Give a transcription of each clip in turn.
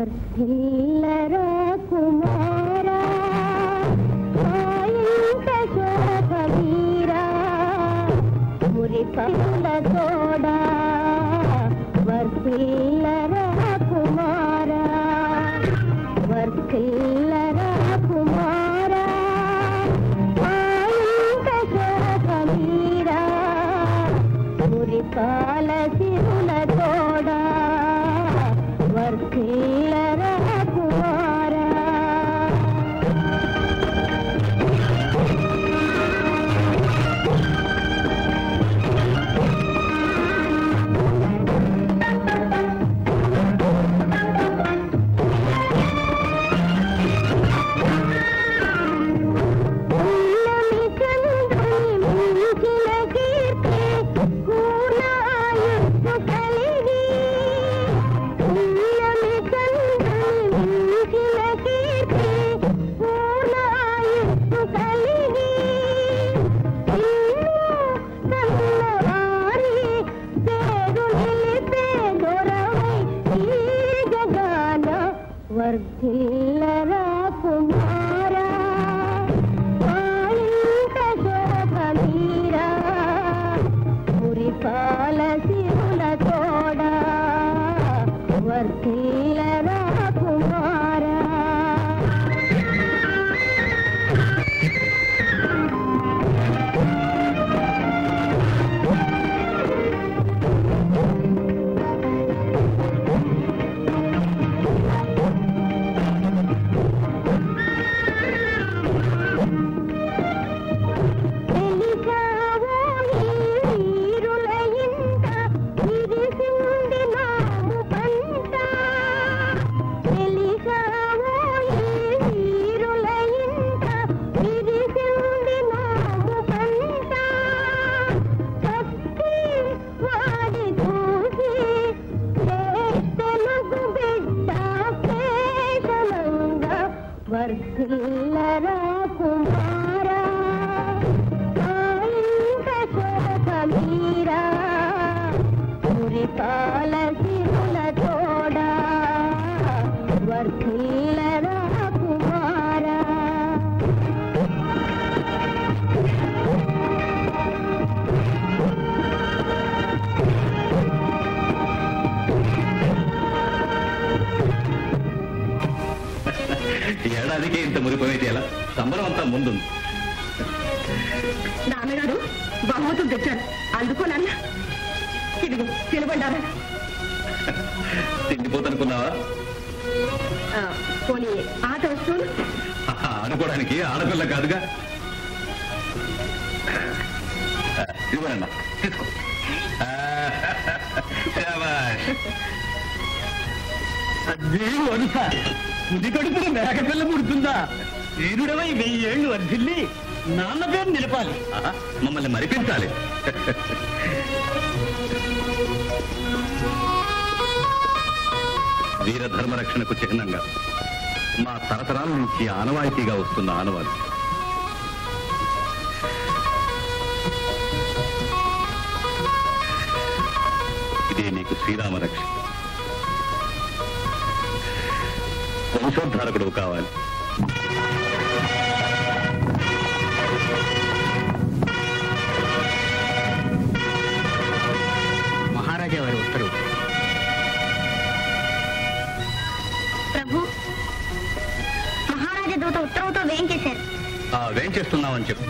వర్ధిల్లరా కుమారా సాయంత శోభవీరా మురిపల్ల తోడా వర్ధిల్లరా కుమారా వర్ధిల్లరా కుమారా సాయంత శోభవీరా మురిపాల సిరుల తోడా వర్ధిల్లరా కుమారా పున్నమి చంద్రుని మించిన కీర్తి పూర్ణ ఆయుస్సు కలిగి పున్నమి చంద్రుని మించిన కీర్తి పూర్ణ ఆయుస్సు కలిగి ఇల్లు కన్నవారి పేరు నిలిపే దొరవై ఈ జగాన వర్ధిల్లరా కుమారా ఆయింత శోభమీరా మురిపాల సిరుల తోడా వర్ధిల్లరా కుమారా తెలిసావో ఈ వీరుల ఇంట విరిసింది నాము పంట తెలిసావో ఈ వీరుల ఇంట విరిసింది నాము పంట కత్తి వాడి చూసి తెలుగు బిడ్డ కేశమంగా వర్ధిల్లరా కుమారా ఆయింత శోభమీరా మురిపాల సిరుల తోడా వర్ధిల్లరా కుమారా ఏడాదికి ఇంత మురిపోయితే ఎలా సంబరం అంతా ముందుంది నాన్నగారు బహుమతులు తెచ్చారు అందుకో నాన్న ఇదిగో తినబడ్డారా తిండిపోతనుకున్నావా పోనీ ఆట వస్తువులు ఆడుకోవడానికి ఆడపిల్ల కాదుగా ఇవ్వనన్నా తీసుకో ఆ, శాబాష్. వరుస పుది కడుపున మేకపిల్ల పుడుతుందా వీరుడవై వెయ్యేళ్లు వర్ధిల్లి నాన్న పేరు నిలపాలి ఆహా, మమ్మల్ని మరిపించాలి వీరధర్మ రక్షణకు చిహ్నంగా మా తరతరాల నుంచి ఆనవాయితీగా వస్తున్న ఆనవాలు ఇదే నీకు శ్రీరామ రక్ష వంశోద్ధారకుడు కావాలి మహారాజా వారి ఉత్తర్వు ప్రభు మహారాజా దూత ఉత్తర్వుతో వేయించేశారు ఆ, వేం చేస్తున్నావని చెప్పు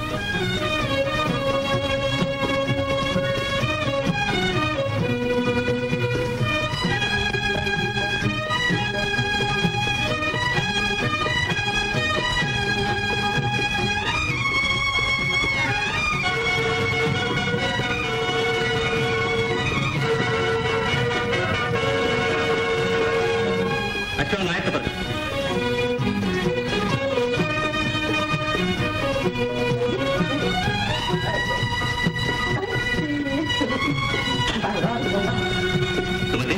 అశ్వం నాయకపరచు సుమతి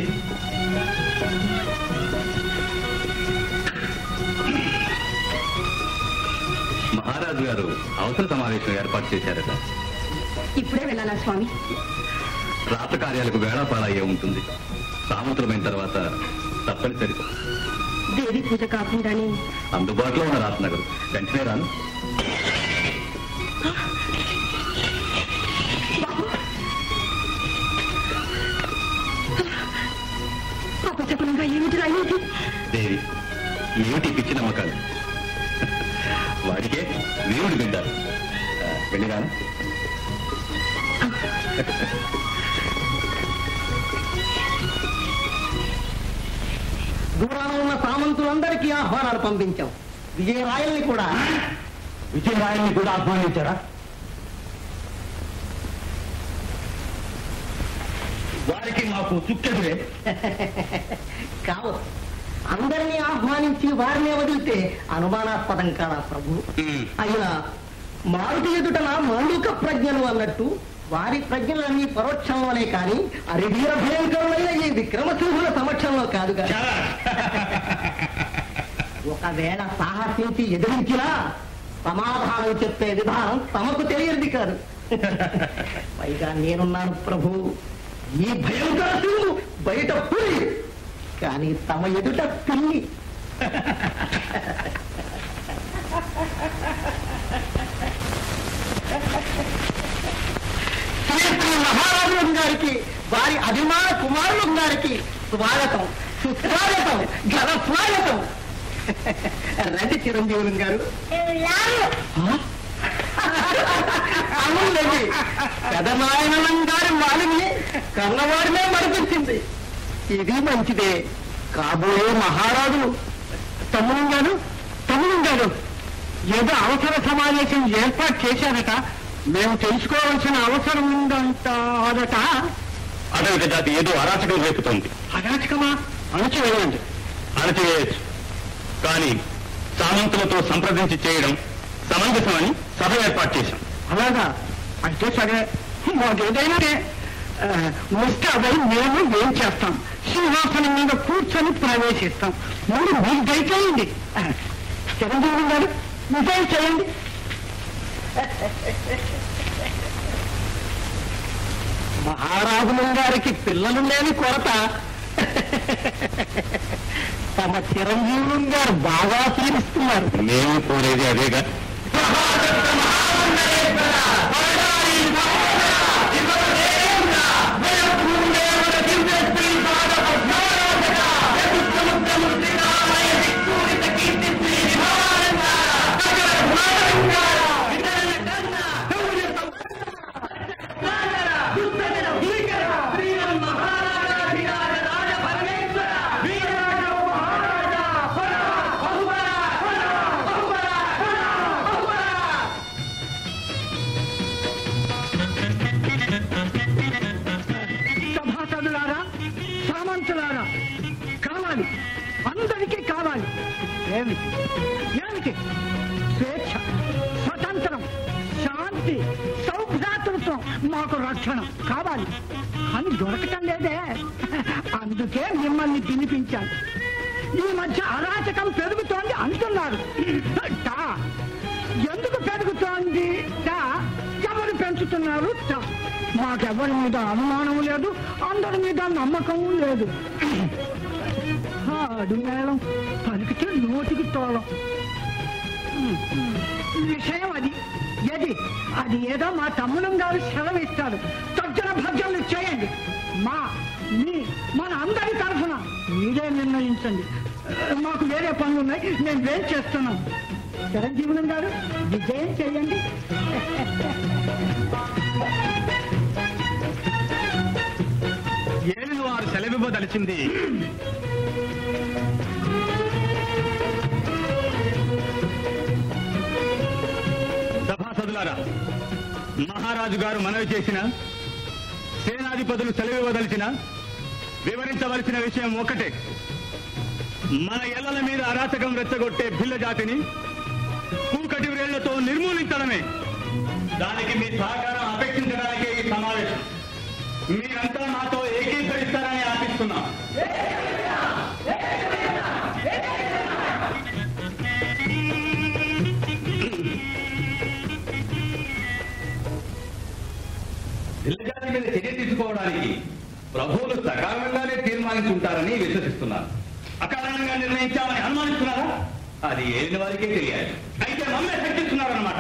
మహారాజు గారు అవసర సమావేశం ఏర్పాటు చేశారట ఇప్పుడే వెళ్ళాలా స్వామి రాత కార్యాలకు వేళాపాడా అయ్యే ఉంటుంది సామంత్రమైన తర్వాత తప్పనిసరి దేవి పూజ కాకుండానే అందుబాటులో ఉన్న రాసనగర్ వెంటనే రాను అపశకునంగా ఏమిటి రాయేది దేవి ఏమిటి పిచ్చి నమ్మకాలు వాడికే వీరుడు బిడ్డ ఆ, వెళ్ళిరాను దూరాన ఉన్న సామంతులందరికీ ఆహ్వానాలు పంపించాం విజయరాయల్ని కూడా విజయరాయల్ని కూడా ఆహ్వానించారా వారికి మాకు చుక్కెదురే కావు అందరినీ ఆహ్వానించి వారినే వదిలితే అనుమానాస్పదం కాదా ప్రభు అయినా మారుతి ఎదుటన మాండూక ప్రజ్ఞలు అన్నట్టు వారి ప్రజ్ఞలన్నీ పరోక్షంలోనే కాని అరివీర భయంకరమైన ఈ విక్రమసింహుల సమక్షంలో కాదుగా ఒకవేళ సాహసించి ఎదిరించినా సమాధానం చెప్పే విధానం తమకు తెలియదు కాదు పైగా నేనున్నాను ప్రభు ఈ భయంకర సింహు బయట పులి కానీ తమ ఎదుట పిల్లి శ్రీ మహారాజు గారికి వారి అభిమాన కుమారులు గారికి స్వాగతం సుస్వాగతం ఘన స్వాగతం రండి చిరంజీవులు గారు అవునండి కథనాయనం గారి వాణిని కన్నవాడినే మరిపించింది ఇది మంచిదే కాబోయే మహారాజు తమ్ముడు గారు తమ్ముడు గారు ఏదో అవసర సమావేశం ఏర్పాటు చేశారట మేము తెలుసుకోవాల్సిన అవసరం ఉందంటారట అడవిక జాతి ఏదో అరాచకం రేపుతోంది అరాచకమా అణచివేయండి అణచివేయచ్చు కానీ సామంతులతో సంప్రదించి చేయడం సమంజసమని సభ ఏర్పాటు చేశాం అలాగా అయితే సరే మాకేదైనా ముస్తాబై మేము ఏం చేస్తాం సింహాసనం మీద కూర్చొని ప్రవేశిస్తాం ముందు మీకు దయచేయండి ఆ, చిరంజీవి గారు నిజం చేయండి మహారాజుల గారికి పిల్లలు లేని కొరత తమ చిరంజీవులు గారు బాగా తీరుస్తున్నారు మేము కోరేది అదేగా సభాసదులారా సామంతులారా కావాలి అందరికీ కావాలి ఏమిటి ఏమిటి స్వేచ్ఛ స్వతంత్రం శాంతి సౌభ్రాతృత్వం మాకు రక్షణ కావాలి అని దొరకటం లేదే అందుకే మిమ్మల్ని పిలిపించాను ఈ మధ్య అరాచకం పెరుగుతోంది అంటున్నారు టా. ఎందుకు పెరుగుతోంది టా? ఎవరు పెంచుతున్నారు టా. మాకెవరి మీద అనుమానం లేదు అందరి మీద నమ్మకము లేదు ఆడు మేళం పలికితే నోటికి తోళం విషయం అది ఏది అది ఏదో మా తమ్ముడు గారు సెలవిస్తారు తగ్గిన భద్రలు చేయండి మా మీ మన అందరి తరఫున మీరే నిర్ణయించండి మాకు వేరే పనులు ఉన్నాయి మేము వేం చేస్తున్నాం చిరంజీవులం గారు విజయం చేయండి ఏలిన వారు సెలవివ్వదలిచింది సభాసదులారా మహారాజు గారు మనవి చేసిన సేనాధిపతులు సెలవివ్వదలిచిన వివరించవలసిన విషయం ఒకటే మన ఎల్లల మీద అరాచకం రెచ్చగొట్టే భిల్ల జాతిని కూకటి వ్రేళ్లతో నిర్మూలించడమే దానికి మీ సహకారం అపేక్షించడానికే ఈ సమావేశం మీరంతా నాతో ఏకీకరిస్తారని ఆశిస్తున్నాం భిల్లజాతి మీద చర్య తీసుకోవడానికి ప్రభువులు సకాలంగానే తీర్మానించుంటారని విశ్వసిస్తున్నాను అకారణంగా నిర్ణయించామని అనుమానిస్తున్నారా అది ఏలిన వారికే తెలియాలి అయితే మమ్మే శక్తిస్తున్నారన్నమాట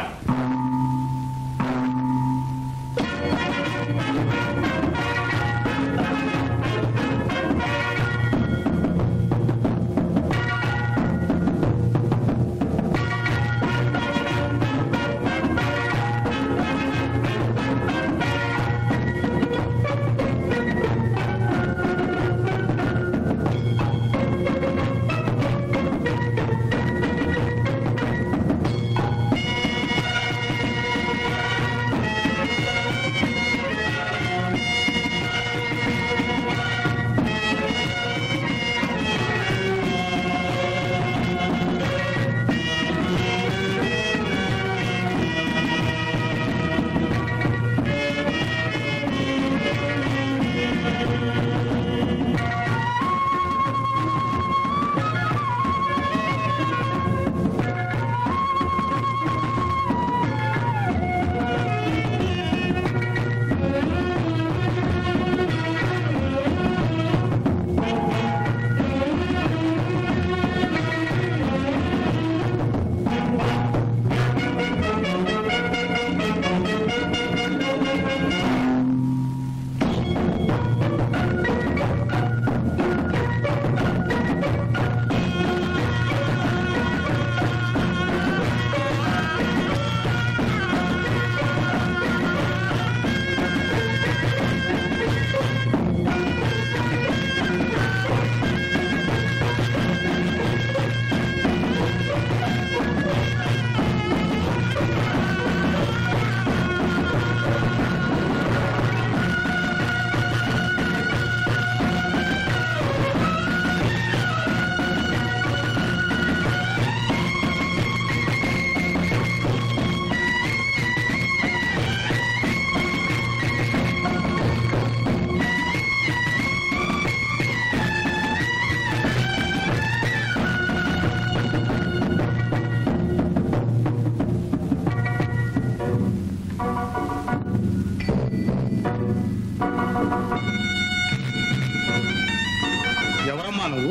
ఎవరమ్మా నువ్వు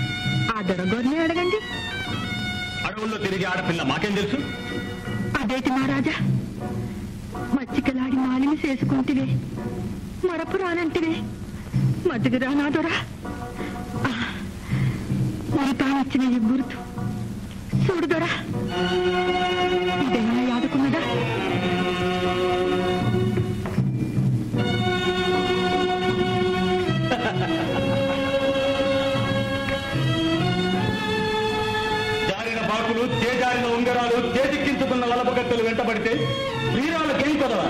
ఆ దొరగోరిని అడగండి అడవుల్లో తిరిగి ఆడపిల్ల మాకేం తెలుసు అదేటి మహారాజా మచ్చికలాడి మాలిని చేసుకుంటివే మరపు రానంటివే మజ్జిగ రానా దొరా ఆ, మరి తానిచ్చిన ఈ గుర్తు చూడు దొరా ఇదేమైనా యాదుకున్నదా జారిన బాకులు చేజారిన ఉంగరాలు చేతికించుకున్న వలపగట్టలు వెంటబడితే వీరాలకేం కొదవా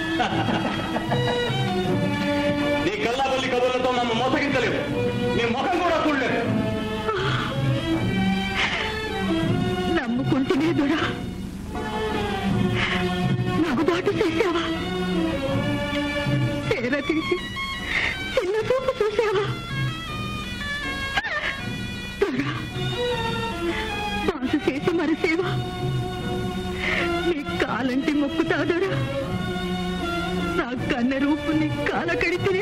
నీ కల్లాబల్లి కబుర్లతో నన్ను మోసగించలేవు నీ ముఖం కూడా చూడలేదు నమ్ముకుంటేనే దొరా నగుబాటు చేశావా చీర తీసి చిన్న చూపు చూసావా దొరా మాసు చేసి మరసేవా నీ కాలంటి మొక్కుతా దొరా నా కన్న రూపు నీ కాల కడితే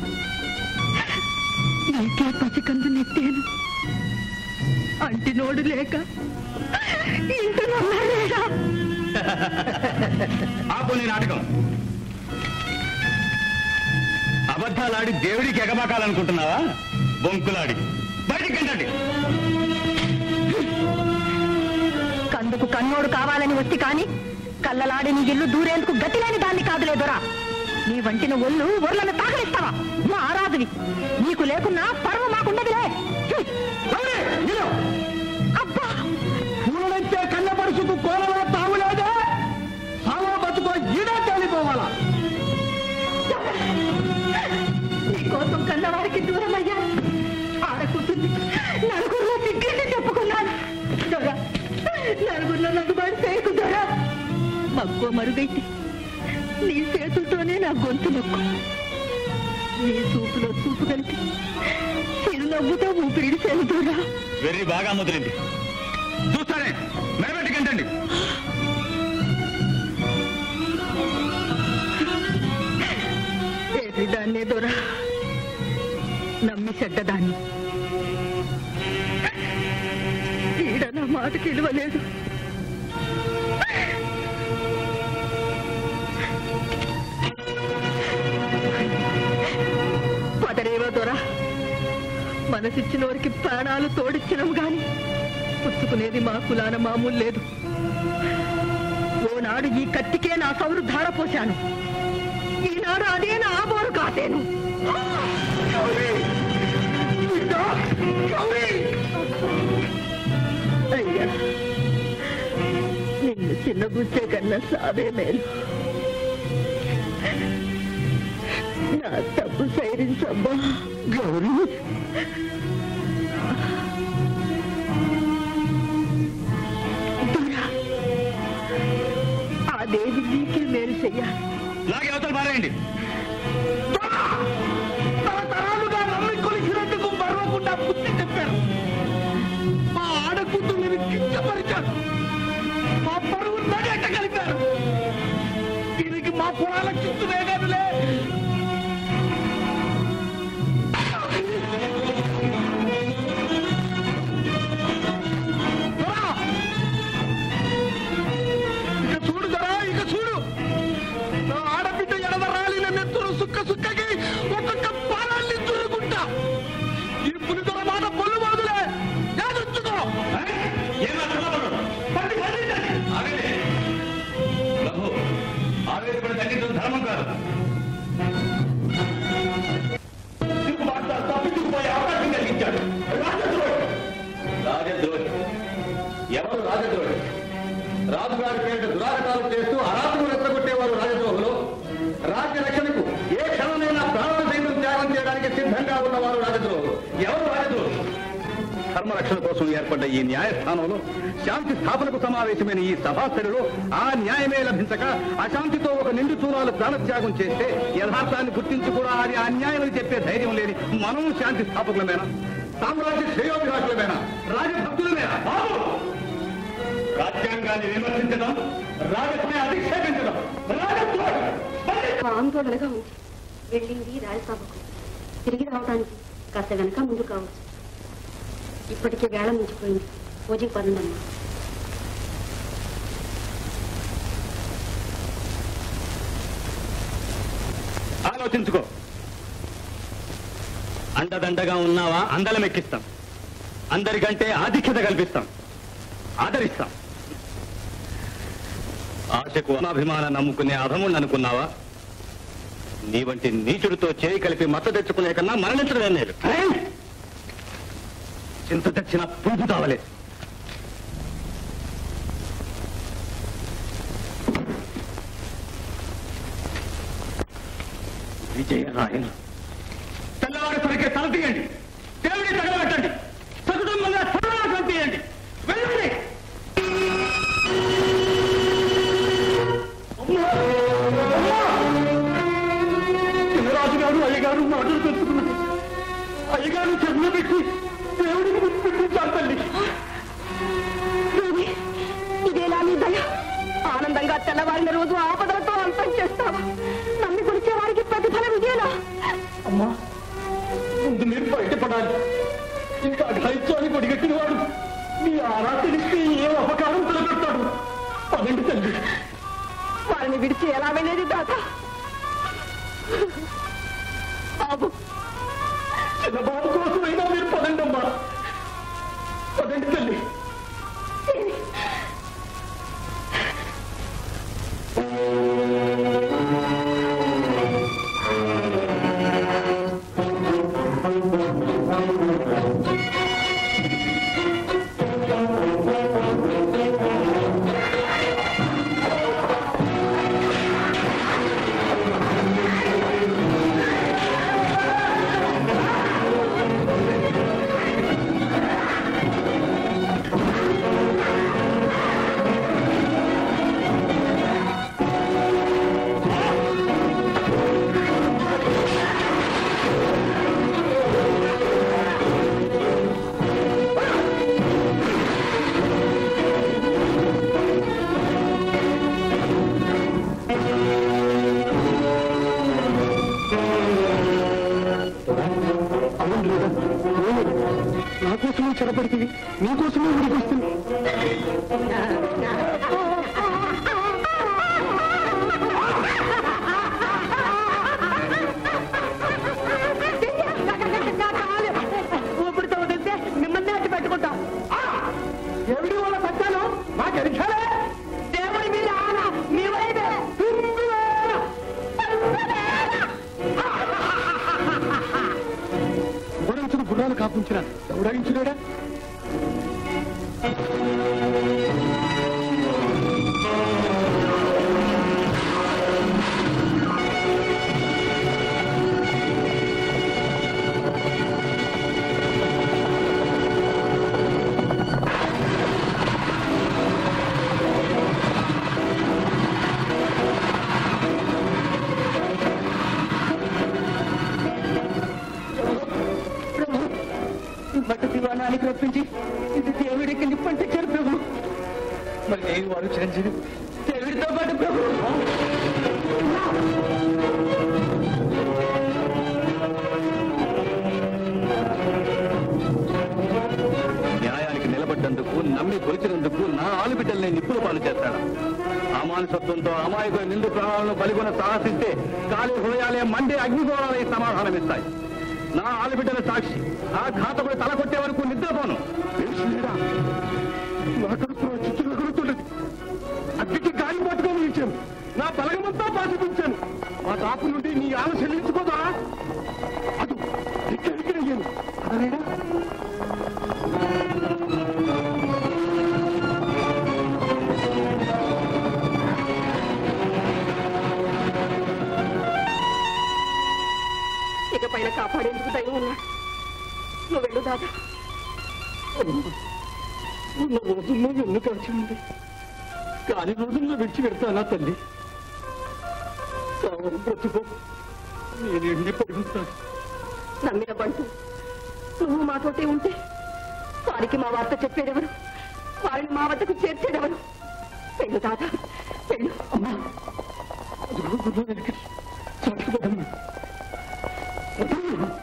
నీకే పసికందు నెట్టాను అంటి నోడు లేక ఇంత నమ్మలేదా ఆపు నీ నాటకం అబద్ధాలాడి దేవుడికి ఎగబాకాలనుకుంటున్నావా బొంకులాడి బయటికి వెళ్ళండి కందుకు కన్నోడు కావాలని వస్తే కాని కళ్ళలాడి నీ ఇల్లు దూరేందుకు గతిలేని దాన్ని కాదులేదురా నీ వంటిన ఒళ్ళు ఒర్లను తాగలిస్తావా మా ఆరాధువి నీకు లేకున్నా పరమ మాకుండదులే హ్మ్. అబ్బా పూలనెత్తే కన్న పరుసుకు కోలలో తావులేదే సావో బతుకో ఈడే తేలిపోవాలా నీ కోసం కన్నవారికి దూరం అయ్యా ఆడకుంటుంది నలుగురిలో సిగ్గేసి చెప్పుకున్నాను దొర నలుగురిలో నలుగుబాటు చేయకు దొర మక్కువ మరుగైతే నీ చేతులతోనే నా గొంతు నొక్కు నీ చూపులో చూపు కలిపి చిరునవ్వుతో ఊపిరి చెల్లుతురా వెర్రి బాగా ముదిరింది చూస్తానే మెడబెట్టుకంటండి ఏది దాన్నే దొర నమ్మి చెడ్డదాన్ని మాటకి విలువ లేదు పదరేవో దొర మనసిచ్చిన వారికి ప్రాణాలు తోడిచ్చినం గాని పుచ్చుకునేది మా కులాన మామూలు లేదు ఓనాడు ఈ కత్తికే నా సౌరు ధార పోశాను ఈనాడు అదే నా ఆబోరు కాసేను అయ్యా నిన్ను చిన్న బుచ్చే కన్నా సావే మేలు నా తప్పు సైరించమ్మా గౌరీ దొరా, ఆ దేవి నీకే మేలు చెయ్యాలి లాగే అవతల మారేయండి తరతరాలుగా నమ్మి కొలిసినందుకు మరవకుండా బుద్ధి చెప్పారు మా ఆడకూతురు కించపరిచారు మా పరువు నడేట కలిపారు దీనికి మా పొలాల చుట్టూనే కదలే దొరా! ఇక చూడు దొరా ఇక చూడు నా ఆడబిడ్డ ఎడమ రాలిన నెత్తురు సుక్క సుక్కకి ఒక్కొక్క పాలాన్ని తురుకుంటా ఈ పులిదొర మాట పొల్లు బాదులే యాదొచ్చుకో ప్రభు ఆవేశపడి తగ్గించడం ధర్మం కాదు తప్పించుకుపోయే అవకాశం కలిగించాడు రాజద్రోహి రాజద్రోహి ఎవరు రాజద్రోహి రాజుగారి పేరిట దురాగతాలు చేస్తూ అరాధులు రెచ్చగొట్టేవారు రాజద్రోహులు రాజ్య రక్షణకు ఏ క్షణమైనా ప్రాణ సైతం త్యాగం చేయడానికి సిద్ధంగా ఉన్నవారు రాజద్రోహులు ఎవరు రాజద్రోహులు ధర్మరక్షణ కోసం ఏర్పడ్డ ఈ న్యాయస్థానంలో శాంతి స్థాపనకు సమావేశమైన ఈ సభాస్థలిలో ఆ న్యాయమే లభించక అశాంతితో ఒక నిండు చూరాలు ప్రాణత్యాగం చేస్తే యథార్థాన్ని గుర్తించి కూడా అది అన్యాయమని చెప్పే ధైర్యం లేని మనం శాంతి స్థాపకులమేనా సామ్రాజ్య శ్రేయోభిలాషులమేనా రాజభక్తులమేనా బాబు రాజ్యాంగాన్ని విమర్శించడం రాజకీయ అధిక్షేపించడం రాజద్రోహం ఆందోళనగా ఉంది వెళ్ళింది రాజసభకు తిరిగి రావడానికి కాస్త వెనక ముందు కావచ్చు ఇప్పటికే వేళ మించిపోయింది పూజకి పదండమ్మా ఆలోచించుకో అండదండగా ఉన్నావా అందలం ఎక్కిస్తాం అందరికంటే ఆధిక్యత కల్పిస్తాం ఆదరిస్తాం ఆశకు అనాభిమాన నమ్ముకునే అధముణ్ణి అనుకున్నావా నీ వంటి నీచుడితో చేయి కలిపి మత తెచ్చుకునే కన్నా మరణించడమే నేను చింత తెచ్చిన పుంజు తావలే విజయరాయన తెల్లవారి సరిగ్గా తల తీయండి దేవుడి తగలబెట్టండి సకుటుంబంగా సర్వనాశనం తీయండి వెళ్ళండి చిన్నరాజు గారు అయ్యగారు మాటలు తెలుసుకున్నారు అయ్యగారు చెన్న పెట్టి దేవుడికి ముద్దు పెట్టించాలి తల్లి దేవి, ఇదేనా నీ దయ ఆనందంగా తెల్లవారిన రోజు ఆపదలతో అంతం చేస్తావా నమ్మి కొలిచే వారికి ప్రతిఫలం ఇదేనా అమ్మా ముందు మీరు బయటపడాలి ఇంకా ఘాయిత్యాన్ని కొడిగట్టిన వాడు మీ ఆరాధనిస్తే ఏ అపకారం తలపెడతాడు పదండి తల్లి వారిని విడిచి ఎలా వెళ్ళేది దాత బాబు చిన్న బాబు కోసమైనా మీరు పదండి అమ్మా పదండి తల్లి నా కోసమే చెరపడుతుంది నీ కోసమే ఉడికొస్తుంది ఊపిరితో వదిలితే మిమ్మల్ని అట్టి పెట్టుకుంటాం ఎవడి వల్ల సత్యాలు మాకు ఎరిచాలే దేవుడి మీద ఆన మీ వైపే గురించిన గుర్రాలు కాపుంచిన ఉడగించుడా బట్ట దివాణానికి రప్పించి ఇది దేవుడికి నిప్పంటించారు ప్రభు మరి నేను వారు చిరంజీవి దేవుడితో పాటు ప్రభు న్యాయానికి నిలబడ్డందుకు నమ్మి కొలిచినందుకు నా ఆలుబిడ్డల్ని నిప్పుల పాలు చేస్తాడు అమానుసత్వంతో అమాయకుల నిండు ప్రాణాలను బలిగొన సాహసిస్తే కాలి హృదయాలే మండే అగ్నిగోళాలే సమాధానమిస్తాయి నా ఆలుబిడ్డల సాక్షి ఆ ఘాతకుడు తల కొట్టే వరకు నిద్రపోను నా కడుపులో చిచ్చు రగులుతున్నది అగ్గికి గాలి పట్టుకొని నిలిచాను నా బలగమంతా పాసిపించాను ఆ తాపు నుండి నీ ఆమె చెల్లించుకోదా అది ఇక్కడ ఇక్కడ అయ్యాను అదలేడా ఇక పైన కాపాడేందుకు దైవం ఉన్నాడు నువ్వు వెళ్ళు దాదా ఉన్న రోజుల్లో వెన్ను కాచి ఉంది కాని రోజుల్లో విడిచి పెడతానా తల్లి కావాలి బ్రతుకో నేను ఎండి పడి ఉంటాను నమ్మిన బంటు నువ్వు మాతోటే ఉంటే వారికి మా వార్త చెప్పేదెవరు వారిని మా వద్దకు చేర్చేదెవరు వెళ్ళు దాదా వెళ్ళు అమ్మా అదిగో గుర్రం వెనక్కి చాటుకు పడ్డాను వదలను.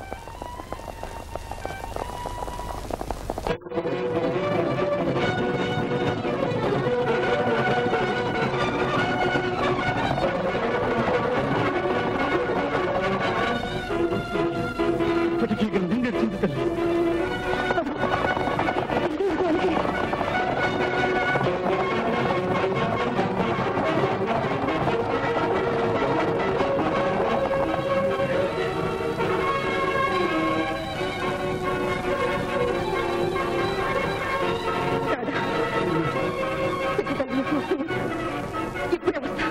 ఇప్పటికీ ఇక నిండెచ్చింది తల్లి దాదా పెద్ద తల్లిని చూస్తుంది ఇప్పుడే వస్తా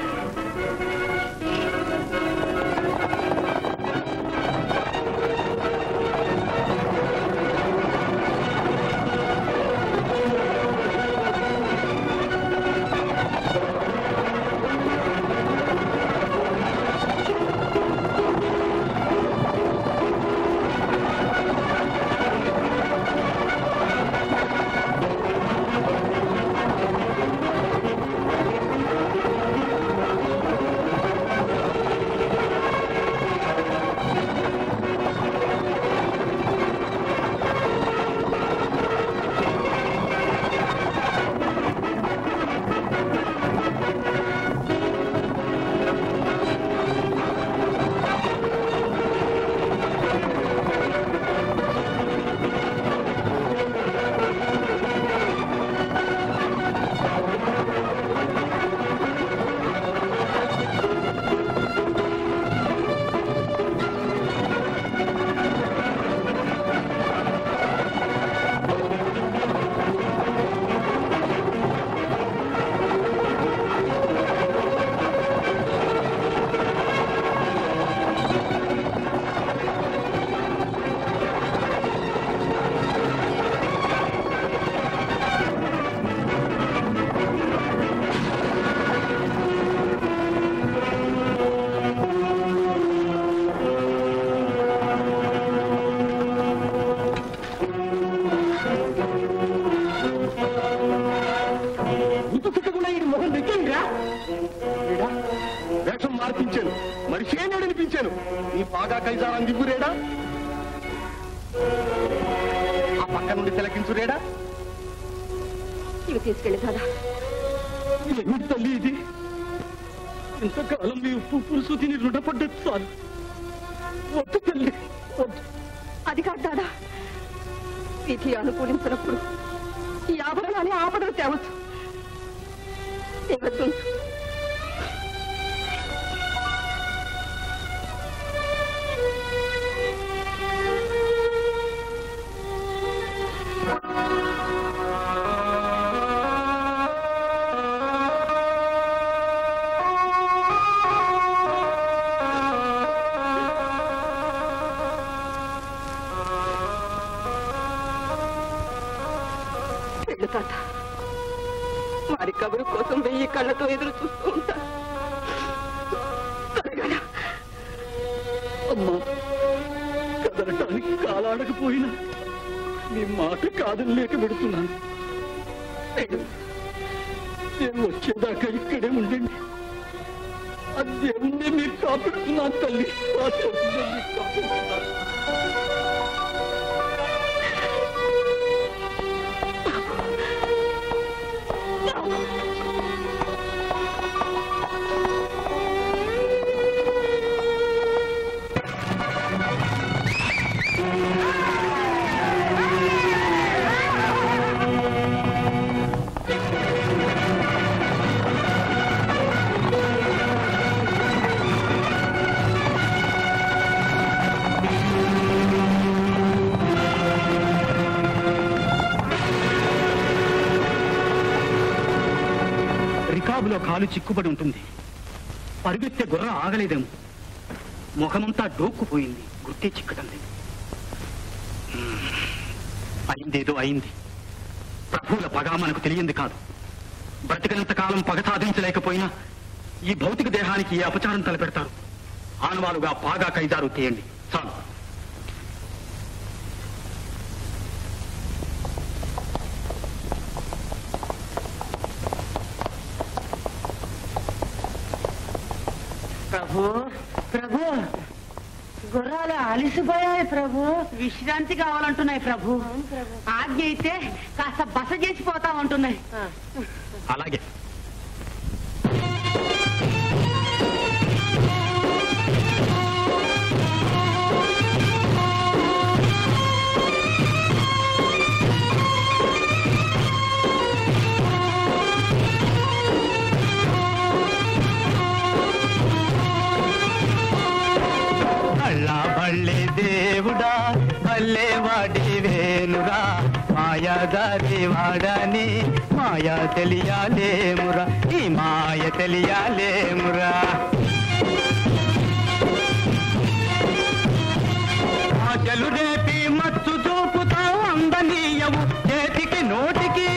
ఇంత చిక్కకుండా ఈ మొహం నెక్కిందిరా రేడా వేషం మార్పించాను మనిషి నడిపించాను నీ బాగా కైసారం దిగురేడా ఆ పక్క నుండి తిలకించురేడా ఇంటికి తీసుకెళ్ళి కదా ఏమిటి తల్లి ఇది ఇంతకాలం మీ ఉప్పు పులుసు తిని రుణపడ్డది చాలు వద్దు తల్లి వద్దు అది కాదు దాదా విధి అనుకూలించినప్పుడు ఈ ఆభరణాన్ని ఆపదలు తేవచ్చు ఇవ్వద్దు వెళ్ళు తాత వారి కబురు కోసం వెయ్యి కళ్ళతో ఎదురు చూస్తూ ఉంటా త్వరగా అమ్మా కదలటానికి కాలాడకపోయినా మీ మాట కాదని లేక పెడుతున్నాను వెళ్ళు నేను వచ్చేదాకా ఇక్కడే ఉండండి ఆ దేవుణ్ణి మీరు కాపాడుతున్నాను తల్లి ఆ దేవుణ్ణి మీరు కాపాడుతున్నాను రికాబులో కాలు చిక్కుబడి ఉంటుంది పరుగెత్తే గుర్ర ఆగలేదేమో ముఖమంతా డోక్కుపోయింది గుర్తే చిక్కడం లేదు మ్మ్. అయిందేదో అయింది ప్రభువుల పగ మనకు తెలియంది కాదు బ్రతికినంత కాలం పగ సాధించలేకపోయినా ఈ భౌతిక దేహానికి ఏ అపచారం తలపెడతారు ఆనవాలుగా పాగా కైదారు తీయండి చాలు ప్రభు ప్రభు గుర్రాలు అలిసిపోయాయి ప్రభు విశ్రాంతి కావాలంటున్నాయి ప్రభు ఆజ్ఞ అయితే కాస్త బస చేసి పోతామంటున్నాయి అలాగే అల్లా బళ్ళే దేవుడా భల్లే వాడి వేనురా మాయాదారి వాడని మాయ తెలియాలేమురా ఈ మాయ తెలియాలేమురా ఆశలు రేపి మత్తు చూపుతావు అందనీయవు చేతికి నోటికి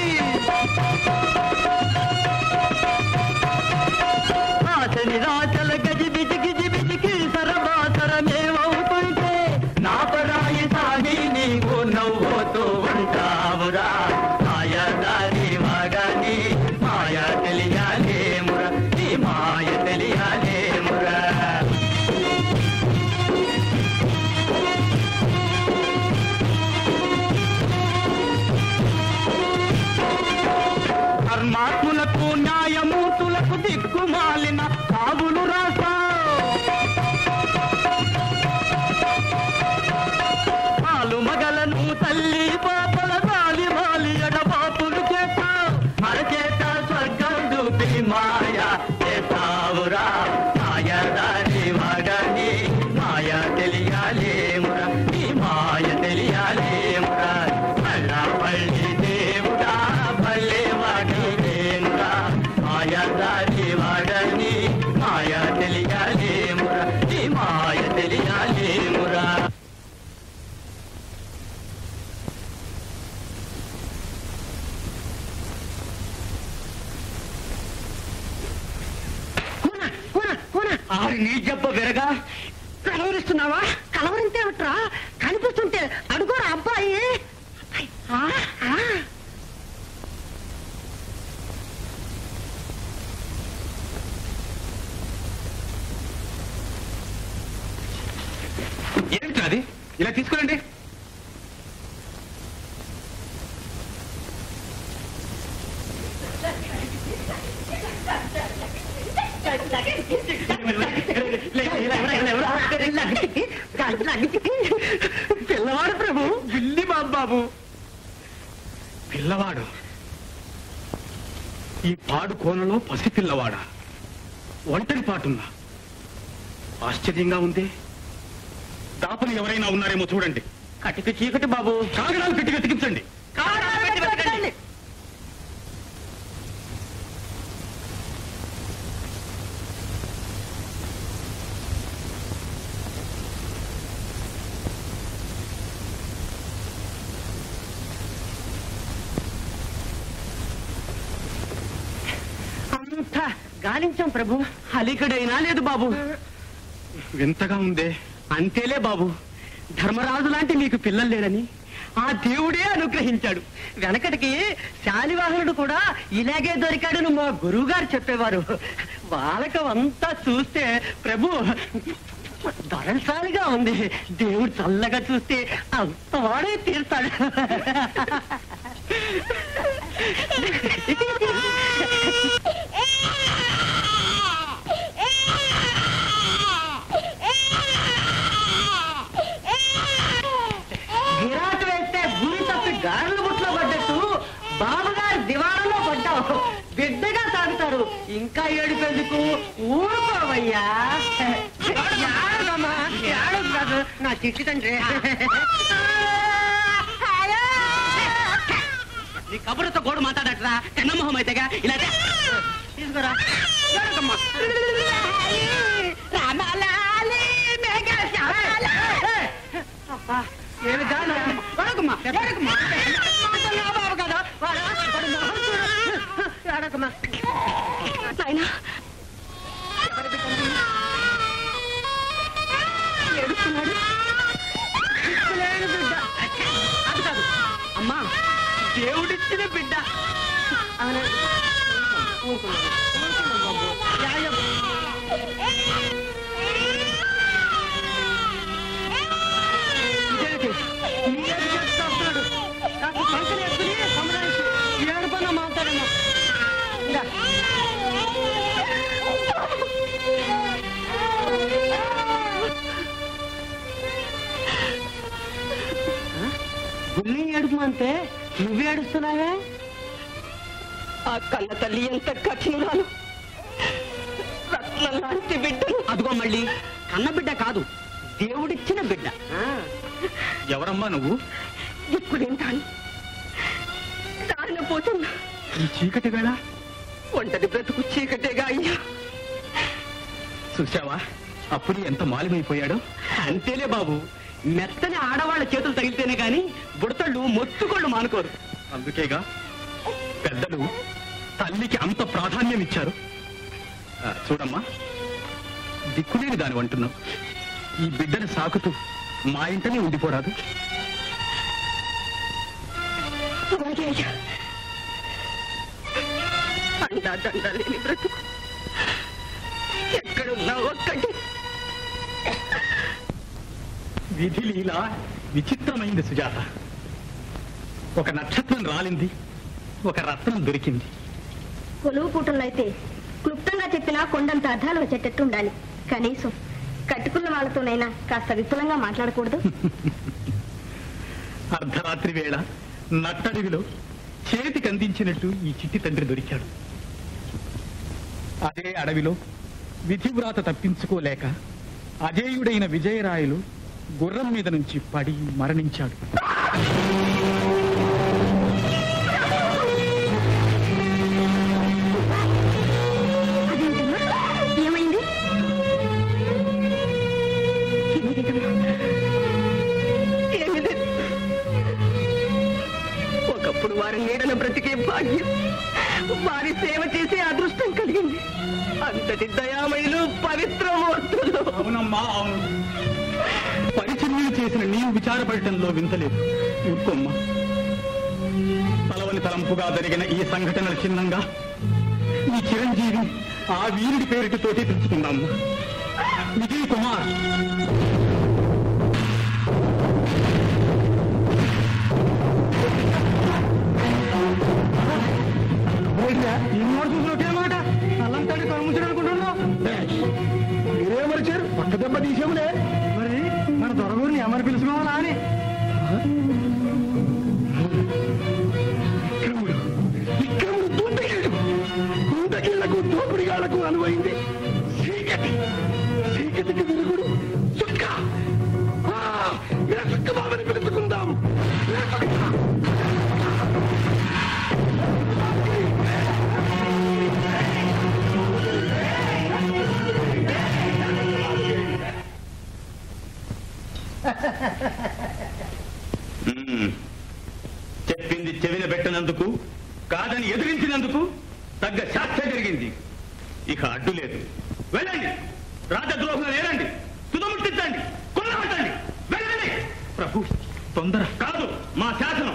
ఆశ నిరాశల గజి బిజి గిజి బిజికి సరబాసరమేమవుతుంటే నా పరాయి సాగి నీవు నవ్వుతూ ఉంటావురా మాయదారి వాడని మాయ తెలియాలేమురా ఈ మాయ తెలియాలేమురా ధర్మాత్ములకు న్యాయమూర్తులకు దిక్కుమాలిన సాగులు రాసా పాలు మగలను తల్లి పాపల గాలి మాలి ఎడబాపులు చేత అరచేత స్వర్గం చూపి మాయ చేస్తావురా మాయదారి వాడని మాయ తెలియాలేమురా ఈ మాయ తెలియాలేమురా అల్లా పల్లి దేవుడా పల్లె వాడి వేనురా మాయదారి వాడని మాయ తెలియాలేమురా ఈ మాయ తెలియాలేమురా ఆరి నీ జబ్బ విరగా కలవరిస్తున్నావా కలవరింతే ఏమిట్రా కనిపిస్తుంటే అడుగురా అబ్బాయి ఆ, ఆ. ఏంటి అది ఇలా తీసుకురండి పిల్లవాడు ప్రభు బిల్లి బాబు పిల్లవాడు ఈ పాడు కోనలో పసి పిల్లవాడా ఒంటరి పాటున్నా ఆశ్చర్యంగా ఉంది దాపలు ఎవరైనా ఉన్నారేమో చూడండి కటిక చీకటి బాబు కాగడాలు పెట్టి వెతికించండి అంతా గాలించాం ప్రభు అలికడైనా లేదు బాబు వింతగా ఉందే అంతేలే బాబు ధర్మరాజు లాంటి నీకు పిల్లలు లేరని ఆ దేవుడే అనుగ్రహించాడు వెనకటికి శాలివాహనుడు కూడా ఇలాగే దొరికాడని మా గురువు గారు చెప్పేవారు బాలకం అంతా చూస్తే ప్రభు దరసాలిగా ఉంది దేవుడు చల్లగా చూస్తే అంత వాడే తీర్తాడు గిరాటు వేస్తే గురి తప్పి గారెల బుట్లో పడ్డట్టు బాబుగారు దివాణంలో పడ్డావు బిడ్డగా సాగుతారు ఇంకా ఏడుపెందుకు ఊరుకోవయ్యా ఏడదమ్మా, ఏడవద్దు కాదు నా చిట్టి తండ్రి నీ కబురుతో గోడు మాట్లాడట్రా కన్నమొహం అయితేగా ఇలా రా. తీసుకురా ఏడవద్దమ్మా. అబ్బా, ఏమి గాలి. ఏడవకమ్మా, ఏడవకమ్మా. మాతో నా బాబు కదా. వాడా, వాడు మొహం చూడు. ఏడవకమ్మా. నాయనా ఏడుస్తున్నాడు లేని బిడ్డ అది కాదు అమ్మా దేవుడిచ్చిన బిడ్డ అవునా? ఊరుకున్నాను. ఊరుకున్నాను బాబు. యాయం. ఇదేంటి? నీకేంటి చేస్తా వస్తున్నాడు? కాస్త పంకలు ఎత్తుకుని సంబరానికి ఏడుపన్నా మాట్లాడమ్మా ఇంకా బుల్లి ఏడుపు అంతే నువ్వు ఏడుస్తున్నావే ఆ కన్న తల్లి ఎంత కఠినురాలు రత్నం లాంటి బిడ్డను అదిగో మళ్ళీ కన్న బిడ్డ కాదు దేవుడిచ్చిన బిడ్డ ఎవరమ్మా నువ్వు దిక్కులేంటాను దారిన పోతున్నా ఈ చీకటి వేళ ఒంటరి బ్రతుకు చీకటేగా అయ్యా చూసావా అప్పుడు ఎంత మాలిమైపోయాడో అంతేలే బాబు మెత్తని ఆడవాళ్ళ చేతులు తగిలితేనే గాని బుడతళ్ళు మొత్తుకోళ్ళు మానుకోరు అందుకేగా పెద్దలు తల్లికి అంత ప్రాధాన్యం ఇచ్చారు ఆ, చూడమ్మా దిక్కులేని దాని అంటున్నావు ఈ బిడ్డను సాకుతూ మా ఇంటనే ఉండిపోరాదు అలాగే అయ్యా అండా దండ లేని బ్రతుకు ఎక్కడున్నా ఒక్కటి విధి లీల విచిత్రమైంది సుజాత ఒక నక్షత్రం రాలింది ఒక రత్నం దొరికింది కొలువు పూటల్లో అయితే క్లుప్తంగా చెప్పినా కొండంత అర్థాలు వచ్చేటట్టు ఉండాలి కనీసం కట్టుకున్న వాళ్ళతోనైనా కాస్త విపులంగా మాట్లాడకూడదు అర్ధరాత్రి వేళ నట్టడివిలో చేతికి అందించినట్టు ఈ చిట్టి తండ్రి దొరికాడు అదే అడవిలో విధివ్రాత తప్పించుకోలేక అజేయుడైన విజయరాయలు గుర్రం మీద నుంచి పడి మరణించాడు అదేంటమ్మా ఏమైంది ఏమిటమ్మా? ఏమీ లేదు. ఒకప్పుడు వారి నీడన బ్రతికే భాగ్యం వారి సేవ చేసే అదృష్టం కలిగింది అంతటి దయామయులు పవిత్రమూర్తులు అవునమ్మా అవును పరిచర్యలు చేసిన నీవు విచారపడటంలో వింతలేదు ఊరుకోమ్మా తలవని తలంపుగా జరిగిన ఈ సంఘటనల చిహ్నంగా ఈ చిరంజీవి ఆ వీరుడి పేరుటితోటి తెలుసుకుందాము విజయ్ కుమార్ ఈ నోటు చూసిన ఒకే మాట అల్లంతాడి కనుముచ్చాడు అనుకుంటున్నావు మ్మ్. చెప్పింది చెవిన పెట్టినందుకు కాదని ఎదిరించినందుకు తగ్గ శాస్త్ర జరిగింది ఇక అడ్డు లేదు వెళ్ళండి రాజద్రోహులు లేరండి తుదముట్టించండి కొల్లగొట్టండి వెళ్ళండి ప్రభు తొందర కాదు మా శాసనం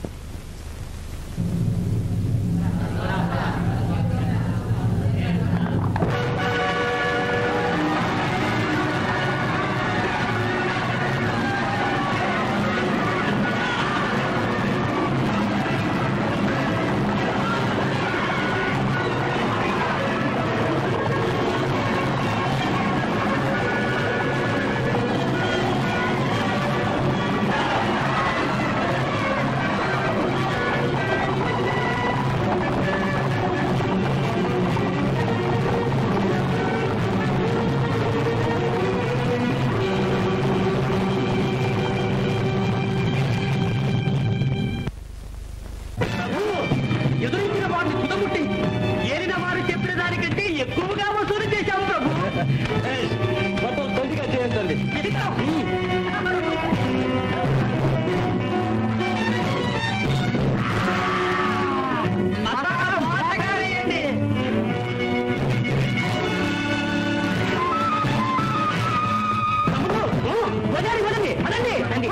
ఎదురించిన వారిని తుదముట్టి ఏలిన వారు చెప్పిన దానికంటే ఎక్కువగా వసూలు చేశాం ప్రభు మొత్తం తొలిగా చేయండి వదండి వదండి వదండి రండి.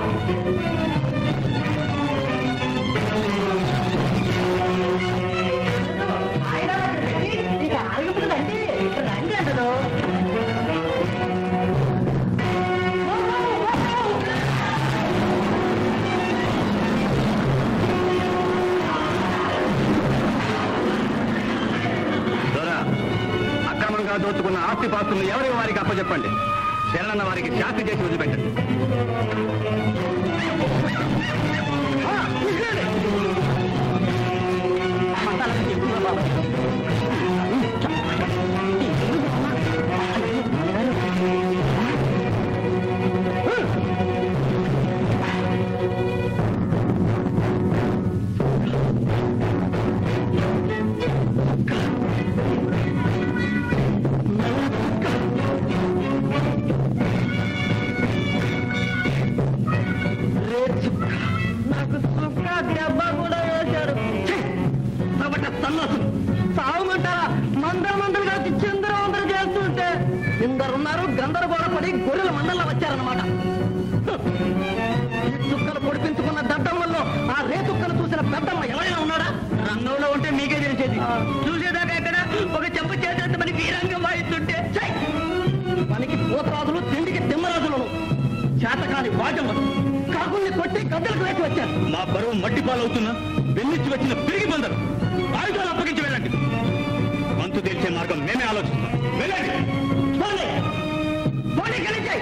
ఇక ఆగిపోతుంది రండి రండి అంటదు దొరా అక్రమంగా దోచుకున్న ఆస్తి పాస్తులను ఎవరి వారికి అప్పచెప్పండి శరణన్న వారికి శాస్తి చేసి వదిలిపెట్టండి నాకు సుక్క దెబ్బ కూడా వేశారు కాబట్టి సన్నాసు సాగుమంటారా మందర మందరు కలిసి చిందర వందరు చేస్తుంటే ఇందరున్నారు గందరగోళపడి గొర్రెల మందల్లో వచ్చారన్నమాట ఈ చుక్కలు పొడిపించుకున్న దద్దమ్మల్లో ఆ రేతుక్కను చూసిన పెద్దమ్మ ఎవరైనా ఉన్నాడా రంగంలో ఉంటే మీకే తెలిసేది చూసేదాకా ఎక్కడ ఒక చెంప చేసేంత మరి వీరంగం వాయిస్తుంటే ఛై! పనికి పోతరాజులు తిండికి తిమ్మరాజులను చేతకాని వాజమ్మలు కాకుల్ని కొట్టి గద్దలకు వేసి వచ్చారు మా బరువు మట్టి పాలవుతున్నా వెన్నిచ్చి వచ్చిన పిరిగి బందరు ఆయుధాలు అప్పగించి వెళ్ళండి వంతు తెలిసే మార్గం మేమే ఆలోచిస్తాం వెళ్ళండి పోనీ! పోనీ కలిచాయి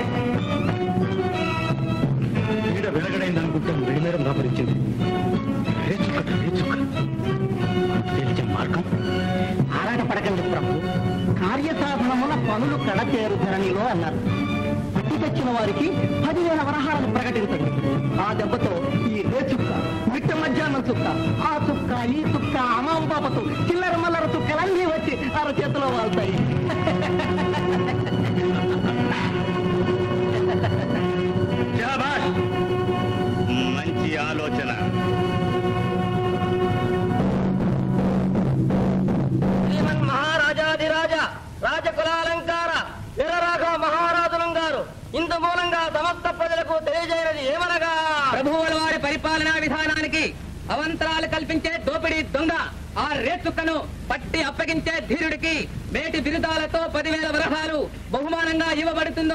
ఈడ వెలగడైంది అనుకుంటే వెడిమేరం దాపరించింది రేచుక్క రేచుక్క తెలిసే మార్గం ఆరాట పడకండి ప్రభు కార్యసాధనమున పనులు కడతేరు ధరణిలో అన్నారు పట్టి తెచ్చిన వారికి పదివేల వరహాలను ప్రకటించండి ఆ దెబ్బతో ఈ రే చుక్క మిట్ట మధ్యాహ్నం చుక్క ఆ చుక్క ఈ చుక్క అమాంబాపతో చిల్లర మల్లర చుక్కలన్నీ వచ్చి అర చేతిలో వాళ్తాయి శాబాష్ మంచి ఆలోచన శ్రీమన్ మహారాజాదిరాజ రాజకులాలంకార వీరరాఘవ మహారాజులం గారు ఇందు మూలంగా సమస్త ప్రజలకు తెలియజేయనది ఏమనగా ప్రభువుల వారి పరిపాలనా విధానానికి అవంతరాలు కల్పించే దోపిడీ దొంగ ఆ రేచుక్కను పట్టి అప్పగించే ధీరుడికి మేటి బిరుదాలతో పదివేల వరహాలు బహుమానంగా ఇవ్వబడుతుందో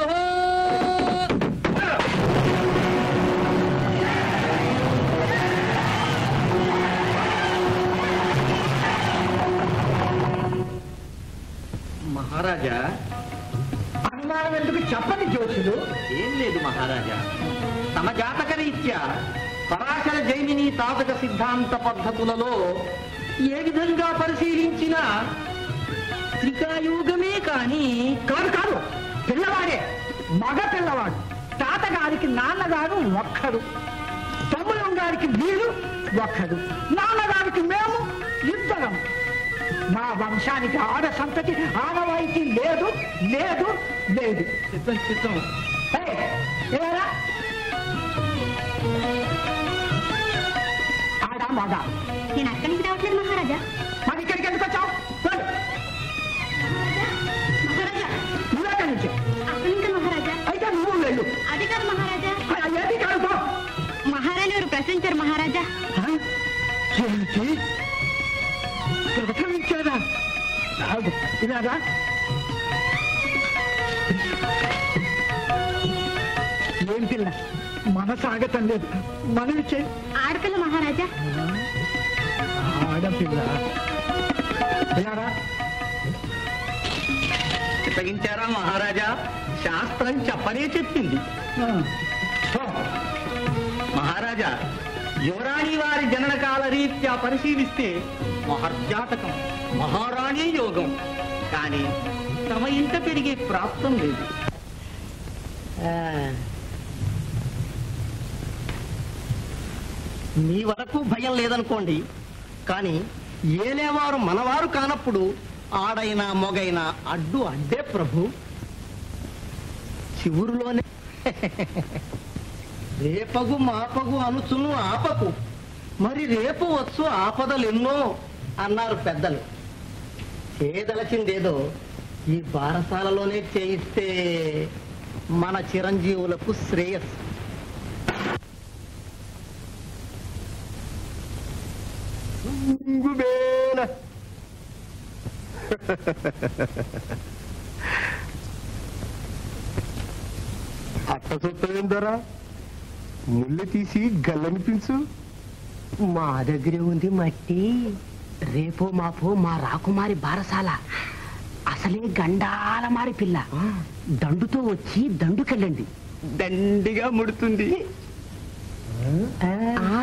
మహారాజా అనుమానం ఎందుకు చెప్పని జోషులు ఏం లేదు మహారాజా తమ జాతక రీత్యా పరాశర జైమిని తాతక సిద్ధాంత పద్ధతులలో ఏ విధంగా పరిశీలించినా త్రికాయుగమే కాని కాదు కాదు పిల్లవాడే మగ పిల్లవాడు తాతగారికి నాన్నగారు ఒక్కడు తమ్ములం గారికి మీరు ఒక్కడు నాన్నగారికి మేము ఇద్దరం మా వంశానికి ఆడ సంతతి ఆనవాయితీ లేదు లేదు లేదు చిత్తం చిత్తం ఏయ్, ఏరా? ఆడ మగ నేను అక్కడి నుంచి రావట్లేదు మహారాజా మరి ఇక్కడికి ఎందుకు వచ్చావు వెళ్ళు. మహారాజా నువ్వెక్కడి నుంచి అక్కడి నుంచి మహారాజా అయితే నువ్వు వెళ్ళు అది కాదు మహారాజా ఆ, ఏది కాదు పో. మహారాణి వారు ప్రశ్నించారు మహారాజా ఆ? ఏంటి ప్రకటించారా ఆగు, ఇలాగా ఏం పిల్ల మన సాగతం లేదు మనవి చే ఆడపిల్ల మహారాజా ఆడపిల్ల ఇలారా చిత్తగించారా మహారాజా శాస్త్రం చెప్పనే చెప్పింది ఆ. పో. మహారాజా యువరాణి వారి జనన కాల రీత్యా పరిశీలిస్తే మహర్జాతకం మహారాణి యోగం కానీ తమ ఇంట పెరిగే ప్రాప్తం లేదు మీ వరకు భయం లేదనుకోండి కానీ ఏలేవారు మనవారు కానప్పుడు ఆడైనా మొగైనా అడ్డు అడ్డే ప్రభు చివురులోనే రేపగు మాపగు అనుచును ఆపకు మరి రేపు వచ్చు ఆపదలెన్నో అన్నారు పెద్దలు చేయదలచిందేదో ఈ బారసాలలోనే చేయిస్తే మన చిరంజీవులకు శ్రేయస్సు గుబేల అట్ట చూస్తావేందరా ముళ్ళు తీసి గల్లనిపించు మా దగ్గరే ఉంది మట్టి రేపో మాపో మా రాకుమారి బారసాల అసలే గండాల మారి పిల్ల దండుతో వచ్చి దండుకెళ్ళండి దండిగా ముడుతుంది ఆ.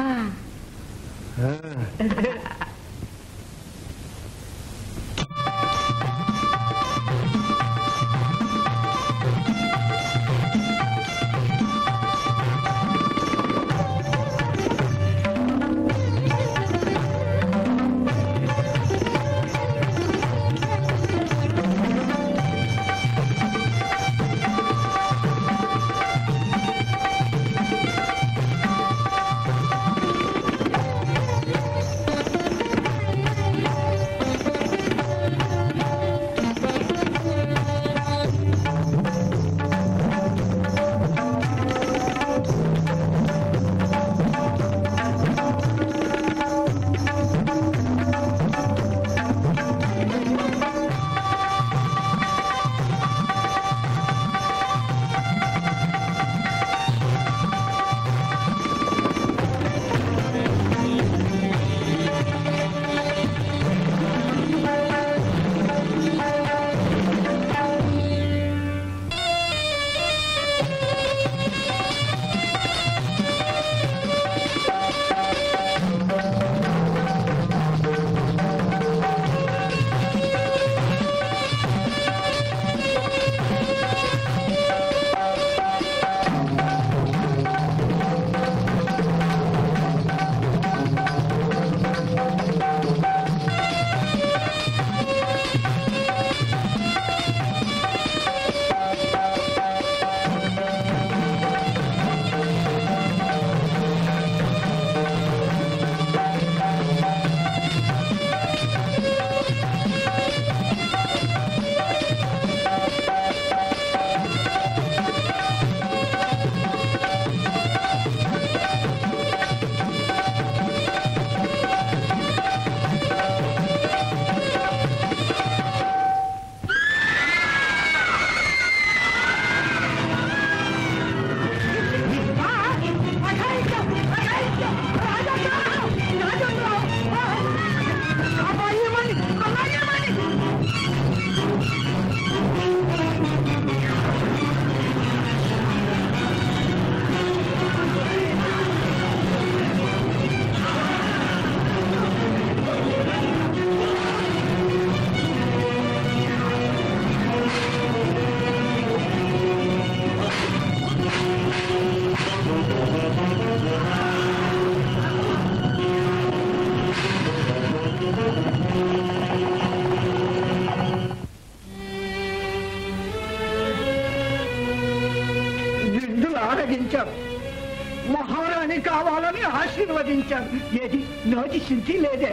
ఆస్వాదించారు ఏది నోటి శుద్ధి లేదే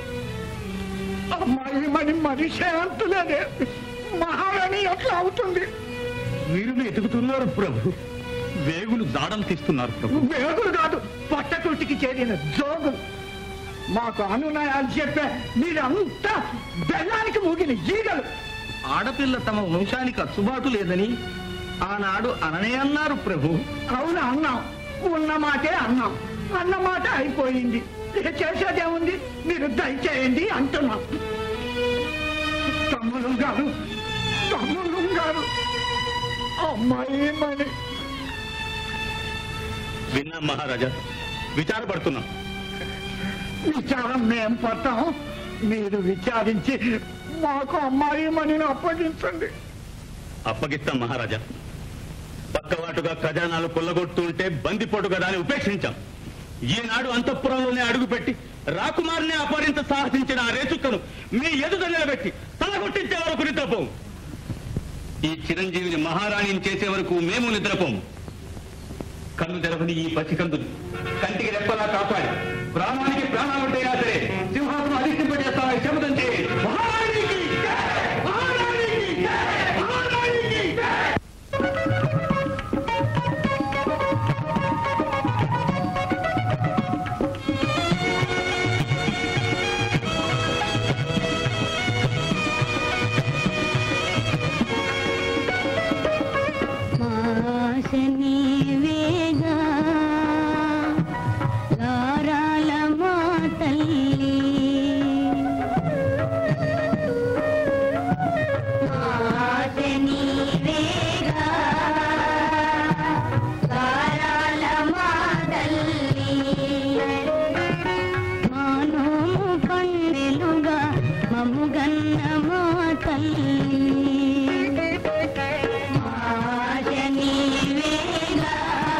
అమ్మాయి మరి మనిషే అంతులేదే మహారాణి ఎట్లా అవుతుంది వీరులు ఎదుగుతున్నారు ప్రభు వేగులు దాడం తీస్తున్నారు ప్రభు వేగులు కాదు పట్టకుటికి చేరిన జోగులు మాకు అనునయాలు చెప్పే మీరంతా బెల్లానికి మూగిన ఈగలు ఆడపిల్ల తమ వంశానికి అచ్చుబాటు లేదని ఆనాడు అననే అన్నారు ప్రభు అవును అన్నాం ఉన్న మాటే అన్నాం అన్న మాట అయిపోయింది ఇక చేసేదేముంది మీరు దయచేయండి అంటున్నాం తమ్ముడు గారు తమ్ముడు గారు అమ్మాయి మని విన్నాం మహారాజా విచారపడుతున్నాం విచారం మేం పడతాం మీరు విచారించి మాకు అమ్మాయి మనిని అప్పగించండి అప్పగిస్తాం మహారాజా పక్కవాటుగా ఖజానాలు కొల్లగొడుతుంటే బందిపోటుగా దాన్ని ఉపేక్షించాం ఈనాడు అంతఃపురంలోనే అడుగుపెట్టి రాకుమారిని అపహరించ సాహసించిన ఆ రేచుక్కను మీ ఎదుట నిలబెట్టి తలగొట్టించే వరకు నిద్రపోము ఈ చిరంజీవిని మహారాణిని చేసే వరకు మేము నిద్రపోము కన్ను తెరవని ఈ పసికందుని కంటికి రెప్పలా కాపాడి ప్రాణానికి ప్రాణాలుంటేనా సరే సింహాసనం అధిష్టింపజేస్తామని శబ్దం చేయి మహారాణికి జై! మహారాణికి జై! మహారాణికి జై! మాసని వేగా లారాల మా తల్లి మాసని వేగా లారాల మా తల్లి మానోము పండెలుగా మముగన్న మా తల్లి ఆశని వేగా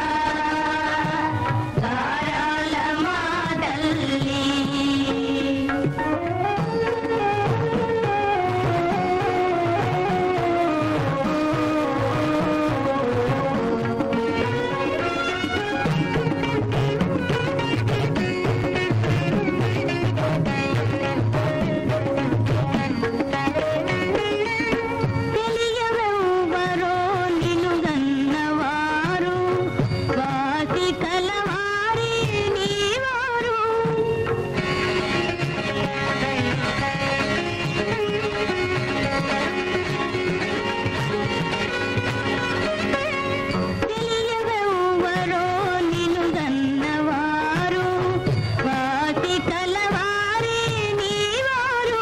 ధారాల మా తల్లి తెలియవెవ్వరో నిలుగన్నవారు వాసి కలవారి నీవారు తెలియవెవ్వరో నిలుగన్నవారు వాసి కలవారి నీవారు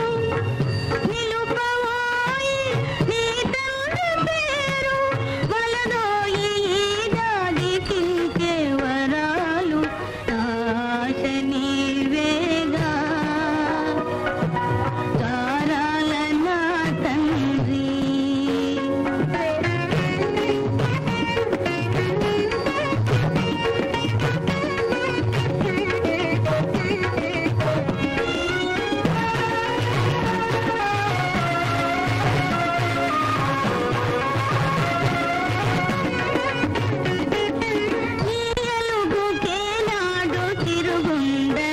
నిలుపవోయి నీ తండ్రి పేరు వలదోయి ఈ దాగికింకే వరాలు ఆశ నీవేగా తారాల నా తండ్రి ఎలుగుకే నాడు తిరుగుండ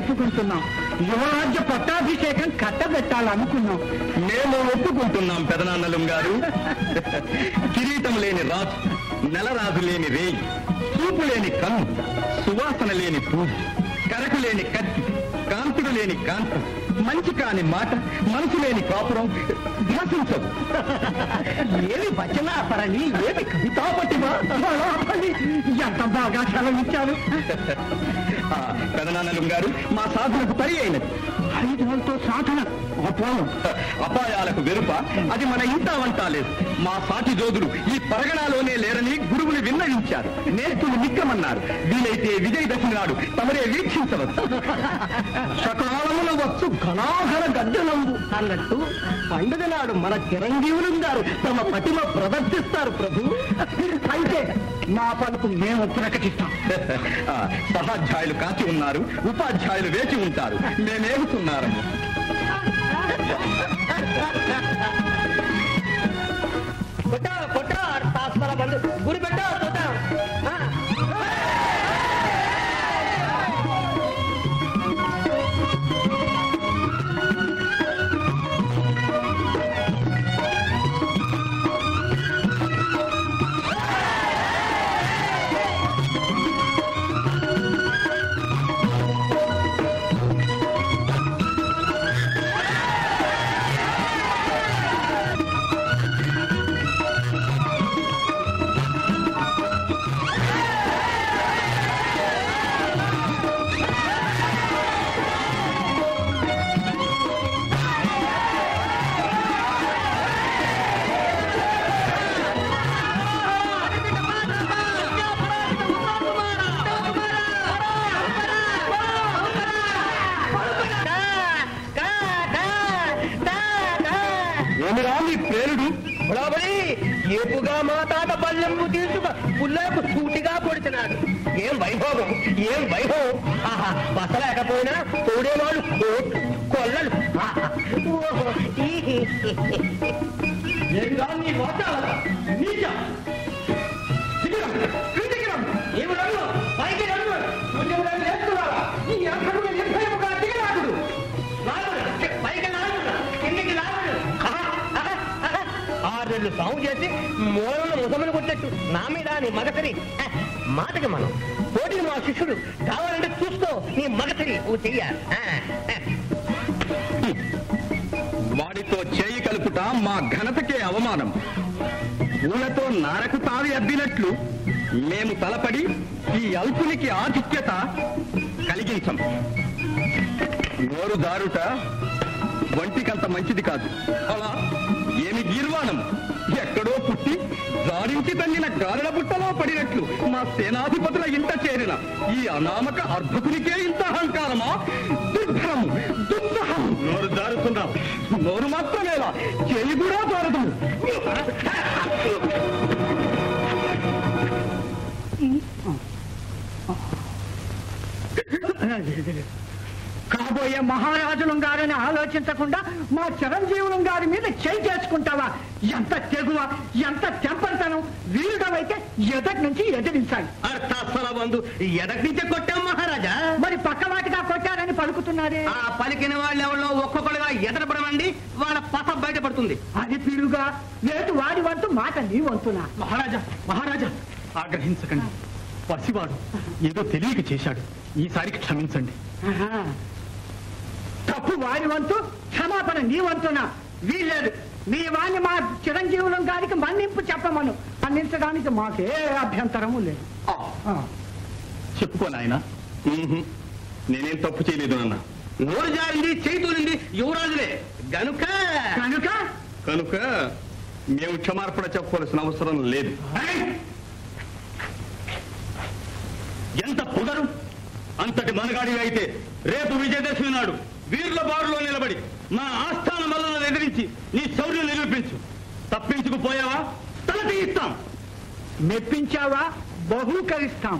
ఒప్పుకుంటున్నాం యువరాజ్య పట్టాభిషేకం కట్టబెట్టాలనుకున్నాం మేము ఒప్పుకుంటున్నాం పెదనాన్నలం గారు కిరీటం లేని రాజు నెలరాజు లేని రేయి చూపు లేని కన్ను సువాసన లేని పూజ కరకు లేని కత్తి కాంతుడు లేని కాంతం మంచి కాని మాట మనసు లేని కాపురం భాషించదు ఏమి వచనాపరని ఏమి కవితాపటిమా బలాపలి ఎంత బాగా సెలవిచ్చారు ఆ, పెదనాన్నలం గారు మా సాధనకు పరి అయినది ఐదులతో సాధన అపోలం అపాయాలకు వెరుప అది మన ఇంటా వంట లేదు మా సాటి జోదులు ఈ పరగణాలోనే లేరని గురువులు విన్నవించారు నేర్చులు నిక్కమన్నారు వీలైతే విజయదశమి నాడు తమరే వీక్షించవచ్చు సకాలమున వచ్చు ఘనాఘన గడ్డనందు అన్నట్టు పండుగ నాడు మన చిరంజీవులుందారు తమ పటిమ ప్రదర్శిస్తారు ప్రభు అయితే మా పలుకు మేము ప్రకటిస్తాం ఆ, సహాధ్యాయులు కాచి ఉన్నారు ఉపాధ్యాయులు వేచి ఉంటారు మేమేగుతున్నారము గురి పెట్ట ఏమిరా మీ ప్రేరుడు బరాబరి ఏపుగా మా తాత పల్లెంపు తీసుకు పుల్లకు సూటిగా పొడిచినాడు ఏం వైభోగం ఏం వైభవం ఆహా బసలేకపోయినా తోడేవాళ్ళు కోట్లు కొల్లలు ఆహా. ఓహో, ఈహి. ఏమిరా నీ వాచాలత? నీచ! దిగిరం, క్రిందికి రం. ఏమి రంగు? పైకి రంగు. సూర్యుడు లేస్తున్నావా? నీ అక్కడు నిర్భయముగా దిగరాకుడు. లాగుడు, పైకి లాగుడు, కిందికి లాగుడు. ఆహా, ఆహా, ఆహా. ఆరేళ్ళు సాగు చేసి మూలను ముసమని కొట్టినట్టు నా మీద నీ మగతరి హ, మాటకి మనం పోటీ మా శిష్యుడు కావాలంటే చూసుకో నీ మగతరి ఓ చెయ్య ఆ, ఆ. వాడితో చేయి కలుపుట మా ఘనతకే అవమానం పూలతో నారకు తావి అబ్బినట్లు మేము తలపడి ఈ అల్పునికి ఆధిక్యత కలిగించం నోరు దారుట వంటికంత మంచిది కాదు అలా ఏమి గీర్వాణం ఎక్కడో పుట్టి జారించి తన్నిన గారెల బుట్టలో పడినట్లు మా సేనాధిపతుల ఇంట చేరిన ఈ అనామక అర్భకునికే ఇంత అహంకారమా దుర్భరము దుస్సహం నోరు జారుతున్నాం నోరు మాత్రమేలా చేయి కూడా జారదు కాబోయే మహారాజులం గారని ఆలోచించకుండా మా చిరంజీవులం గారి మీద చేయి చేసుకుంటావా ఎంత తెగువ ఎంత తెంపరితనం వీరుడవైతే ఎదటి నుంచి ఎదిరించాలి అర్థాస్థల బంధు ఎదటి నుంచే కొట్టాం మహారాజా మరి పక్కవాటిగా కొట్టారని పలుకుతున్నారే ఆ పలికిన వాళ్ళు ఎవరో ఒక్కొక్కడుగా ఎదరపడమండి వాళ్ళ పస బయటపడుతుంది అది పిలుగా లేదు వాడి వంతు మాట నీ వంతునా మహారాజా మహారాజా ఆగ్రహించకండి పసివాడు ఏదో తెలియక చేశాడు ఈసారికి క్షమించండి ఆహా. తప్పు వాడి వంతు క్షమాపణ నీ వంతునా వీల్లేదు మీ వాణ్ణి మా చిరంజీవులం గారికి మన్నింపు చెప్పమను మన్నించడానికి మాకే అభ్యంతరము లేదు ఆ. చెప్పుకో నాయనా నేనేం తప్పు చేయలేదు నాన్న నోరు జారింది చేతులింది యువరాజులే గనుక కనుక కనుక మేము క్షమార్పణ చెప్పవలసిన అవసరం లేదు ఎంత పొగరు అంతటి మనగాడి అయితే రేపు విజయదశమి నాడు వీరుల బారులో నిలబడి మా ఆస్థాన మల్లను ఎదిరించి నీ శౌర్యం నిరూపించు తప్పించుకుపోయావా తల తీయిస్తాం మెప్పించావా బహూకరిస్తాం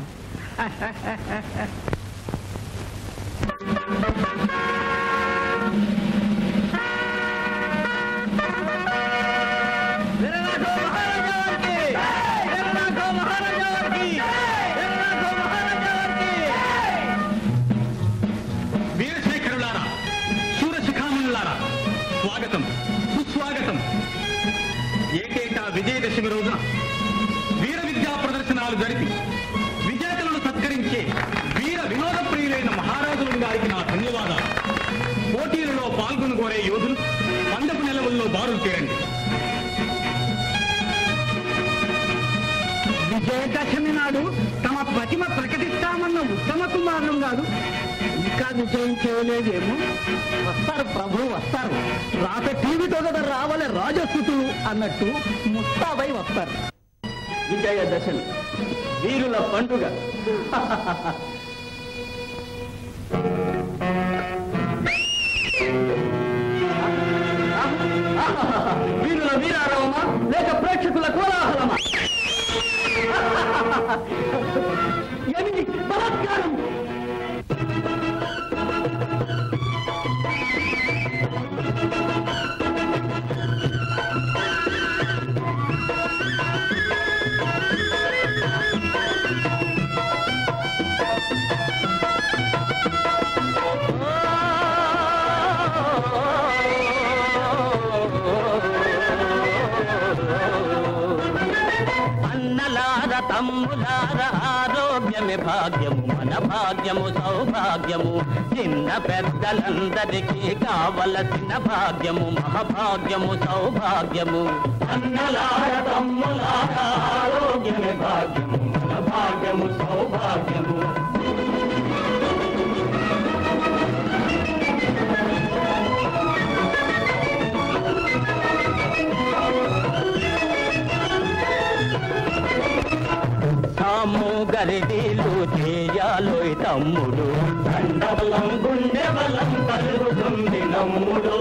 యజ్ఞాలు జరిపి విజేతలను సత్కరించే వీర వినోద ప్రియులైన మహారాజుల గారికి నా ధన్యవాదాలు పోటీలలో పాల్గొని కోరే యోధులు పందపు నెలవుల్లో బారులు తీరండి విజయదశమి నాడు తమ ప్రతిమ ప్రకటిస్తామన్న ఉత్తమ కుమారులు గారు ఇంకా విజయం చేయలేదేమో వస్తారు ప్రభు వస్తారు రాత టీవీతో కదా రావాలి రాజస్థుతులు అన్నట్టు ముస్తాబై వస్తారు విజయదశమి వీరుల పండుగ వీరుల వీరారవమా లేక ప్రేక్షకుల కోలాహలమా ఎనిమిది బలాత్కారం అన్నలార తమ్ములార ఆరోగ్యమే భాగ్యము మన భాగ్యము సౌభాగ్యము చిన్న పెద్దలందరికీ కావలసిన భాగ్యము మహాభాగ్యము సౌభాగ్యము అన్నలార తమ్ములార ఆరోగ్యమే భాగ్యము మన భాగ్యము సౌభాగ్యము తాము గరిడీలు చేయాలోయ్ తమ్ముడు దండబలం గుండె బలం కలుగుతుంది నమ్ముడు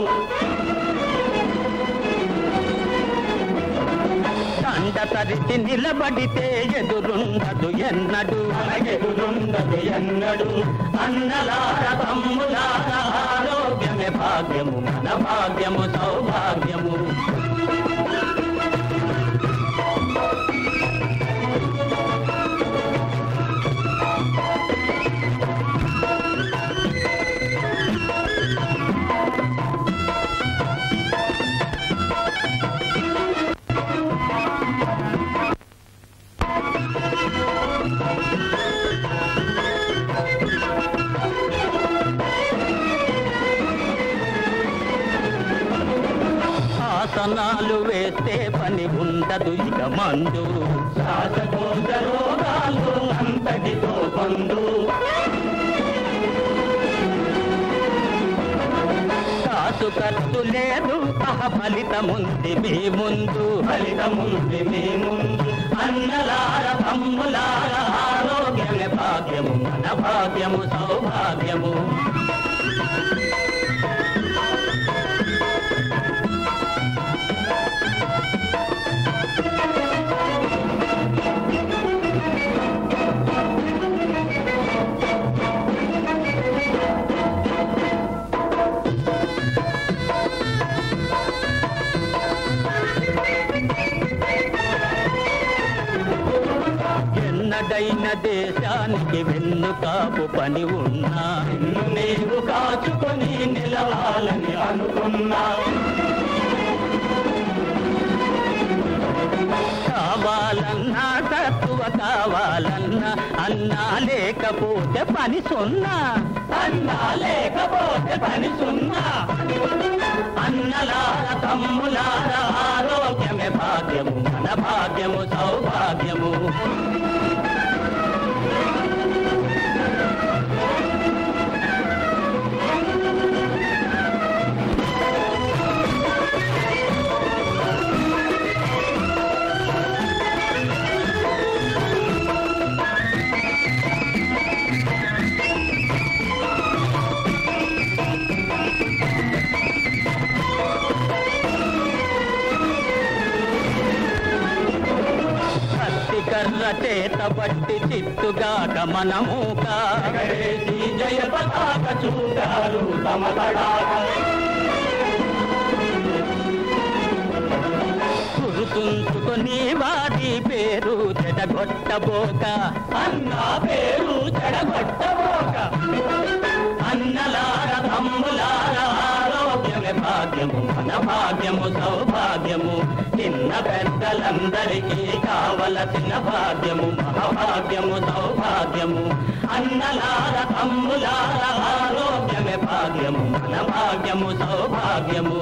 దండ తరిచి నిలబడితే ఎదురుండదు ఎన్నడు ఎదురుండదు ఎన్నడు అన్నలార తమ్ములార ఆరోగ్యమే భాగ్యము మన భాగ్యము సౌభాగ్యము ఆసనాలు వేస్తే పని ఉండదు ఇక మందు శ్వాసకోశ రోగాలు అంతటితో పండు కాసు ఖర్చు లేదు అహ ఫలితముంది మీ ముందు ఫలితముంది మీ ముందు అన్నలార తమ్ములార ఆరోగ్యమే భాగ్యము మన భాగ్యము సౌభాగ్యము ఎన్నడైన దేశానికి వెన్ను కాపు పని ఉన్నా నిన్ను నీవు కాచుకొని నిలవాలని అనుకున్నా కావాలన్నా తత్వ కావాలన్నా అన్నా లేకపోతే పని సున్నా అన్నా లేకపోతే పని సున్నా అన్నలార తమ్ములార ఆరోగ్యమే భాగ్యము మన భాగ్యము సౌభాగ్యము కత్తి కర్ర చేత బట్టి చిత్తుగాక మనమూక జయ పతాక చూడారు తమ తడాక గురుతుంచుకొని వారి పేరు చెడగొట్టబోక అన్న పేరు చెడగొట్టబోక అన్నలార తమ్ములార ఆరోగ్యమే భాగ్యము మన భాగ్యము సౌభాగ్యము చిన్న పెద్ద పిల్లలందరికీ కావలసిన భాగ్యము మహాభాగ్యము సౌభాగ్యము అన్నలార తమ్ములార ఆరోగ్యమే భాగ్యము మన భాగ్యము సౌభాగ్యము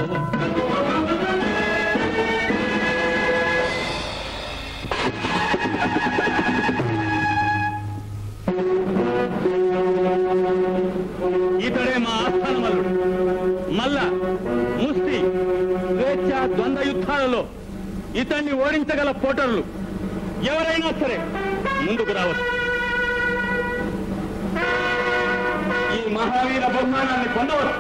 ఇతడే మా ఆస్థానమల్లుడు మల్ల ముస్తి స్వేచ్ఛ ద్వంద్వ యుద్ధాలలో ఇతన్ని ఓడించగల పోటర్లు ఎవరైనా సరే ముందుకు రావచ్చు ఈ మహావీర బహుమానాన్ని పొందవచ్చు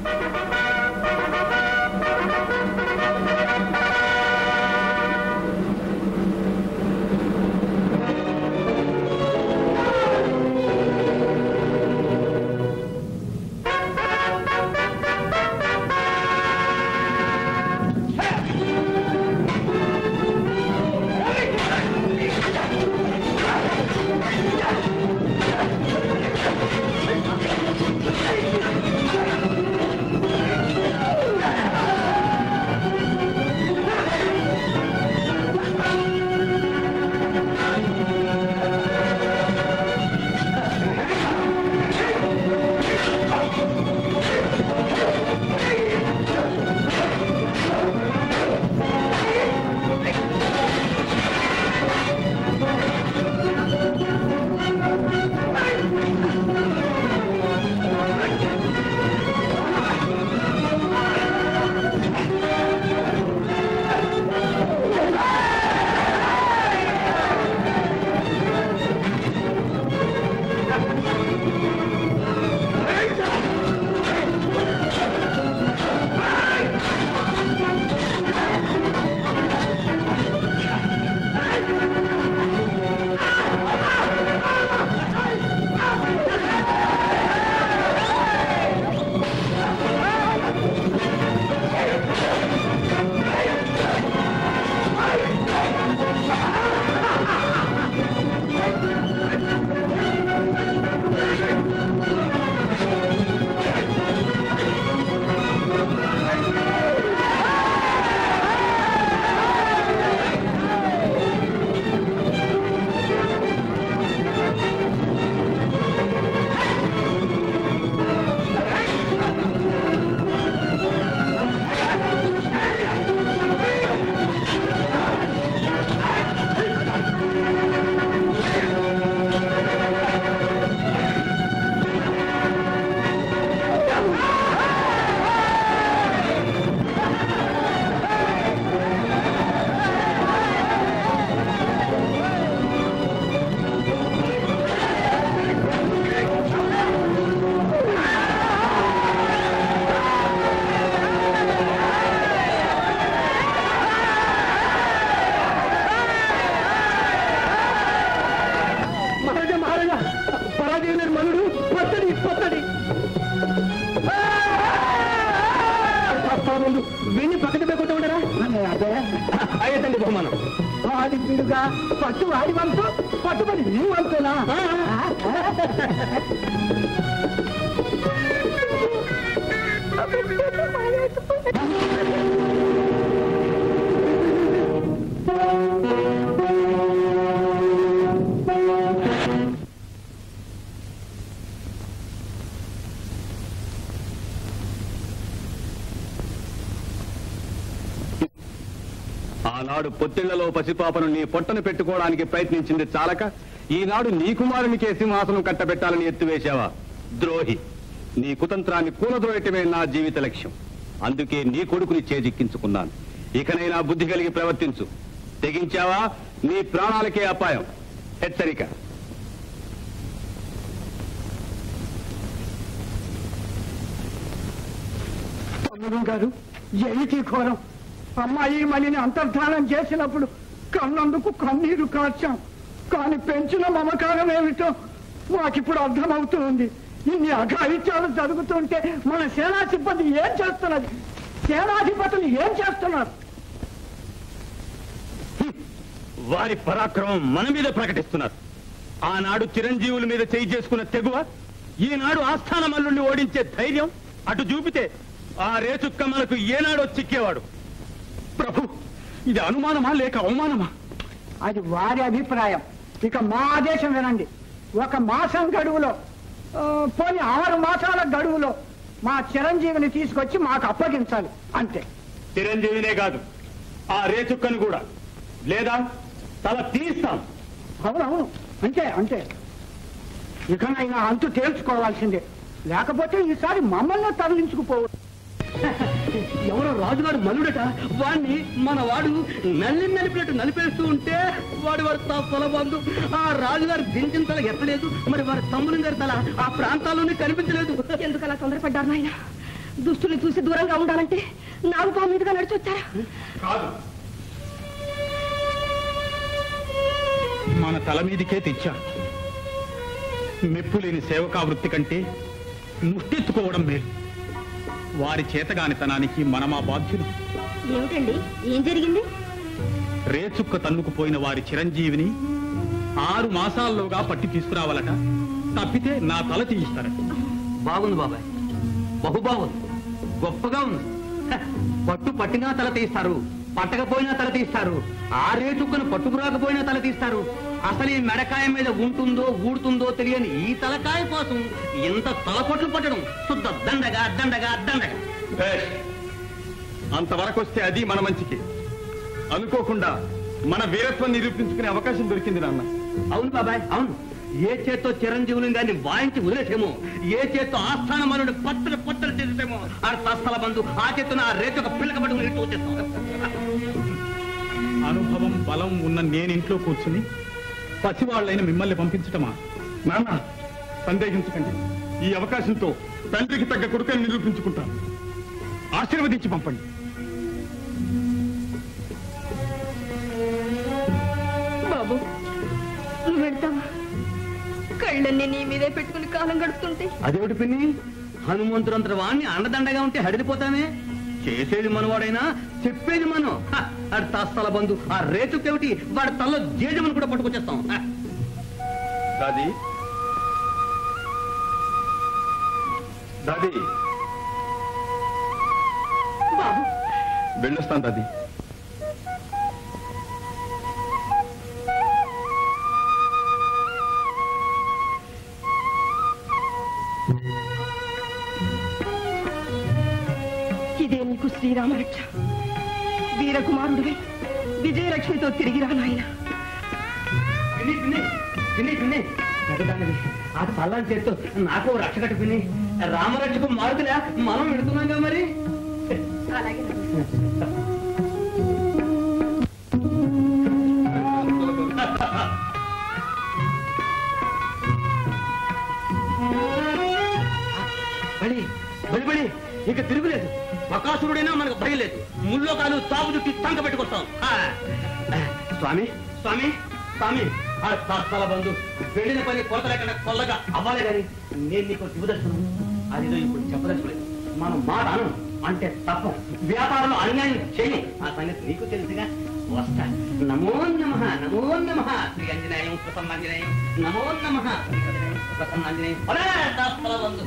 మహారాజా మహారాజా పరాజయ నిర్మలుడు పచ్చడి పచ్చడి ముందు విని పక్కన పెట్టుకుంటూ ఉండరా అదే అయ్యేదండి బహుమానం వాడి పిడుగా పట్టు వాడి వంతు పట్టుబడి నీ వంతునా ఆనాడు పొత్తిళ్లలో పసిపాపను నీ పొట్టను పెట్టుకోవడానికి ప్రయత్నించింది చాలక ఈనాడు నీ కుమారునికే సింహాసనం కట్టబెట్టాలని ఎత్తువేశావా ద్రోహి నీ కుతంత్రాన్ని కూలద్రోయటమే నా జీవిత లక్ష్యం అందుకే నీ కొడుకుని చేజిక్కించుకున్నాను ఇకనైనా బుద్ధి కలిగి ప్రవర్తించు తెగించావా నీ ప్రాణాలకే అపాయం హెచ్చరిక తమ్ముడు గారు ఏమిటి ఘోరం అమ్మాయి మణిని అంతర్ధానం చేసినప్పుడు కన్నందుకు కన్నీరు కార్చాం కాని పెంచిన మమకారం ఏమిటో మాకిప్పుడు అర్థమవుతుంది ఇన్ని అఘాయిత్యాలు జరుగుతుంటే మన సేనా సిబ్బంది ఏం చేస్తున్నది సేనాధిపతులు ఏం చేస్తున్నారు వారి పరాక్రమం మన మీద ప్రకటిస్తున్నారు ఆనాడు చిరంజీవుల మీద చేయి చేసుకున్న తెగువ ఈనాడు ఆస్థాన మల్లుల్ని ఓడించే ధైర్యం అటు చూపితే ఆ రేచుక్క మనకు ఏనాడో చిక్కేవాడు ప్రభు ఇది అనుమానమా లేక అవమానమా అది వారి అభిప్రాయం ఇక మా ఆదేశం వినండి ఒక మాసం గడువులో ఆ, పోనీ ఆరు మాసాల గడువులో మా చిరంజీవిని తీసుకొచ్చి మాకు అప్పగించాలి అంతే చిరంజీవినే కాదు ఆ రేచుక్కను కూడా లేదా తల తీస్తాం అవునవును అంతే అంతే ఇకనైనా అంతు తేల్చుకోవాల్సిందే లేకపోతే ఈసారి మమ్మల్ని తరలించుకుపోవు ఎవరో రాజుగారు మల్లుడట వాణ్ణి మన వాడు నల్లి నలిపినట్టు నలిపేస్తూ ఉంటే వాడి వారి తల బంధు ఆ రాజుగారు దించిన తల ఎత్తలేదు మరి వారి తమ్ముని గారి తల ఆ ప్రాంతాల్లోనే కనిపించలేదు ఎందుకు అలా తొందరపడ్డారు నాయన దుస్తుని చూసి దూరంగా ఉండాలంటే నాగుపాము మీదుగా నడిచొచ్చారా కాదు మన తల మీదికే తెచ్చా మెప్పులేని సేవకా వృత్తి కంటే ముష్టెత్తుకోవడం మేలు వారి చేతగానితనానికి మనమా బాధ్యులు ఏమిటండి ఏం జరిగింది రేచుక్క తన్నుకుపోయిన వారి చిరంజీవిని ఆరు మాసాల్లోగా పట్టి తీసుకురావాలట తప్పితే నా తల తీయిస్తారట బాగుంది బాబాయ్ బహు బాగుంది గొప్పగా ఉంది హ, పట్టు పట్టినా తల తీస్తారు పట్టకపోయినా తల తీస్తారు ఆ రేచుక్కను పట్టుకురాకపోయినా తల తీస్తారు అసలు ఈ మెడకాయ మీద ఉంటుందో ఊడుతుందో తెలియని ఈ తలకాయ కోసం ఇంత తలపట్లు పట్టడం శుద్ధ దండగా దండగా దండగా భేష్. అంతవరకు వస్తే అది మన మంచికి అనుకోకుండా మన వీరత్వం నిరూపించుకునే అవకాశం దొరికింది నాన్న అవును బాబాయ్ అవును ఏ చేత్తో చిరంజీవుని గారిని వాయించి వదిలేసేమో ఏ చేత్తో ఆస్థాన మనుడు పత్ర పత్ర చేసేమో ఆ తస్థల బంధు ఆ చేత్తో ఆ రేటు ఒక పిల్లక పట్టుకుని ఇటు వచ్చేస్తాం అనుభవం బలం ఉన్న నేనింట్లో కూర్చుని పసివాళ్ళైన మిమ్మల్ని పంపించటమా నాన్న సందేహించకండి ఈ అవకాశంతో తండ్రికి తగ్గ కొడుకని నిరూపించుకుంటాను ఆశీర్వదించి పంపండి బాబు నువ్వు వెళ్తావా కళ్ళన్నీ నీ మీదే పెట్టుకుని కాలం గడుపుతుంటే అదేమిటి పిన్ని హనుమంతుడంతటి వాణ్ణి అండదండగా ఉంటే హడిలిపోతామే చేసేది మనవాడైనా చెప్పేది మనం హ, ఆడి తస్థల బంధు ఆ రేతుకేమిటి వాడి తల్లో జేజమని కూడా పట్టుకొచ్చేస్తాం హ. దాది దాది బాబు వెళ్ళొస్తాను దాది ఇదే నీకు శ్రీరామరక్ష వీరకుమారుడివై విజయలక్ష్మితో తిరిగి రా నాయనా పిన్ని పిన్ని పిన్ని పిన్ని పెద్దదానివి ఆ తల్లని చేత్తో నాకు ఓ రక్ష కట్టు పిన్ని రామరక్షకు మారుతులే మనం వెళుతున్నాం మరి అలాగే బలి బలి బలి ఇక తిరుగులేదు బకాసురుడైనా మనకు భయం లేదు ముల్లో కాలు చాపు చుట్టి తంక పెట్టుకొస్తాం ఆ. స్వామి స్వామి స్వామి ఆ తల బంధు వెళ్ళిన పని కొరత లేకుండా కొల్లగా అవ్వాలి కానీ నేను నీకు దిగుదర్శనం అదిలో ఇప్పుడు చెప్పదలుచుకోలేదు మనం మాట అను అంటే తప్పం వ్యాపారంలో అన్యాయం చేయం ఆ సంగతి నీకు తెలుసుగా వస్తా నమో నమ నమో నమ శ్రీ అంజనేయం ప్రసన్నాంజనేయం నమో నమ ప్రసన్నాంజనేయం ఒరే, దాస్తల బంధు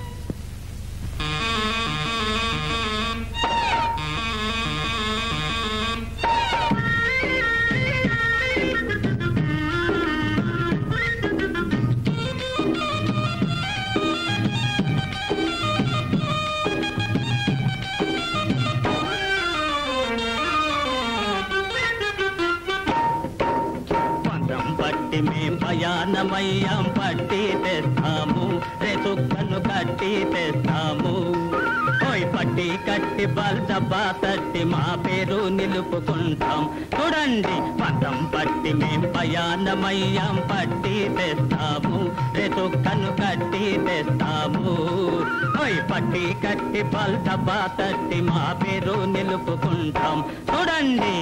పందం పట్టి మేం భయానమయ్యాం పట్టి తెస్తాము రేసుక్కను కట్టి తెస్తాము ఓయ్ పట్టి కట్టి బల్దబ్బా తట్టి మా పేరు నిలుపుకుంటాం చూడండి పందం పట్టి మేం భయానమయ్యాం పట్టి తెస్తాము రేసుక్కను కట్టి తెస్తాము ఓయ్ పట్టి కట్టి బల్దబ్బా తట్టి మా పేరు నిలుపుకుంటాం చూడండి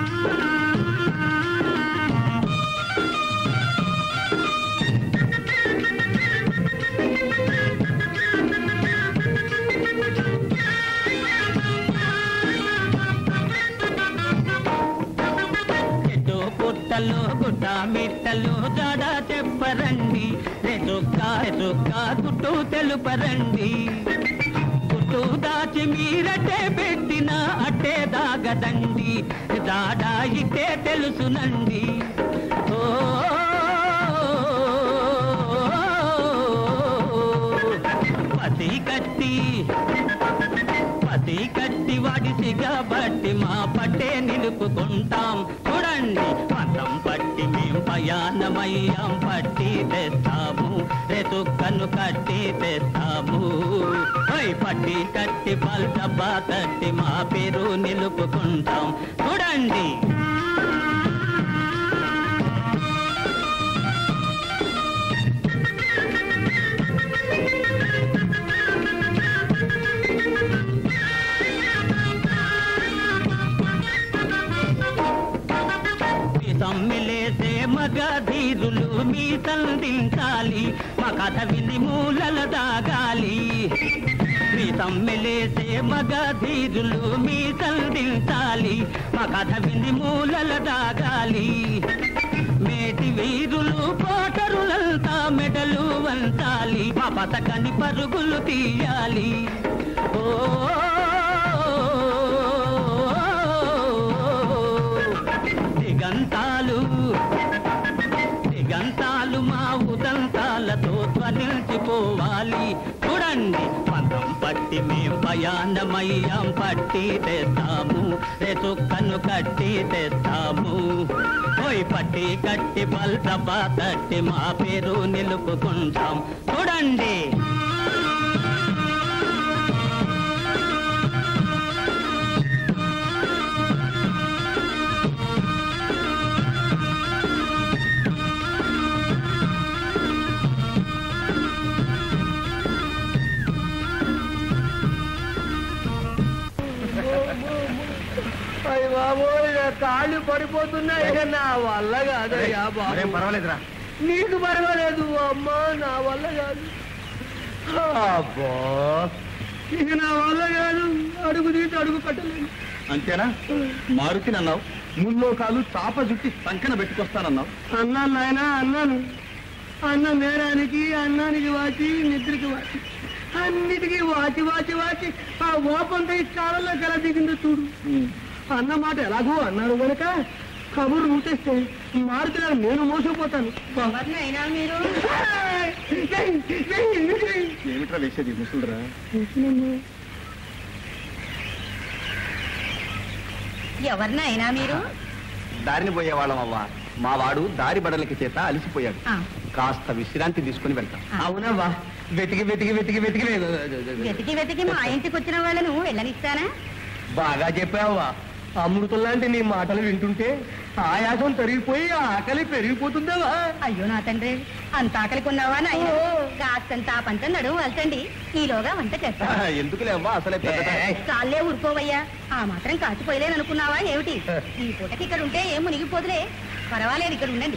చెట్టు పుట్టలు గుట్ట మిట్టలు జాడ చెప్పరండి రెచుక్క రెచుక్క గుట్టు తెలుపరండి గుట్ట ఇటు దాచి మీరటే పెట్టిన అట్టే దాగదండి దాడా ఇట్టే తెలుసునండి ఓ పతి కట్టి పతి కట్టి వాడిసిగా బట్టి మా పట్టే నిలుపుకుంటాం చూడండి పదం పట్టి మేం ప్రయాణమయ్యాం పట్టి తెస్తాము రెతుక్కను కట్టి తెస్తాము ఓయ్ పట్టి కట్టి పల్సబ్బా తట్టి మా పేరు నిలుపుకుంటాం చూడండి మీ సమ్మిలేసే మగధీరులు మీ సంధించాలి మా కథ విని మూలల దాగాలి మీ సమ్మిలేసే మగధీరులు మీ సంధించాలి మా కథ విని మూలల దాగాలి మేటి వీరులు పోటరులంతా మెడలు వంచాలి మా పథకాన్ని పరుగులు తీయాలి ఓ దిగంతాలు దిగంతాలు మా ఉదంతాలతో ధ్వనించిపోవాలి చూడండి పంతం పట్టి మేం ప్రయాణమయ్యాం పట్టి తెస్తాము రేచుక్కను కట్టి తెస్తాము పోయి పట్టి కట్టి పల్సబా తట్టి మా పేరు నిలుపుకుంటాం చూడండి అయ్య బాబోయ్ నా కాళ్ళు పడిపోతున్నాయి ఇక నా వల్ల కాదయ్యా బాబు పర్వాలేదురా నీకు పర్వాలేదు అమ్మా నా వల్ల కాదు అబ్బా ఇక నా వల్ల కాదు అడుగు తీసి అడుగు కట్టలేదు అంతేనా మారుతిని అన్నావు ముల్లో కాలు చాప జుట్టి సంకన పెట్టుకొస్తానన్నావు అన్నాను నాయన అన్నాను అన్న నేరానికి అన్నానికి వాచి నిద్రకి వాచి అన్నిటికీ వాచి వాచి వాచి ఆ ఓపంతో ఈ చాలలో గల దిగిందో చూడు అన్న మాట ఎలాగో అన్నారు కనుక కబురు ఊటేస్తే మారుతున్నారు నేను మోసపోతాను అయినా మీరు ఏమిట్రా వేసేది ముసులురా ఎవరినైనా మీరు దారిని పోయేవాళ్ళం అవ్వా మా వాడు దారి బడలకి చేత అలసిపోయాడు ఆ, కాస్త విశ్రాంతి తీసుకుని వెళ్తాం అవునవ్వా వెతికి వెతికి వెతికి వెతికి వెతికి వెతికి మా ఇంటికి వచ్చిన వాళ్ళను వెళ్ళనిస్తానా బాగా చెప్పావా అమృతం లాంటి నీ మాటలు వింటుంటే ఆయాసం తరిగిపోయి ఆకలి పెరిగిపోతుందావా అయ్యో నా తండ్రి అంత ఆకలి కొన్నావా నాయన కాస్తంత ఆ పంచం నడుము వలచండి ఈలోగా వంట చేస్తా ఎందుకులే అవ్వా అసలే పెద్ద చాలే ఊరుకోవయ్యా ఆ మాత్రం కాచిపోయలేననుకున్నావా ఏమిటి ఈ పూటకి ఇక్కడ ఉంటే ఏం మునిగిపోదులే పర్వాలేదు ఇక్కడ ఉండండి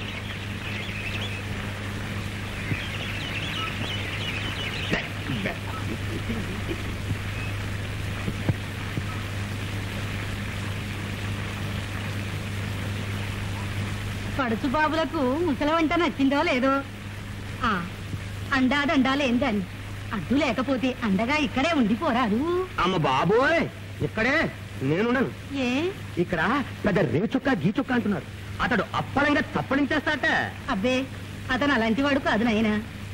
పడుచు బాబులకు ముసల వంట నచ్చిందో లేదో ఆ అండా దండా లేందని అడ్డు లేకపోతే అండగా ఇక్కడే ఉండిపోరాదు అమ్మ బాబోయ్ ఇక్కడే నేనున్నాను ఏ ఇక్కడ పెద్ద రేచుక్క గీచుక్క అంటున్నారు అతడు అప్పలంగా తప్పడించేస్తాట అబ్బే అతను అలాంటి వాడు కాదు నాయనా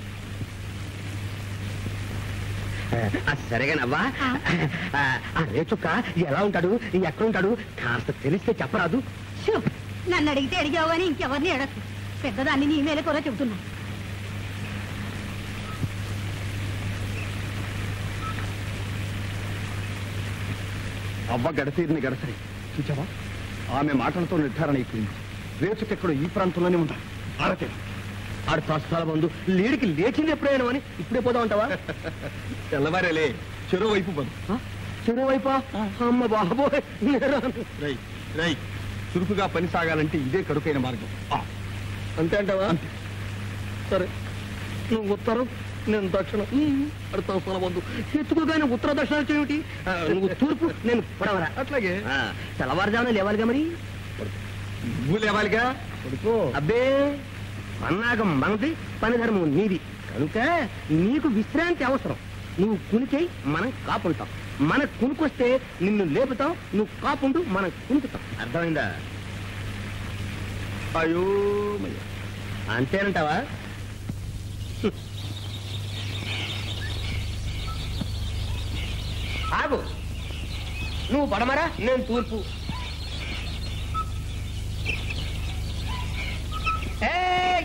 సరేగానవ్వా ఆ. ఆ, ఆ రేచుక్క ఎలా ఉంటాడు ఎక్కడ ఉంటాడు కాస్త తెలిస్తే చెప్పరాదు షూ, నన్ను అడిగితే అడిగావు అని ఇంకెవరిని అడగదు పెద్దదాన్ని నీ ಮೇಲೆ కూడా చెబుతున్నా అవ్వ గడతీరిని గడసరి చూచావా ఆమె మాటలతో నిర్ధారణ అయిపోయింది రేచుకెక్కడో ఈ ప్రాంతంలోనే ఉంటారు ఆరతే ఆడు ప్రస్తుతాల ముందు లేడికి లేచింది ఎప్పుడైనా అని ఇప్పుడే పోదాం అంటావా తెల్లవారేలే చెరో వైపు పదు ఆ? చెరువు వైపా అమ్మ బాబోయ్ నేరాను. రై రై చురుకుగా పని సాగాలంటే ఇదే కరుకైన మార్గం ఆ, అంతే అంటావా సరే నువ్వు ఉత్తరం నేను దక్షిణం అడుగుతావు పొల వద్దు ఎత్తుకోగానే ఉత్తర దక్షిణాలు ఏమిటి ఆ, నువ్వు తూర్పు నేను పడవరా అట్లాగే ఆ, తెల్లవారుజామున లేవాలిగా మరి నువ్వు లేవాలిగా పడుకో అబ్బే పన్నాగం మనది పని ధర్మం నీది కనుక నీకు విశ్రాంతి అవసరం నువ్వు కునికే మనం కాపుంటాం మన కునుకొస్తే నిన్ను లేపుతాం నువ్వు కాపుండు మనం కునుకుతాం అర్థమైందా అయ్యో మయ్య. అంతేనంటావా హ్మ్. ఆగు నువ్వు పడమరా నేను తూర్పు ఏయ్!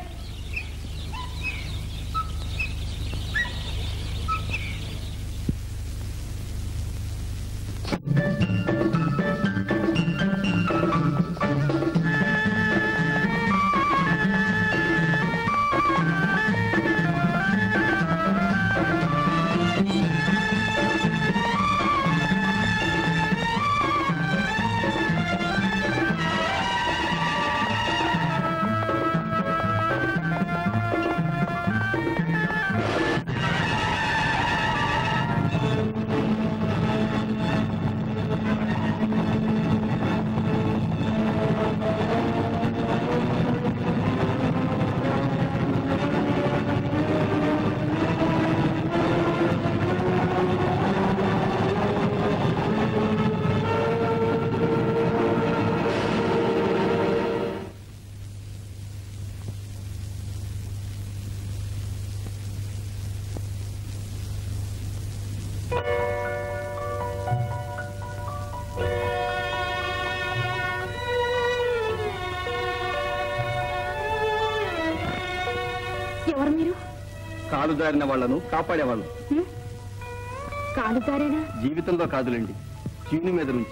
ఎవరు మీరు కాలు జారిన వాళ్లను కాపాడేవాళ్ళు హ్మ్? కాలు జారేనా జీవితంలో కాదులేండి చీని మీద నుంచి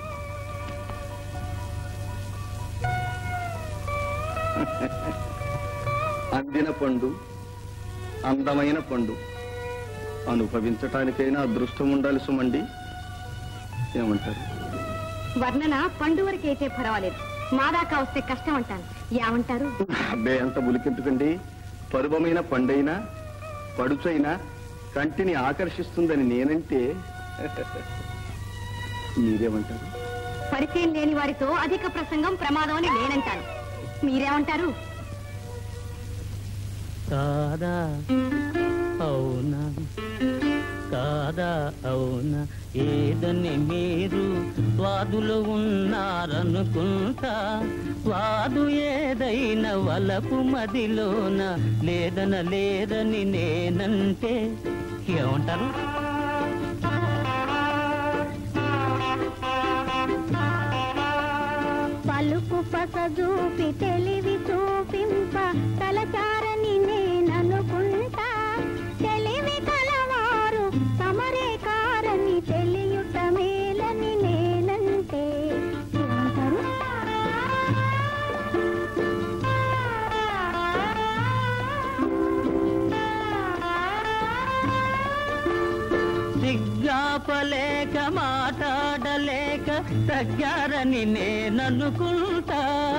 అందిన పండు అందమైన పండు అనుభవించటానికైనా అదృష్టం ఉండాలి సుమండి ఏమంటారు వర్ణన పండు వరకైతే పర్వాలేదు మా దాకా వస్తే కష్టం అంటాను ఏమంటారు అబ్బే అంత ములికెందుకండి పరువమైన పండైనా పడుచైనా కంటిని ఆకర్షిస్తుందని నేనంటే మీరేమంటారు పరిచయం లేని వారితో అధిక ప్రసంగం ప్రమాదం అని నేనంటాను మీరేమంటారు కాదా అవునా కాదా అవునా ఏదని మీరు వాదులు ఉన్నారనుకుంటా వాదు ఏదైనా వలపు మదిలోన లేదన లేదని నేనంటే ఏమంటారు పలుకు పస చూపి తెలివి చూపింప తలచారని నేననుకుంటా తెలివి కలవారు తమరే కారని తెలియుట మేలని నేనంటే ఏమంటారు? సిగ్గాపలేక మాట్లాడలేక తగ్గారని నేననుకుంటా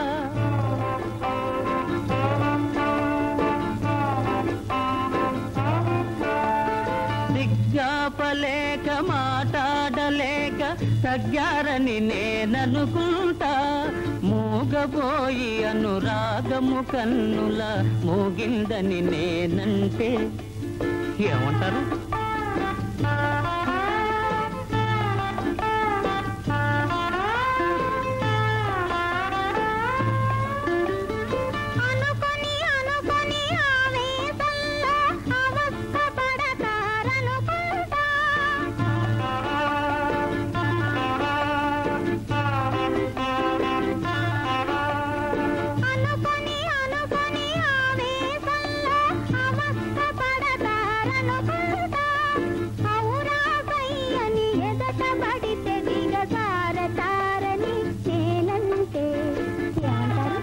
సిగ్గాపలేక మాట్లాడలేక తగ్గారని నేననుకుంటా మూగపోయి అనురాగము కన్నుల మూగిందని నేనంటే ఏమంటారు అనుకొని అనుకొని ఆవేశంలో అవస్థ పడతారనుకుంటా అనుకొని అనుకొని ఆవేశంలో అవస్థ పడతారనుకుంటా ఔరా కయ్యని ఎదట పడితే దిగజారతారని నేనంటే ఏమంటారు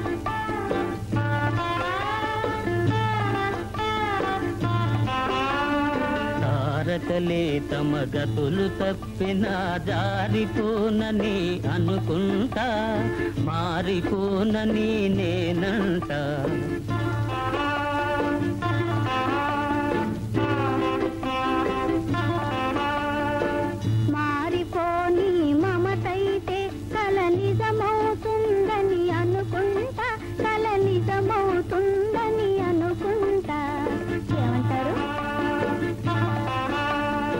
తారకలే తమ గతులు తప్పిన జారిపోనని అనుకుంటా మారిపోనని నేనంట మారిపోని మమతైతే కల నిజమవుతుందని అనుకుంటా కల నిజమవుతుందని అనుకుంటా ఏమంటారు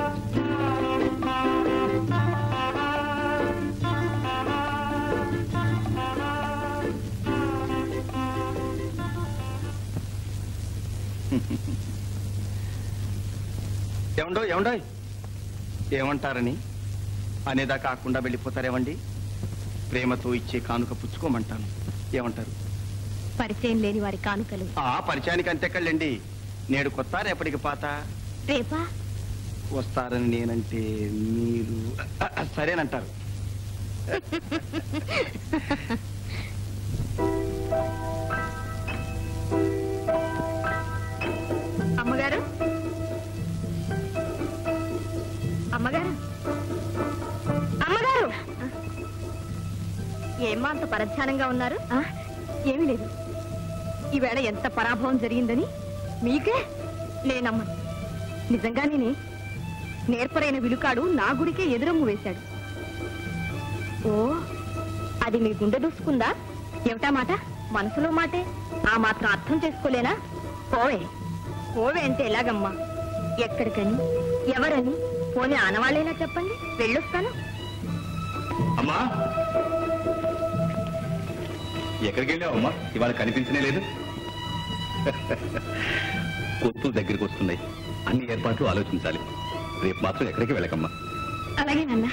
ఏమండో ఏమండో ఏమంటారని అనేదా కాకుండా వెళ్ళిపోతారేమండి ప్రేమతో ఇచ్చే కానుక పుచ్చుకోమంటాను ఏమంటారు పరిచయం లేని వారి కానుకలు ఆ పరిచయానికి అంతెక్కళ్ళండి నేడు కొత్త రేపటికి పాత రేపా వస్తారని నేనంటే మీరు అ, అ, సరేనంటారు అమ్మగారు అమ్మగారు అమ్మగారు ఏమ్మా అంత పరధ్యానంగా ఉన్నారు ఏమీ లేదు ఈవేళ ఎంత పరాభవం జరిగిందని మీకే లేనమ్మా నిజంగానే నేర్పరైన విలుకాడు నా గుడికే ఎదురమ్ము వేశాడు ఓ అది మీ గుండె దూసుకుందా ఏమిటా మాట మనసులో మాటే ఆ మాత్రం అర్థం చేసుకోలేనా పోవే పోవే అంటే ఎలాగమ్మా ఎక్కడికని ఎవరని పోనీ ఆనవాళ్ళైనా చెప్పండి వెళ్ళొస్తాను అమ్మా ఎక్కడికి వెళ్ళావు అమ్మా ఇవాళ కనిపించనే లేదు కొత్తులు దగ్గరికి వస్తున్నాయి అన్ని ఏర్పాట్లు ఆలోచించాలి రేపు మాత్రం ఎక్కడికి వెళ్ళకమ్మా అలాగే నాన్న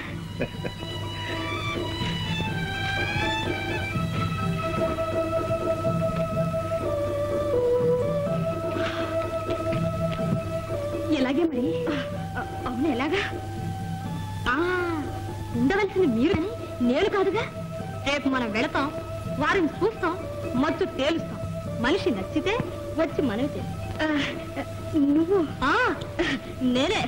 ఎలాగే మరి అ- అవును ఎలాగా ఆ, ఉండవలసింది మీరని నేను కాదుగా రేపు మనం వెళతాం వారిని చూస్తాం మత్తు తేలుస్తాం మనిషి నచ్చితే వచ్చి మనవి చేస్తాం. ఆ, నువ్వు ఆ, నేనే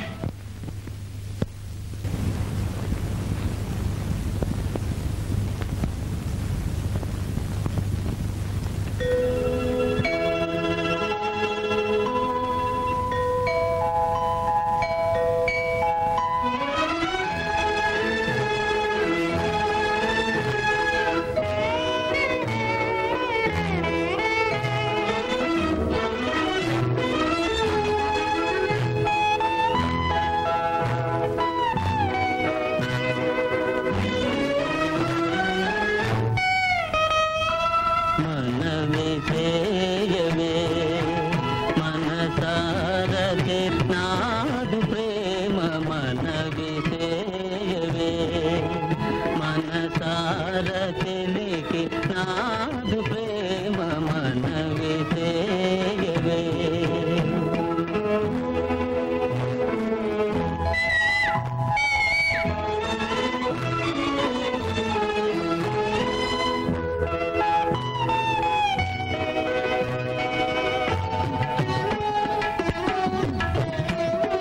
మనవి చేయవే మనసార నాడు ప్రేమ మనవి చేయవే మనసార తెలికి నాడు ప్రేమ మనవి చేయవే ఆ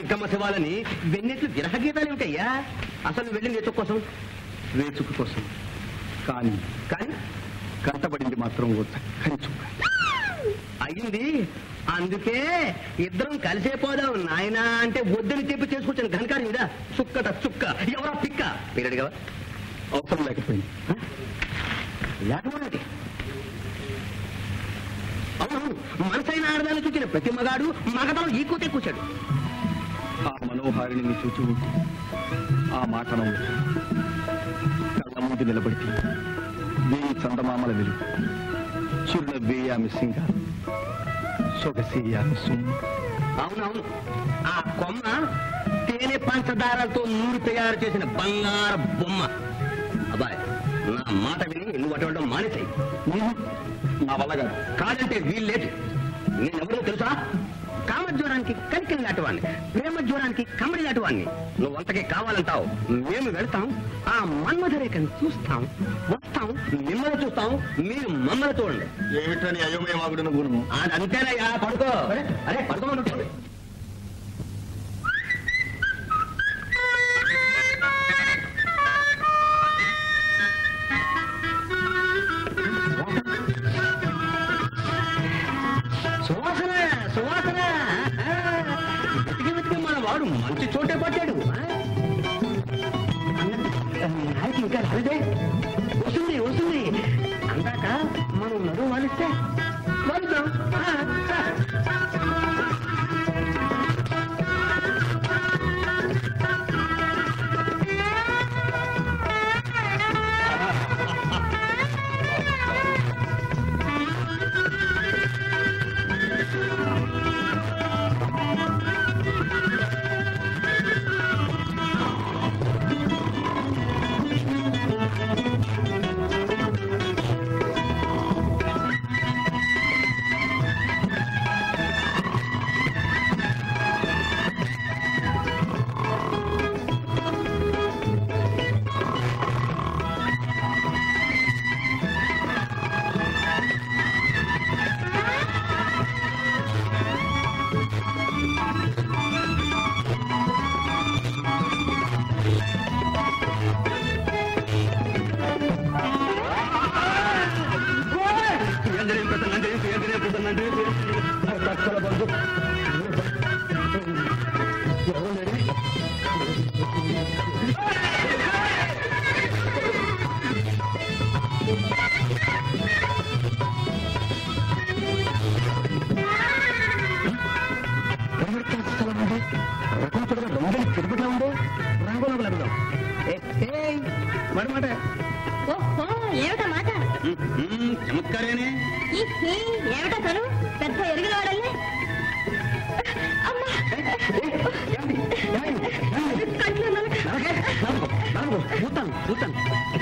వెంకమ్మ శివాలని వెన్నెట్లు విరహ గీతాలు ఏమిటయ్యా అసలు వెళ్ళి నేచు కోసం వేచుకు కోసం కానీ కానీ కంటపడింది మాత్రం ఓ చక్కని చుక్క అయ్యింది అందుకే ఇద్దరం కలిసే పోదాం నాయనా అంటే వద్దని చెప్పి చేసుకొచ్చాను ఘనకారం ఇదా చుక్కట చుక్క ఎవరా పిక్క పేరడు కదా అవసరం లేకపోయింది లేకపోతే అవునవును మనసైన ఆడదాన్ని చూసిన ప్రతి మగాడు మగతనం ఈ కూతే కూర్చాడు ఆ మనోహారిణిని చూచి ఉంటే ఆ మాట నవ్వు కళ్ళ ముందు నిలబడితే వేయి చందమామల వెలుగు చిరునవ్వేయామి సింగారం సొగసేయామి సుమ్ము అవునవును ఆ కొమ్మ తేనె పంచదారలతో నూరు తయారు చేసిన బంగారు బొమ్మ అబ్బాయ్ నా మాట విని నువ్వు అటువంటి మానేసాయి నా వల్ల కాదు కాదంటే వీల్లేదు నేనెవరో తెలుసా కామజ్వరానికి కనికిల్ లాంటివాడిని ప్రేమ జ్వరానికి కమడి లాంటివాడిని నువ్వు అంతకే కావాలంటావు మేము వెళ్తాం ఆ మన్మధరేఖను చూస్తాం వస్తాం మిమ్మల్ని చూస్తాం మీరు మమ్మల్ని చూడండి ఏమిటని అయోమయమాగుడును గుణము అది అంతేనయ్యా పడుకో అరే పడుకోమని సువాసన సువాసన వెతికి వెతికి మన వాడు మంచి చోటే పట్టాడు నాయకి ఇంకా రాలేదే వస్తుంది వస్తుంది అందాక మనం నడువు వాలిస్తే వాలుద్దాం ఆ, ఆ. శ్రీయంజనేయం ప్రసన్నంజనేయం శ్రీయంజనేయం ప్రసన్నంజనేయం తక్షణ బంధు ఎవరు లేరే? ఎవరికి స్థలం ఉంది రకం చూడగా రంగులు తిరుగుతూ ఉంది రంగులు అడుగుదాం మరి మాట ఓహో ఏమిటా మాట చమత్కారేనే ఈ హీ, ఏమిటా తను పెద్ద ఎరిగిన వాడల్లే అమ్మా కంట్లో నలక. చూస్తాను చూస్తాను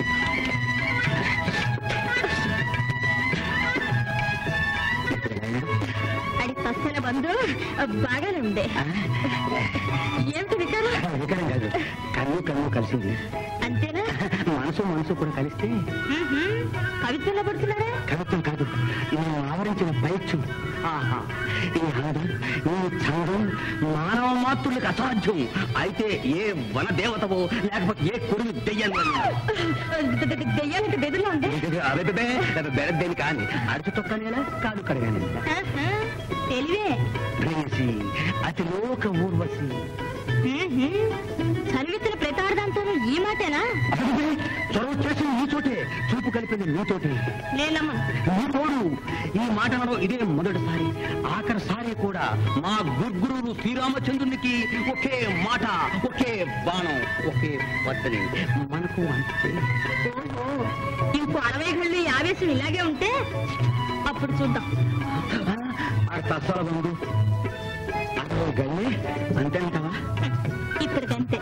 అడి తస్సల బంధు బాగానే ఉంది ఏమిటి వికారం వికారం కాదు కన్ను కన్ను కలిసింది అంతేనా మనసు మనసు కూడా కలిస్తే మ్మ్హ్మ్. కవిత్వంలో పడుతున్నారా కవిత్వం కాదు నేను ఆవరించిన పైచ్చు ఆహా ఈ అందం ఈ చందం మానవ మాతృలకు అసాధ్యం అయితే ఏ వన దేవతవో లేకపోతే ఏ కొడుకు దెయ్యాన్ని దెయ్యాలంటే బెదిరిలో ఉంది అదే బెరద్దేని కానీ అరచి తొక్కనేలా కాదు కడగానే ఆహా, తెలివే ప్రేయసి అతి లోక ఊర్వశి మ్మ్హ్మ్. చదివిస్తున్న ప్రతార్థంతోనూ ఈ మాటేనా అదే చొరవ చేసిన నీ చోటే చూపు కలిపింది నీ తోటే నేనమ్మను నీ తోడు ఈ మాటలలో ఇదే మొదటిసారి ఆఖరిసారి కూడా మా గుర్గురువు శ్రీరామచంద్రునికి ఒకే మాట ఒకే బాణం ఒకే పద్ధతి మనకు అంతే ఓహో ఇంకో అరవై గళ్ళు ఈ ఆవేశం ఇలాగే ఉంటే అప్పుడు చూద్దాం ఆ తత్సల బంధు అరవై గళ్ళే అంతే అంటావా ఇప్పటికంతే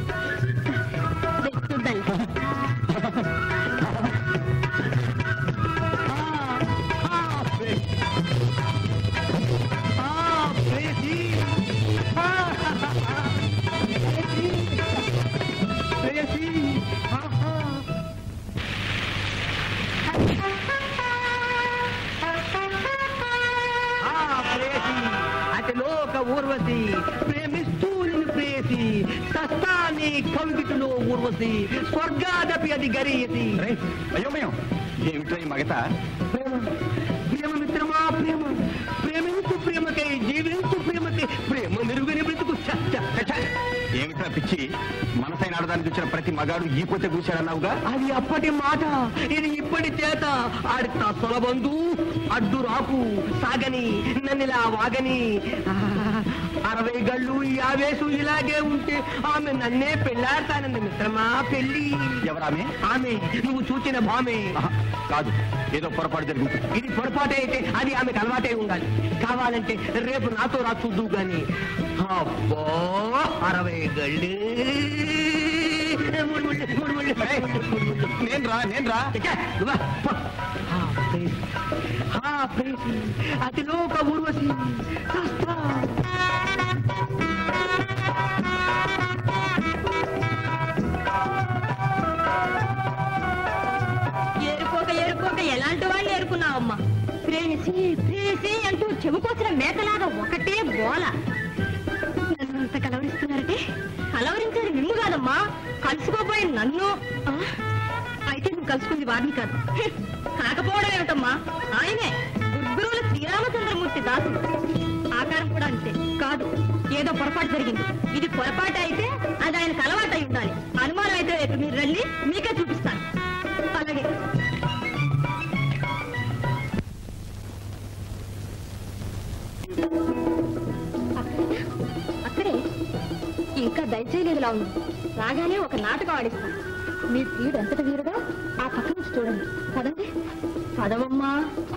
రేపు చూద్దాం ఆ ప్రేయసి అతి లోక ఊర్వశి ప్రేమిస్తూ కవిగిటులో ఊర్వశి స్వర్గాదపి అది గరీయసి అయోమయం ఏమిట్రా ఈ మగత ప్రేమ ప్రేమ మిత్రమా ప్రేమ ప్రేమించు ప్రేమకై జీవించు ప్రేమకై ప్రేమ మెరుగని బ్రతుకు ఛ, ఛ, ఛ, ఛ. ఏమిట్రా పిచ్చి మనసైన ఆడదానికి వచ్చిన ప్రతి మగాడు ఈ పోతే కూర్చాడన్నావుగా అది అప్పటి మాట ఇది ఇప్పటి చేత ఆడి తస్సల బంధు అడ్డు రాకు సాగని నన్నిలా వాగని ఆ, అరవై గళ్ళు ఈ ఆవేశం ఇలాగే ఉంటే ఆమె నన్నే పెళ్ళాడతానంది మిత్రమా పెళ్ళి ఎవరామె ఆమె నువ్వు చూచిన భామే ఆహా, కాదు ఏదో పొరపాటు జరిగింది ఇది పొరపాటే అయితే అది ఆమెకు అలవాటే ఉండాలి కావాలంటే రేపు నాతో రా చూద్దు గాని అబ్బో అరవై గళ్ళు మూడు ముళ్ళు, మూడు ముళ్ళు, మూడు ముళ్ళు. నేను రా నేను రా ఛే, నువ్వా? పో. హా, ప్రేసి. హా, ప్రేసి. అతిలోక ఊర్వశి కాస్తా. ఏరుకోక ఏరుకోక ఎలాంటి వాళ్ళు ఏరుకున్నావమ్మా ప్రేసి ప్రేసి అంటూ చెవుకోసిన మేకలాగా ఒకటే గోల నన్ను అంత కలవరిస్తున్నారంటే కలవరించేది నిన్ను కాదమ్మా కలుసుకోపోయి నన్ను ఆ, అయితే నువ్వు కలుసుకుంది వారిని కాదు హ్మ్, కాకపోవడం ఏమిటమ్మా ఆయనే దుర్గురువుల శ్రీరామచంద్రమూర్తి దాసుడు ఆకారం కూడా అంతే కాదు ఏదో పొరపాటు జరిగింది ఇది పొరపాటు అయితే అది ఆయనకు అలవాటు అయి ఉండాలి అనుమానం అయితే రేపు మీరు రండి మీకే చూపిస్తాను అలాగే అక్కడే ఇంకా దయచేయలేదులా ఉంది రాగానే ఒక నాటకం ఆడిస్తాం మీ ప్రియుడు ఎంతటి వీరుడో ఆ పక్క నుంచి చూడండి కదండి పదవమ్మా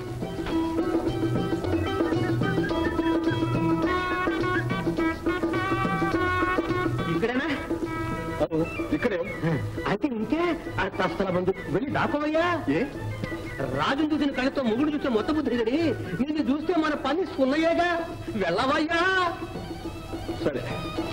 ఇక్కడేనా ఇక్కడే అయితే ఇంకే ఆ తస్తల బంధు వెళ్ళి దాకోవయ్యా ఏ రాజును చూసిన కళ్ళతో మొగుడు చూసిన మొత్త బుద్ధి గడి నిన్ను చూస్తే మన పని సున్నయ్యేగా వెళ్ళవయ్యా సరే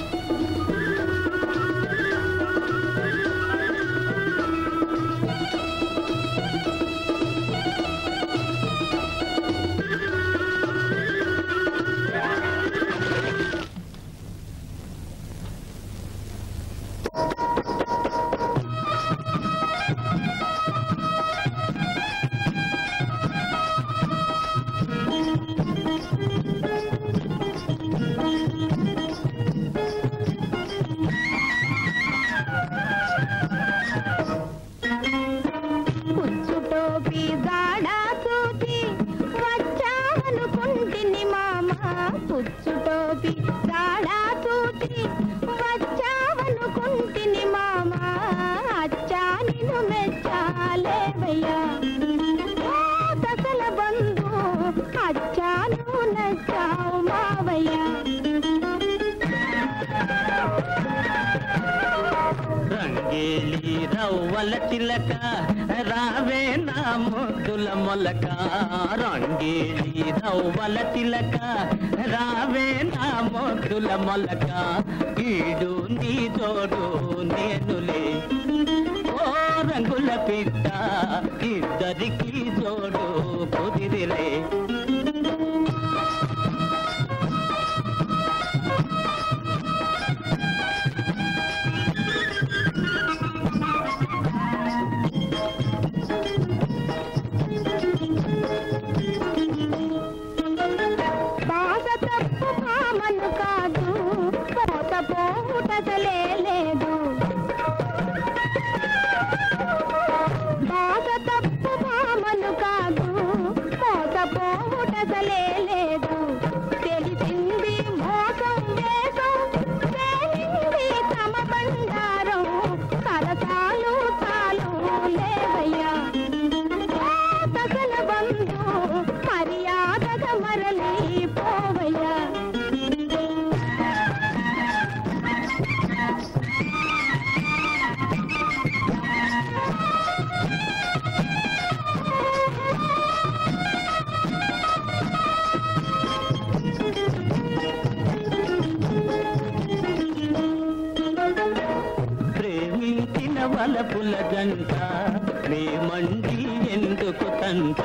పుచ్చుటోపి జాడా చూచి వచ్చావనుకుంటిని మామ పుచ్చుటోపి జాడా చూచి వచ్చావనుకుంటిని మామ అచ్చా నిన్ను మెచ్చాలేవయ్యా ఓ దశల బంధు అచ్చా నువ్వు నచ్చావు మావయ్యా రంగేలి రవ్వల చిలక రావే నా ముద్దుల మొలక రంగేలి రవ్వల చిలక రావే నా ముద్దుల మొలక ఈడు నీ తోడు నేనులే ఓ రంగుల పిట్ట ఇద్దరికి జోడు కుదిరిలే బాస తప్పు మామను కాదు పోత పోటసలే లేదు బాస తప్పు మామను కాదు పోత పోటసలే లేదు తెలిసింది మోసం వేసం తేలింది తమ బండారం సరసాలు తాలు లేవయ్యా తగల బంధు మర్యాదగా మరలి పోవయ్యా ప్రేమించిన వలపుల జంట ప్రేమండి ఎందుకు తంట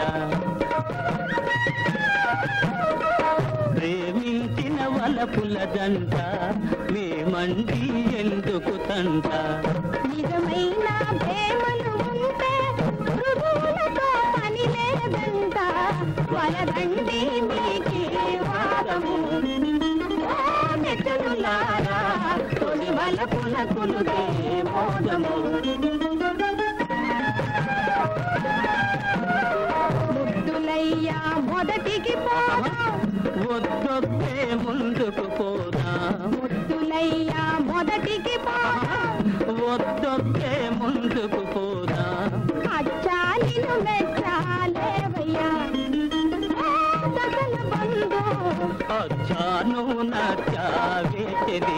ప్రేమించిన వలపుల జంట మేమండి ఎందుకు తంట నిజమైన ప్రేమను ఉంటే మృదువులతో పని లేదంట వలదండి మీకే వాదము ఓ నెచ్చలులారా తొలి వలపుల కొలుగే మోదము ముద్దులయ్యా మొదటికి పోదాం వద్దొద్దే ముందుకు పోదాం ముద్దులయ్యా మొదటికి పోదాం వద్దొద్దే ముందుకు పోదాం అచ్చా నిన్ను మెచ్చాలేవయ్యా ఓ సకల బంధు అచ్చాను నచ్చావేది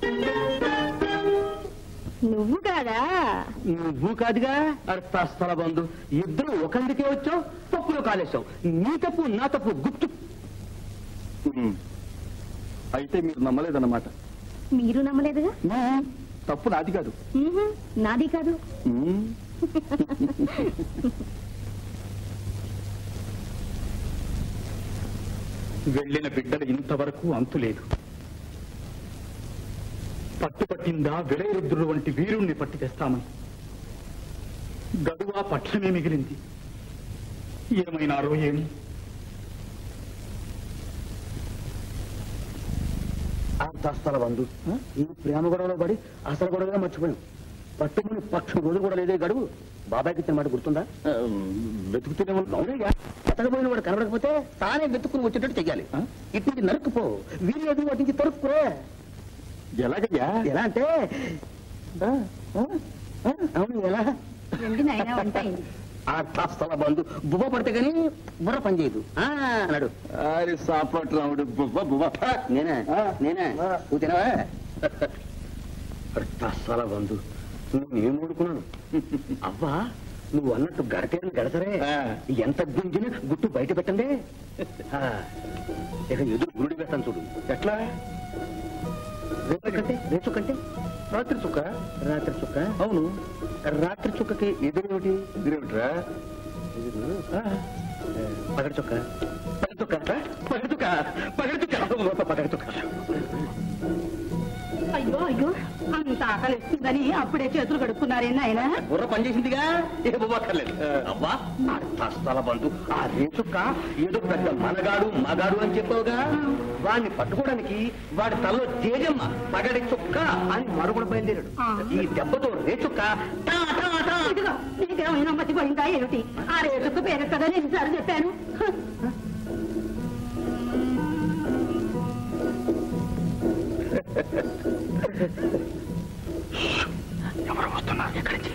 నువ్వు కాదా నువ్వు కాదుగా అర్థస్థల బంధు ఇద్దరు ఒకందుకే వచ్చావు తప్పులో కాలేశావు నీ తప్పు నా తప్పు గుర్తు అయితే మీరు నమ్మలేదన్నమాట మీరు నమ్మలేదుగా తప్పు నాది కాదు ఉహు, నాది కాదు వెళ్ళిన బిడ్డలు ఇంతవరకు అంతులేదు పట్టుపట్టిందా విలయరుద్రుడు వంటి వీరుణ్ణి పట్టి తెస్తామని గడువా పక్షమే మిగిలింది ఏమైనారో ఏమి అర్థస్థల బంధు ఈ ప్రేమ గొడవలో పడి అసలు గొడవగా మర్చిపోయాం పట్టుకుని పక్షం రోజు కూడా లేదే గడువు బాబాయ్కి ఇచ్చిన మాట గుర్తుందా వెతుకుతూనే ఉన్నావుగా ఎతకపోయిన వాడు కనబడకపోతే తానే వెతుకుని వచ్చేటట్టు చెయ్యాలి ఇటు నుంచి నరుక్కుపో వీలు లేదు వాటి నుంచి తొరుక్కుపో ఎలాగయ్యా ఎలా అంటే ఆ, ఆ, ఆ, అవును ఎలా రెండు నాయన ఉంటాయి అర్థస్థల బంధు బువ్వ పడితే గాని బుర్ర పనిచేయదు ఆ, అన్నాడు అరే సాపట్ రాముడు బువ్వ బువ్వ నేనే నేనే నువ్వు తినవా అర్థస్థల బంధు నేను ఊరుకున్నాను అవ్వా నువ్వు అన్నట్టు గడకేని గడసరే ఆ. ఎంత గుంజిన గుట్టు బయట పెట్టండి ఆ, ఇక ఎదురు గురుడి పెడతాను చూడు ఎట్లా రేపు కంటే రేచు కంటే రాత్రి చుక్క రాత్రి చుక్క అవును రాత్రి చుక్కకి ఎదురేమిటి ఇదేమిట్రా ఎదురు పగడి చుక్క పగడి చుక్క పగడి చుక్క పగడి చుక్క పగడి చుక్క అయ్యో అయ్యో అంత ఆకలి ఇస్తుందని అప్పుడే చేతులు కడుక్కున్నారే నాయన బుర్ర పనిచేసిందిగా ఏ బొమ్మక్కర్లేదు అవ్వా అర్థస్థల బంధు ఆ రేచుక్క ఏదో పెద్ద మనగాడు మగాడు అని చెప్పావుగా వాడిని పట్టుకోవడానికి వాడి తలలో తేజమ్మ పగడి చుక్క అని మరొకడు బయలుదేరాడు ఆ. ఈ దెబ్బతో రేచుక్క టా, టా, టా. ఇదిగో నీకేమైనా మర్చిపోయిందా ఏమిటి ఆ రేసుకు పేరు కదా నేను సార్ చెప్పాను ఎవరు వస్తున్నారు ఎక్కడి నుంచి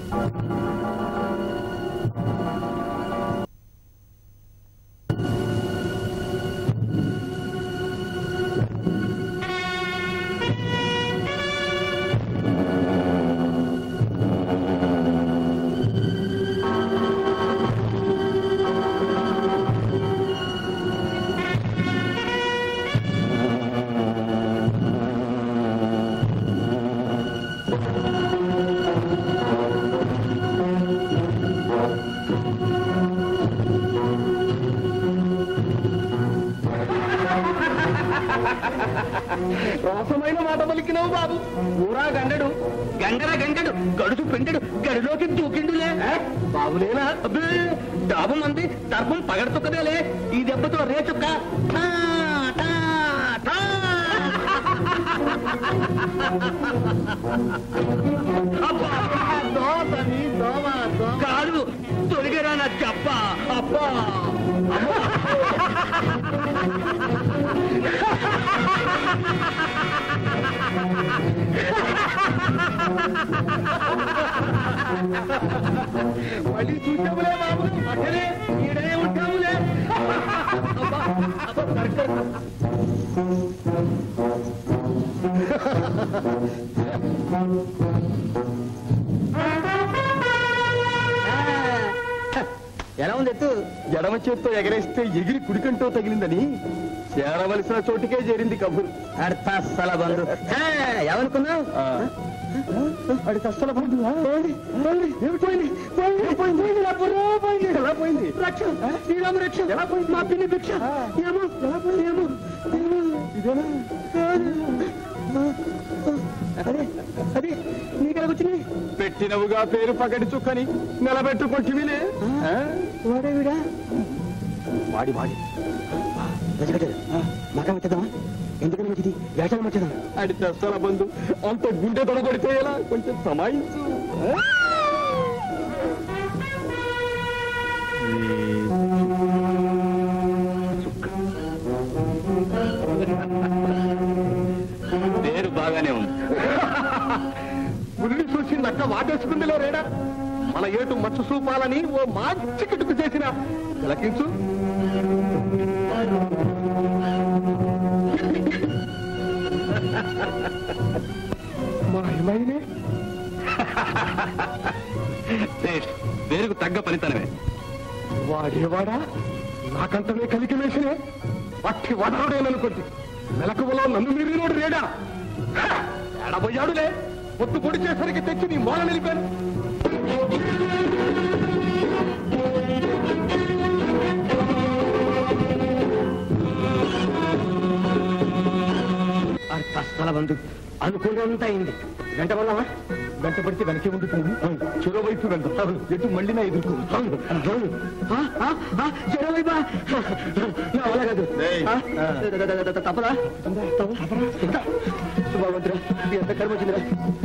రోసమైన మాట పలికినావు బాబు ఊరా గండడు గంగర గంగడు గడుసు పెండడు గడిలోకి దూకిండులే ఆ? బాబులేనా అబ్బే డాబు మంది దర్భం పగడుతుక్కదేలే ఈ దెబ్బతో రేచుక్క టా, టా, టా. అబ్బా, దోసని దోమ, దోమ. కాదు తొలిగరా నా చెప్ప అబ్బా అబ్బా. మళ్ళీ చూసాములే బాబు అక్కడే ఈడనే ఉంటాములే అబ్బా, అబ్బా, కరెక్ట్. ఎలా ఉంది ఎత్తు ఎడమ చేత్తో ఎగరేస్తే ఎగిరి కుడికంటో తగిలిందని చేరవలసిన చోటుకే చేరింది కబురు అర్థస్థల బంధు ఏమనుకున్నావు అది కష్టాల పడుతుంది పోయింది పోయింది ఏమి పోయింది పోయింది పోయింది ఎలా పోయింది పోయింది ఎలా పోయింది రక్ష శ్రీరామ రక్ష ఎలా పోయింది మా పిన్ని భిక్ష ఏమో ఎలా పోయింది ఏమో ఏమో ఇదేనా కాదు. అదే అదే నీకెలా వచ్చింది పెట్టినవుగా పేరు పగడి చుక్కని నిలబెట్టుకుంటువిలే వాడే వీడా వాడి వాడి మకా వచ్చేద్దామా ఎందుకని మంచిది వేషాలు మంచిదా అడి తెస్తాల బంధు అంత గుండె తొడగొడితే ఎలా కొంచెం సమాయించు పేరు బాగానే ఉంది ఉల్లి చూసి నక్క వాటేసుకుందిలో రేడా మన ఏటు మచ్చు చూపాలని ఓ మంచి కిటుకు చేసిన తిలకించు మాయమైనే శేష్, పేరుకు తగ్గ పనితనమే వాడేవాడా నాకంతమే కలికి వేసినే పట్టి వదరుడేననుకుంది మెలకువలో నన్ను మీరినోడు రేడా హ! ఎడబోయాడులే పొట్టు పొడి చేసరికి తెచ్చి నీ మూల నిలిపాను తల బంధు అనుకున్నంత అయింది వెంట వల్లవా వెంట పడితే వెనకే ఉంటుంది చెరో వైపు వెళ్తాం ఎటు మళ్ళీ నా ఎదుర్కో జరవైపా నా వల్ల కాదు ఏయ్. ఆ? తప్పదా శుభవంతురా ఎంత కర్మ వచ్చిందిరా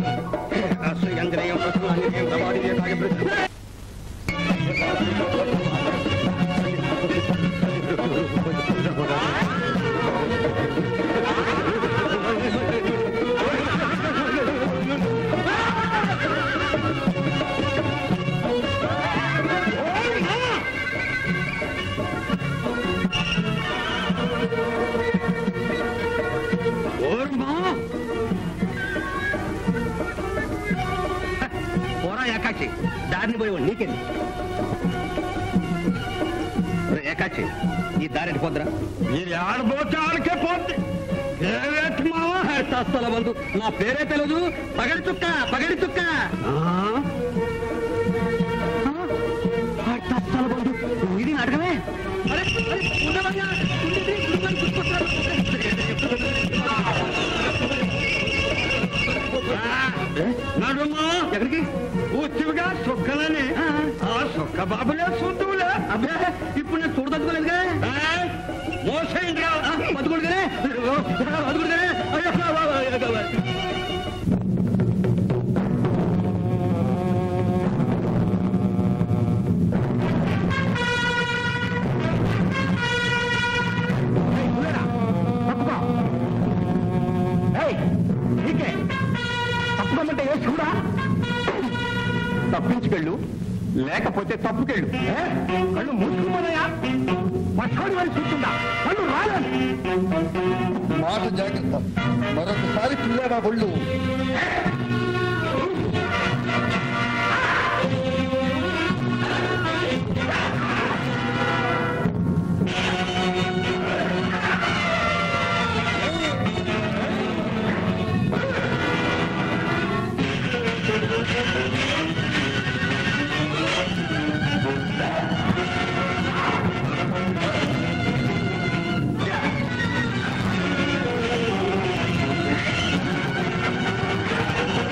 పోరా ఏకాక్షి దారిని పోయి నీకెళ్ళి ఏకాక్షి ఈ దారిని పోద్రా ఇది ఆడబోతే ఆడకే పోతే తస్తల బంధు నా పేరే తెలియదు పగడి చుక్క పగడి చుక్క తల బంధు ఇది నాటకమే అరే, అరే, ఉండవయ్యా, ఉండిది, ఉండమని గుర్తుకొస్తారు. నడుమా ఎక్కడికి పూర్తిగా సొక్కలని ఆ సొక్క బాబులే చూద్దులే అబ్బే ఇప్పుడు నేను చూడదలుచుకోలేదుగా మోసేయండి బతుకుడుగానే బతుకుడుగానే అయ్యో నీకే తప్పుకోమంటే ఏ చూడా తప్పించుకెళ్ళు లేకపోతే తప్పుకెళ్ళు ఏ? కళ్ళు మూసుకుపోయా పచ్చడి వారి చూస్తుందా కళ్ళు రాలేదు మాట జాగ్రత్త మరొకసారి పిల్లాడా ఒళ్ళు ఆ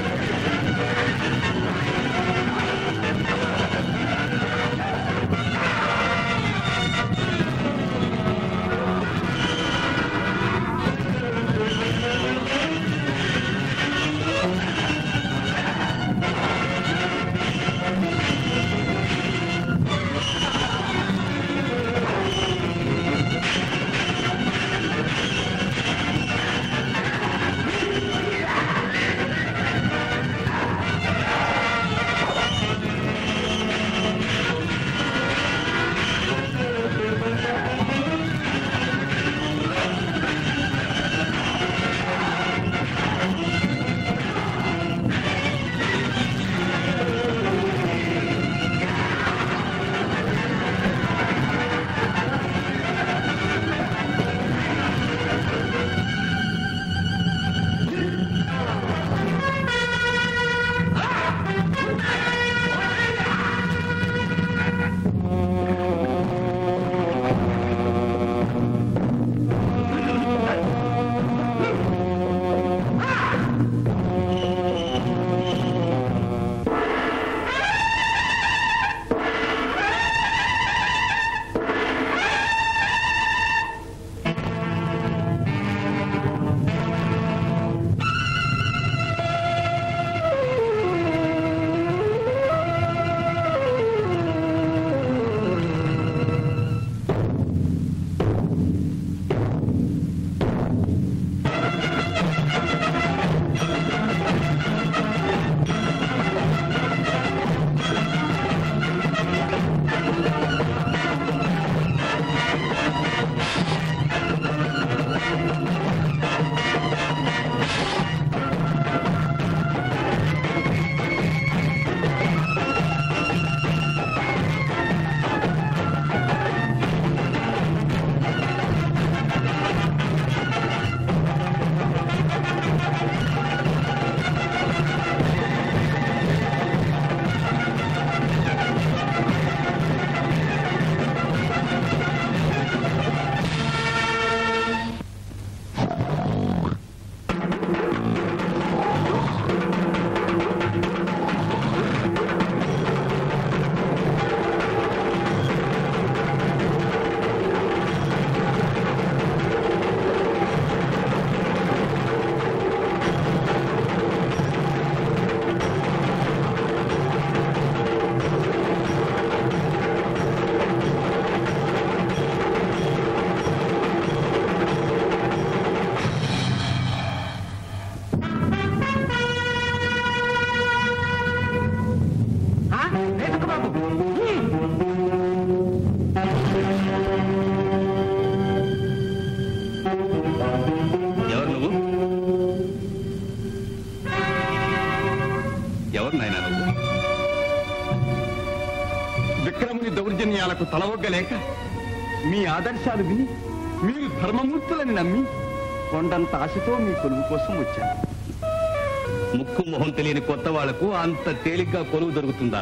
విక్రముని దౌర్జన్యాలకు తలవొగ్గలేక మీ ఆదర్శాలు విని మీరు ధర్మమూర్తులని నమ్మి కొండంత ఆశతో మీ కొలువు కోసం వచ్చాను ముక్కు మొహం తెలియని కొత్త వాళ్లకు అంత తేలిగ్గా కొలువు దొరుకుతుందా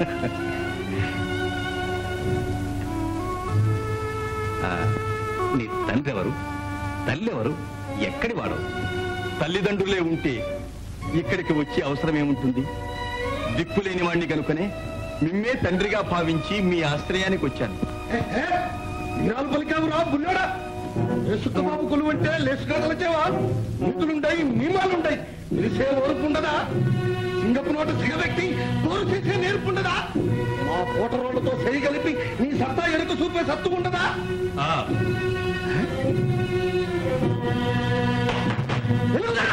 ఆ, నీ తండ్రి ఎవరు తల్లి ఎవరు ఎక్కడి వాడు తల్లిదండ్రులే ఉంటే ఇక్కడికి వచ్చే అవసరం ఏముంటుంది దిక్కులేని వాణ్ణి కనుకనే మిమ్మే తండ్రిగా భావించి మీ ఆశ్రయానికి వచ్చాను మీరాలు పలికావురా బుల్లాడా లేసుకబాబు కొలువు అంటే లేసుకదలచేవా నీతులుంటాయి నియమాలుంటాయి తెలిసే ఓర్పుండదా సింగపు నోట సిగబెట్టి తోరు చేసే నేర్పుండదా మా పోటరోళ్లతో సరి కలిపి నీ సత్తా ఎరుక చూపే సత్తు ఉండదా ఆ, ఎలుగుదరా!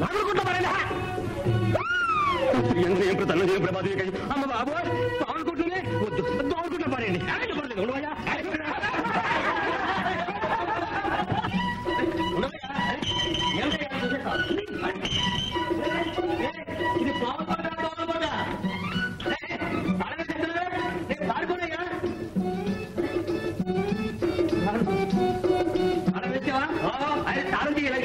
నగరుకుంటా మరేనా ఏం ప్రధాన ఏం ప్రమాదం ఏం అమ్మ బాబు తోలుకుంటూనే వద్దు తోలుకుంటా పడండి పర్లేదు ఉండవయ్యా ఇది పావుకోట తోలుకోట పాడుకోనయ్యా తాళం వేసావా అదే తాళం తీయాలి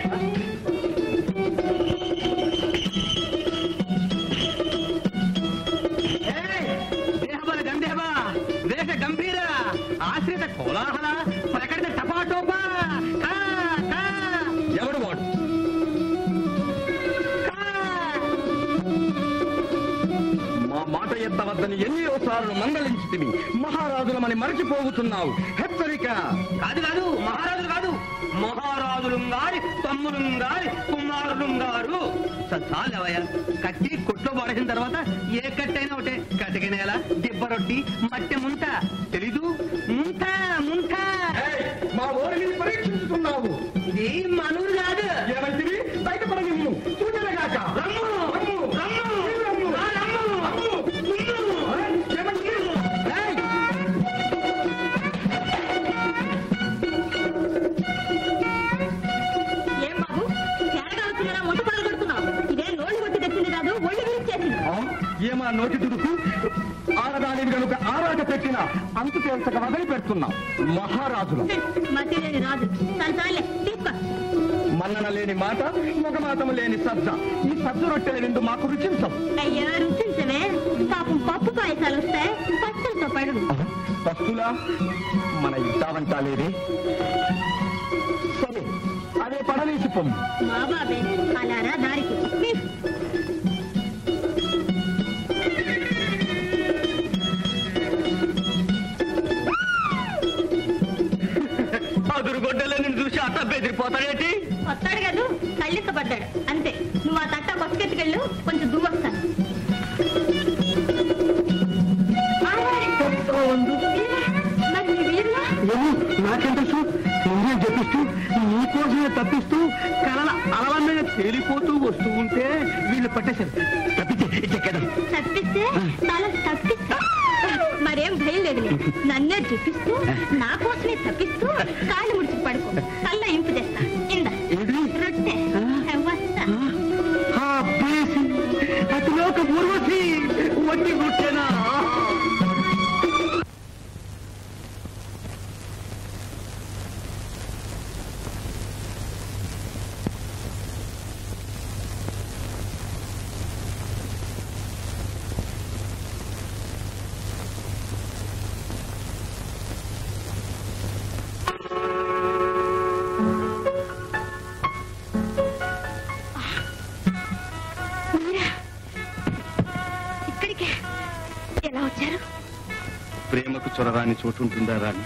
దేహబల గంధేవ వేష గంభీర ఆశ్రిత కోలాహల ప్రకటన టపాటోపా కా, కా, ఎవడు వాడు కా. మా మాట ఎత్తవద్దని ఎన్నో సార్లు మందలించితివి మహారాజులమని మరచిపోగుతున్నావు హెచ్చరిక కాదు కాదు మహారాజులు కాదు మహారాజులు గారి తమ్ములు గారి కుమారులు గారు చాలవయ్య కట్టి కొట్లో పడేసిన తర్వాత ఏ కట్టైనా ఒకటే కటిక నేల దిబ్బ రొట్టి మట్టె ముంత తెలీదు ముంత ముంత ఏయ్, మా ఊరిని పరీక్షించుతున్నావు ఇది మనూరు కాదు ఏమంటివి బయటపడ నిన్ను చూడలేగాక రమ్ము రమ్ము రమ్ము ఆ, రమ్ము ఏమంటివి? ఏయ్, ఏం బాబు తేరగాడుతున్నారా మొట్ట పడగొడుతున్నావు ఇదే నోళ్ళు కొట్టి తెచ్చింది కాదు ఒళ్ళు విరిచేసింది ఆ, ఏమా నోటి దుడుకు ఆడదాని కనుక ఆరాట పెట్టిన అంతు తేల్చక వదిలి పెడుతున్నాం మహారాజులు మతి లేని రాజు చాలు చాలే తీసుకో మన్నన లేని మాట ముఖమాతము లేని సజ్జ ఈ సజ్జు రొట్టెల విందు మాకు రుచించవు అయ్యా రుచించవే పాపం పప్పు పాయసాలు వస్తాయి పచ్చలతో పడు పస్తులా మన ఇద్దామంటా లేదే సరే అదే పడవేసి పొమ్ము మా బాబే అలారా దారికి అదురుగొడ్డలే నేను చూసి అట్ట బెదిరిపోతాడేటి వస్తాడు కాదు కళ్ళెత్తపడ్డాడు అంతే నువ్వు ఆ తట్ట కొట్టుకెత్తుకెళ్ళు కొంచెం దువ్వొస్తాను మరి నీ వీరులా నాకేం తెలుసు నువ్వే చెప్పిస్తూ నీకోసమే తప్పిస్తూ కలల అలల మీద తేలిపోతూ వస్తూ ఉంటే వీళ్ళు పట్టేశారు తప్పించే చెక్కేద్దాం తప్పిస్తే తల తప్పిస్తా మరేం భయం లేదు నన్నే చూపిస్తూ నా కోసమే తప్పిస్తూ కాళ్ళు ముడిచి పడుకో కళ్ళ ఇంపు తెస్తా ఇంద రొట్టె వస్తా ఆ బేసి అతిలోక ఊర్వశి వడ్డీ గుట్టేనా మీరా? ఇక్కడికే ఎలా వచ్చారు ప్రేమకు చొరరాని చోటుంటుందా రాని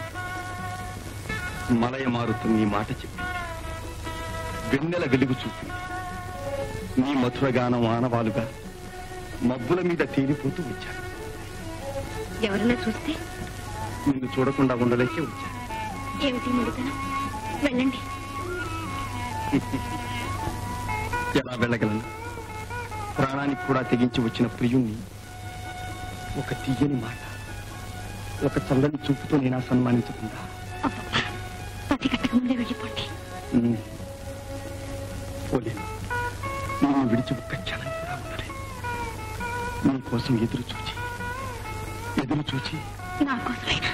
మలయ మారుతూ నీ మాట చెప్పి వెన్నెల వెలుగు చూపి నీ మధుర గానం ఆనవాలుగా మబ్బుల మీద తేలిపోతూ వచ్చాను ఎవరన్నా చూస్తే నిన్ను చూడకుండా ఉండలేకే వచ్చాను ఏమిటి ముడితనం వెళ్ళండి ఎలా వెళ్ళగలను ప్రాణానికి కూడా తెగించి వచ్చిన ప్రియుణ్ణి ఒక తీయని మాట ఒక చల్లని చూపుతో నేను సన్మానించకుండా అబ్బబ్బా పతి కట్టక ముందే వెళ్ళిపోండి ఉమ్, పోలేను నిన్ను విడిచి ఒక్క క్షణం కూడా ఉండలేను నీ కోసం ఎదురు చూచి ఎదురు చూచి నా కోసమైనా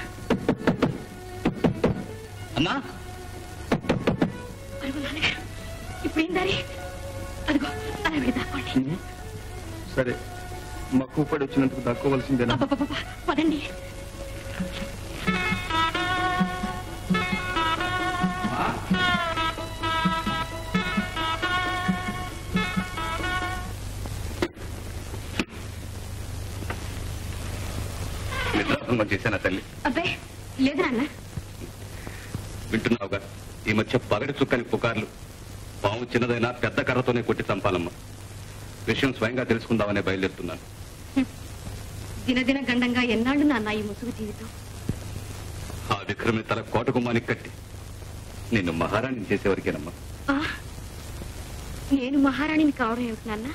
అమ్మా అరుగు నాన్నగారు ఇప్పుడు ఏం దారి అదిగో అలా వెళ్ళి దాక్కోండి ఉమ్, సరే మక్కువ పడి వచ్చినందుకు దక్కోవలసిందేనా అబ్బబ్బబ్బబ్బా, పదండి నిద్రాభంగం చేశానా తల్లి అబ్బే లేదు నాన్న వింటున్నావుగా ఈ మధ్య పగటి చుక్కని పుకార్లు పాము చిన్నదైనా పెద్ద కర్రతోనే కొట్టి చంపాలమ్మా విషయం స్వయంగా తెలుసుకుందామనే బయలుదేరుతున్నాను దినదిన గండంగా ఎన్నాళ్ళు నాన్న ఈ ముసుగు జీవితం ఆ విక్రమి తల కోట గుమ్మానికి కట్టి నిన్ను మహారాణి చేసేవరకేనమ్మా ఆ, నేను మహారాణిని కావడం ఏమిటి నాన్న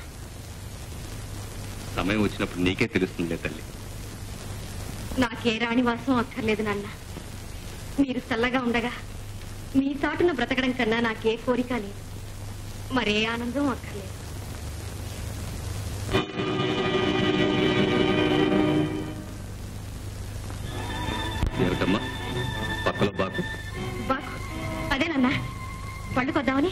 సమయం వచ్చినప్పుడు నీకే తెలుస్తుందిలే తల్లి నాకే రాణివాసం అక్కర్లేదు నాన్న మీరు చల్లగా ఉండగా మీ సాటున బ్రతకడం కన్నా నాకే కోరిక లేదు మరే ఆనందం అక్కర్లేదు ఏమిటమ్మా పక్కలో బాకు బాకు అదే నాన్న పళ్ళు కొద్దామని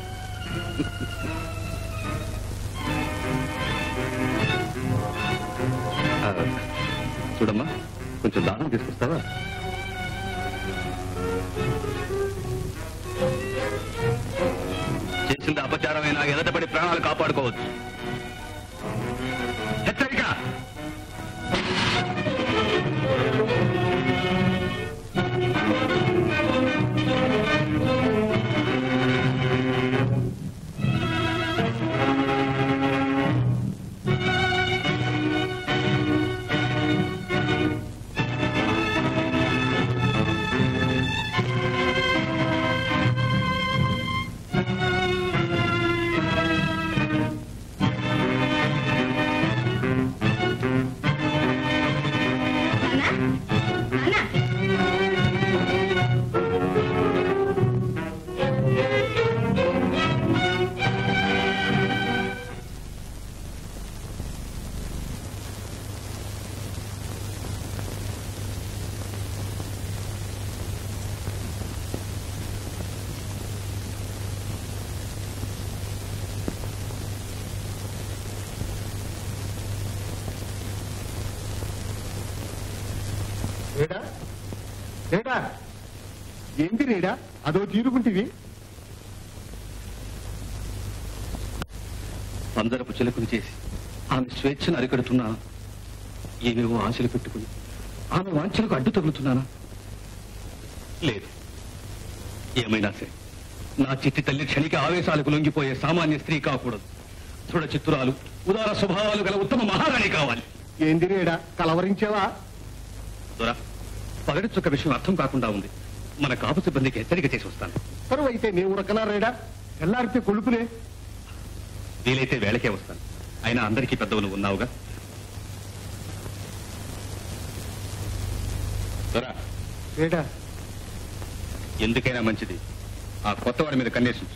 ఆ, చూడమ్మా కొంచెం దానం తీసుకొస్తావా చేసింది అపచారమైనా ఎదటపడి ప్రాణాలు కాపాడుకోవచ్చు హెచ్చరిక నాన్న నాన్న రేడా రేడా ఏంటి రేడా అదో తీరుకుంటివి పందరపు చిలుకలు చేసి ఆమె స్వేచ్ఛను అరికడుతున్నా ఏవేవో ఆశలు పెట్టుకుని ఆమె వాంఛలకు అడ్డు తగులుతున్నానా లేదు ఏమైనా సరే నా చిట్టి తల్లి క్షణిక ఆవేశాలకు లొంగిపోయే సామాన్య స్త్రీ కాకూడదు దృఢ చిత్తురాలు ఉదార స్వభావాలు గల ఉత్తమ మహారాణి కావాలి ఏంది రేడా కలవరించావా దొర పగడి చుక్క విషయం అర్థం కాకుండా ఉంది మన కాపు సిబ్బందికి హెచ్చరిక చేసి వస్తాను కరువు అయితే నీ ఉరకనా రేడా ఎల్లారితే కొలుపులే వీలైతే వేళకే వస్తాను అయినా అందరికీ పెద్దవు నువ్వు ఉన్నావుగా దొరా రేడా ఎందుకైనా మంచిది ఆ కొత్త వాడి మీద కన్నేసించు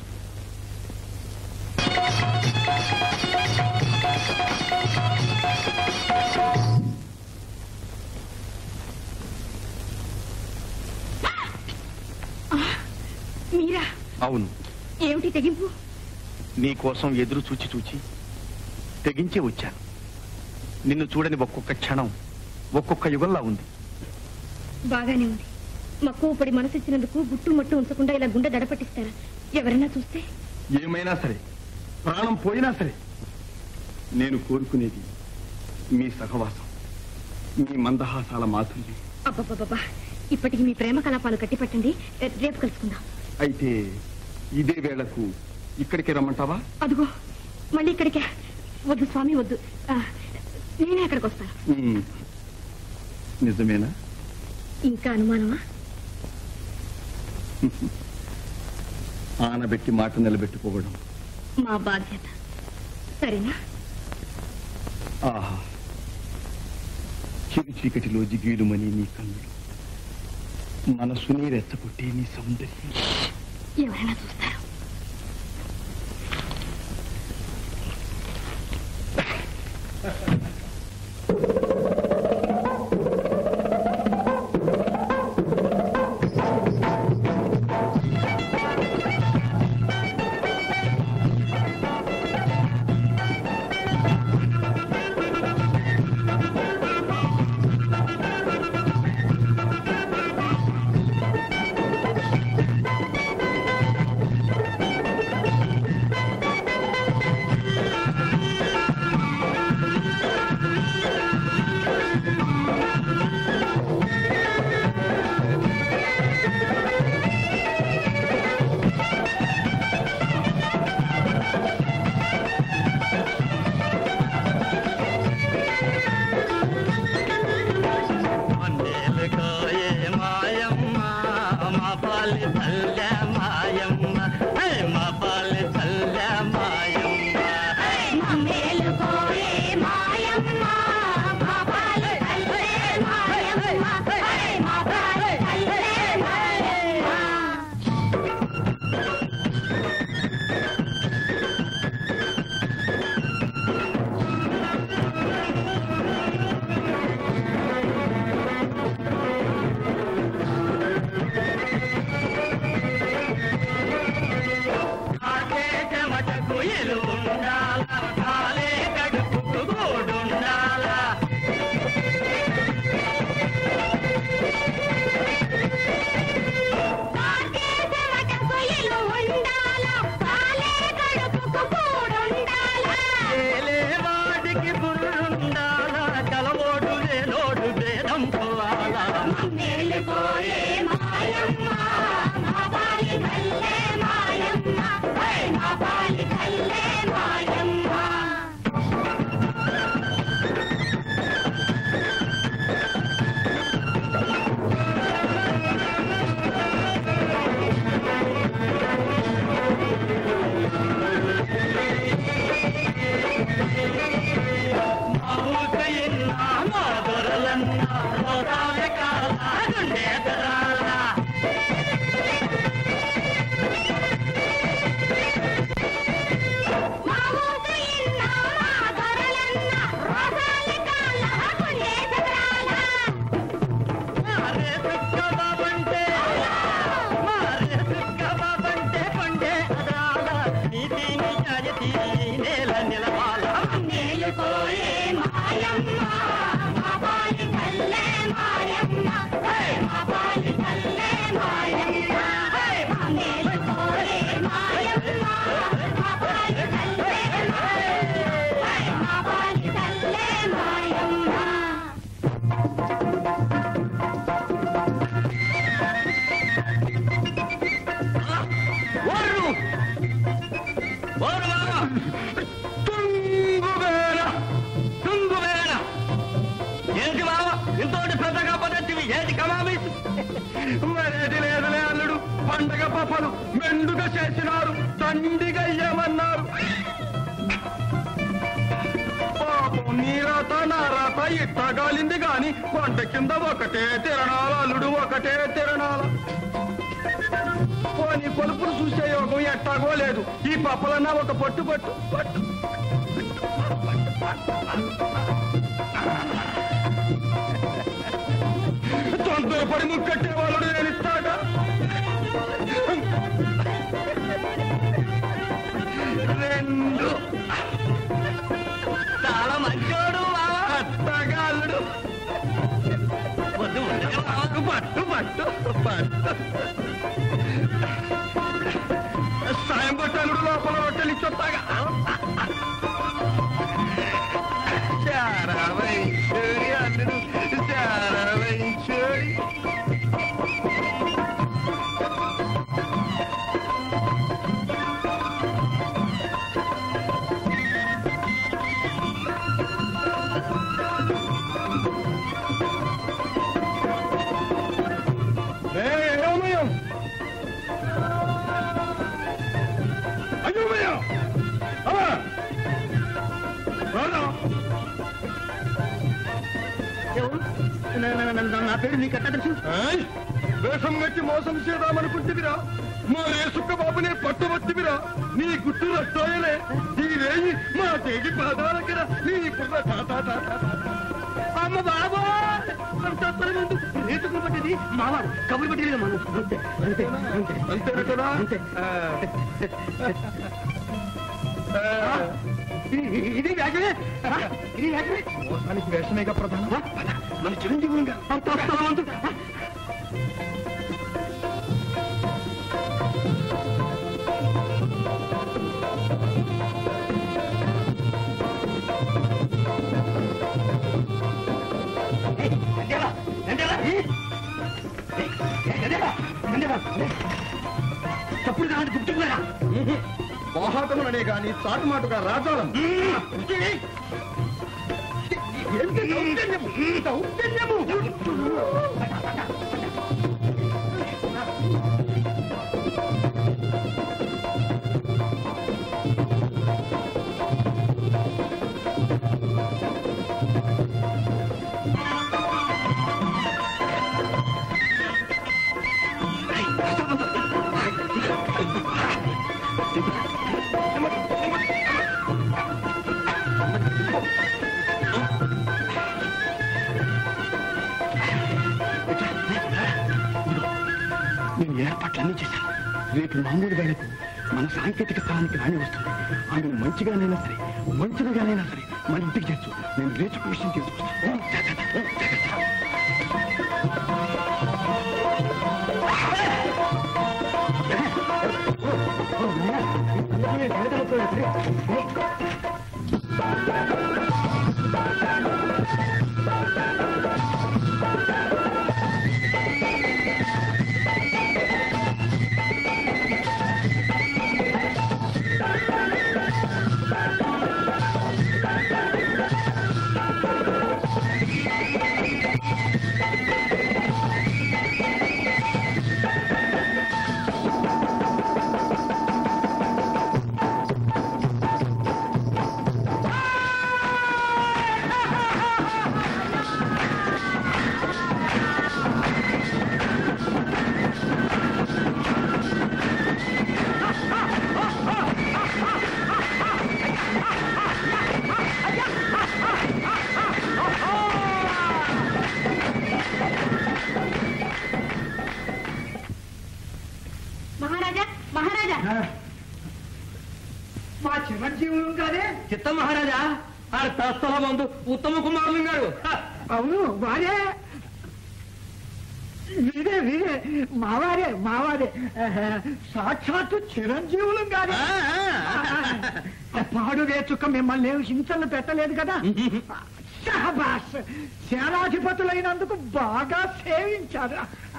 మీరా అవును ఏమిటి తెగింపు నీ కోసం ఎదురు చూచి చూచి తెగించే వచ్చాను నిన్ను చూడని ఒక్కొక్క క్షణం ఒక్కొక్క యుగంలా ఉంది బాగానే ఉంది మక్కువ పడి మనసిచ్చినందుకు గుట్టు మట్టు ఉంచకుండా ఇలా గుండె దడపట్టిస్తారా ఎవరైనా చూస్తే ఏమైనా సరే ప్రాణం పోయినా సరే నేను కోరుకునేది మీ సహవాసం మీ మందహాసాల మాధుర్యం అబ్బబ్బబ్బా ఇప్పటికి మీ ప్రేమ కలాపాలు కట్టిపెట్టండి రే- రేపు కలుసుకుందాం అయితే ఇదే వేళకు ఇక్కడికి రమ్మంటావా అదిగో మళ్ళీ ఇక్కడికే వద్దు స్వామి వద్దు ఆ, నేనే అక్కడికి వస్తాను ఉమ్. నిజమేనా ఇంకా అనుమానమా ఆనబెట్టి మాట నిలబెట్టుకోవడం మా బాధ్యత సరేనా ఆహా చిరు చీకటిలో జిగేలుమని నీ కన్నులు మనసుని రెచ్చగొట్టే నీ సౌందర్యం ఎవరైనా చూస్తారు ఆ పాపాలు మెండుగా చేసినారు దండిగా ఏమన్నారు పాపం నీ రాత నా రాత ఇట్టగాలింది గాని కొండ కింద ఒకటే తిరణాల అల్లుడు ఒకటే తిరణాల పోనీ కొలుపులు చూసే యోగం ఎట్టాగో లేదు ఈ పప్పలన్నా ఒక పట్టు పట్టు పట్టు తొందరపడి ముక్కట్టే వాళ్ళు నేను ఇస్తాగా రెండు చాలా మంచోడు అత్తగాళ్ళు వద్దు వద్దు మాకు పట్టు పట్టు పట్టు సాయం కొట్టాలుడు లోపల రొట్టెలు ఇచ్చొస్తాగా చారావైచోడి అల్లుడు చారావైచోడి అయోమయం అయోమయం అవా రానా నా పేరు నీకు ఎట్లా తెలుసు ఏయ్! వేషం గట్టి మోసం చేద్దామనుకుంటువిరా మా రేసుక్క బాబునే పట్టువచ్చివిరా నీ గుట్టు రస్తోయలే నీ రేయి మా తేగి పాదాలకిర నీ పుర్ర తాత తాత అమ్మ బాబో ముందు రేతుకుని పట్టేది మావాడు కబురు పట్టేది మనం అంతే అంతే అంతే అంతేనటనా అంతే. ఆ. ఇది- ఇది వ్యాజమే ఆ, ఇది వ్యాజమే మోసానికి వేషమేగా ప్రధానం ఆ, పద, మన చిరంజీవులుగా అంత స్థలవంతుడు ఆ, ఏయ్, నంద్యాల, నంద్యాల, ఏయ్, ఏయ్, నంద్యాల, నంద్యాల, ఏయ్. తప్పుడు కాదు గుర్తుకురా మోహాటములనే గాని చాటు మాటుగా రాజాలం ఎంత దౌర్జన్యము దౌర్జన్యము నేను ఏర్పాట్లన్నీ చేశాను రేపు మామూలు వేళకు మన సాంకేతిక స్థలానికి రాని వస్తుంది ఆమెను మంచిగానైనా సరే మంచిగానైనా సరే మన ఇంటికి చేర్చు నేను రేచుకు విషయం తీసుకొస్తాను జాగ్రత్త, జాగ్రత్త. మహారాజా మహారాజా మా చిరంజీవులు గారే చిత్త మహారాజా ఆ తస్థల మందు ఉత్తమ కుమారులు గారు అవును వారే వీరే వీరే మావారే మావారే ఆహా, సాక్షాత్తు చిరంజీవులు గారే పాడు రేచుక్క మిమ్మల్ని ఏమి హింసలు పెట్టలేదు కదా షహబాస్ సేనాధిపతులైనందుకు బాగా సేవించారు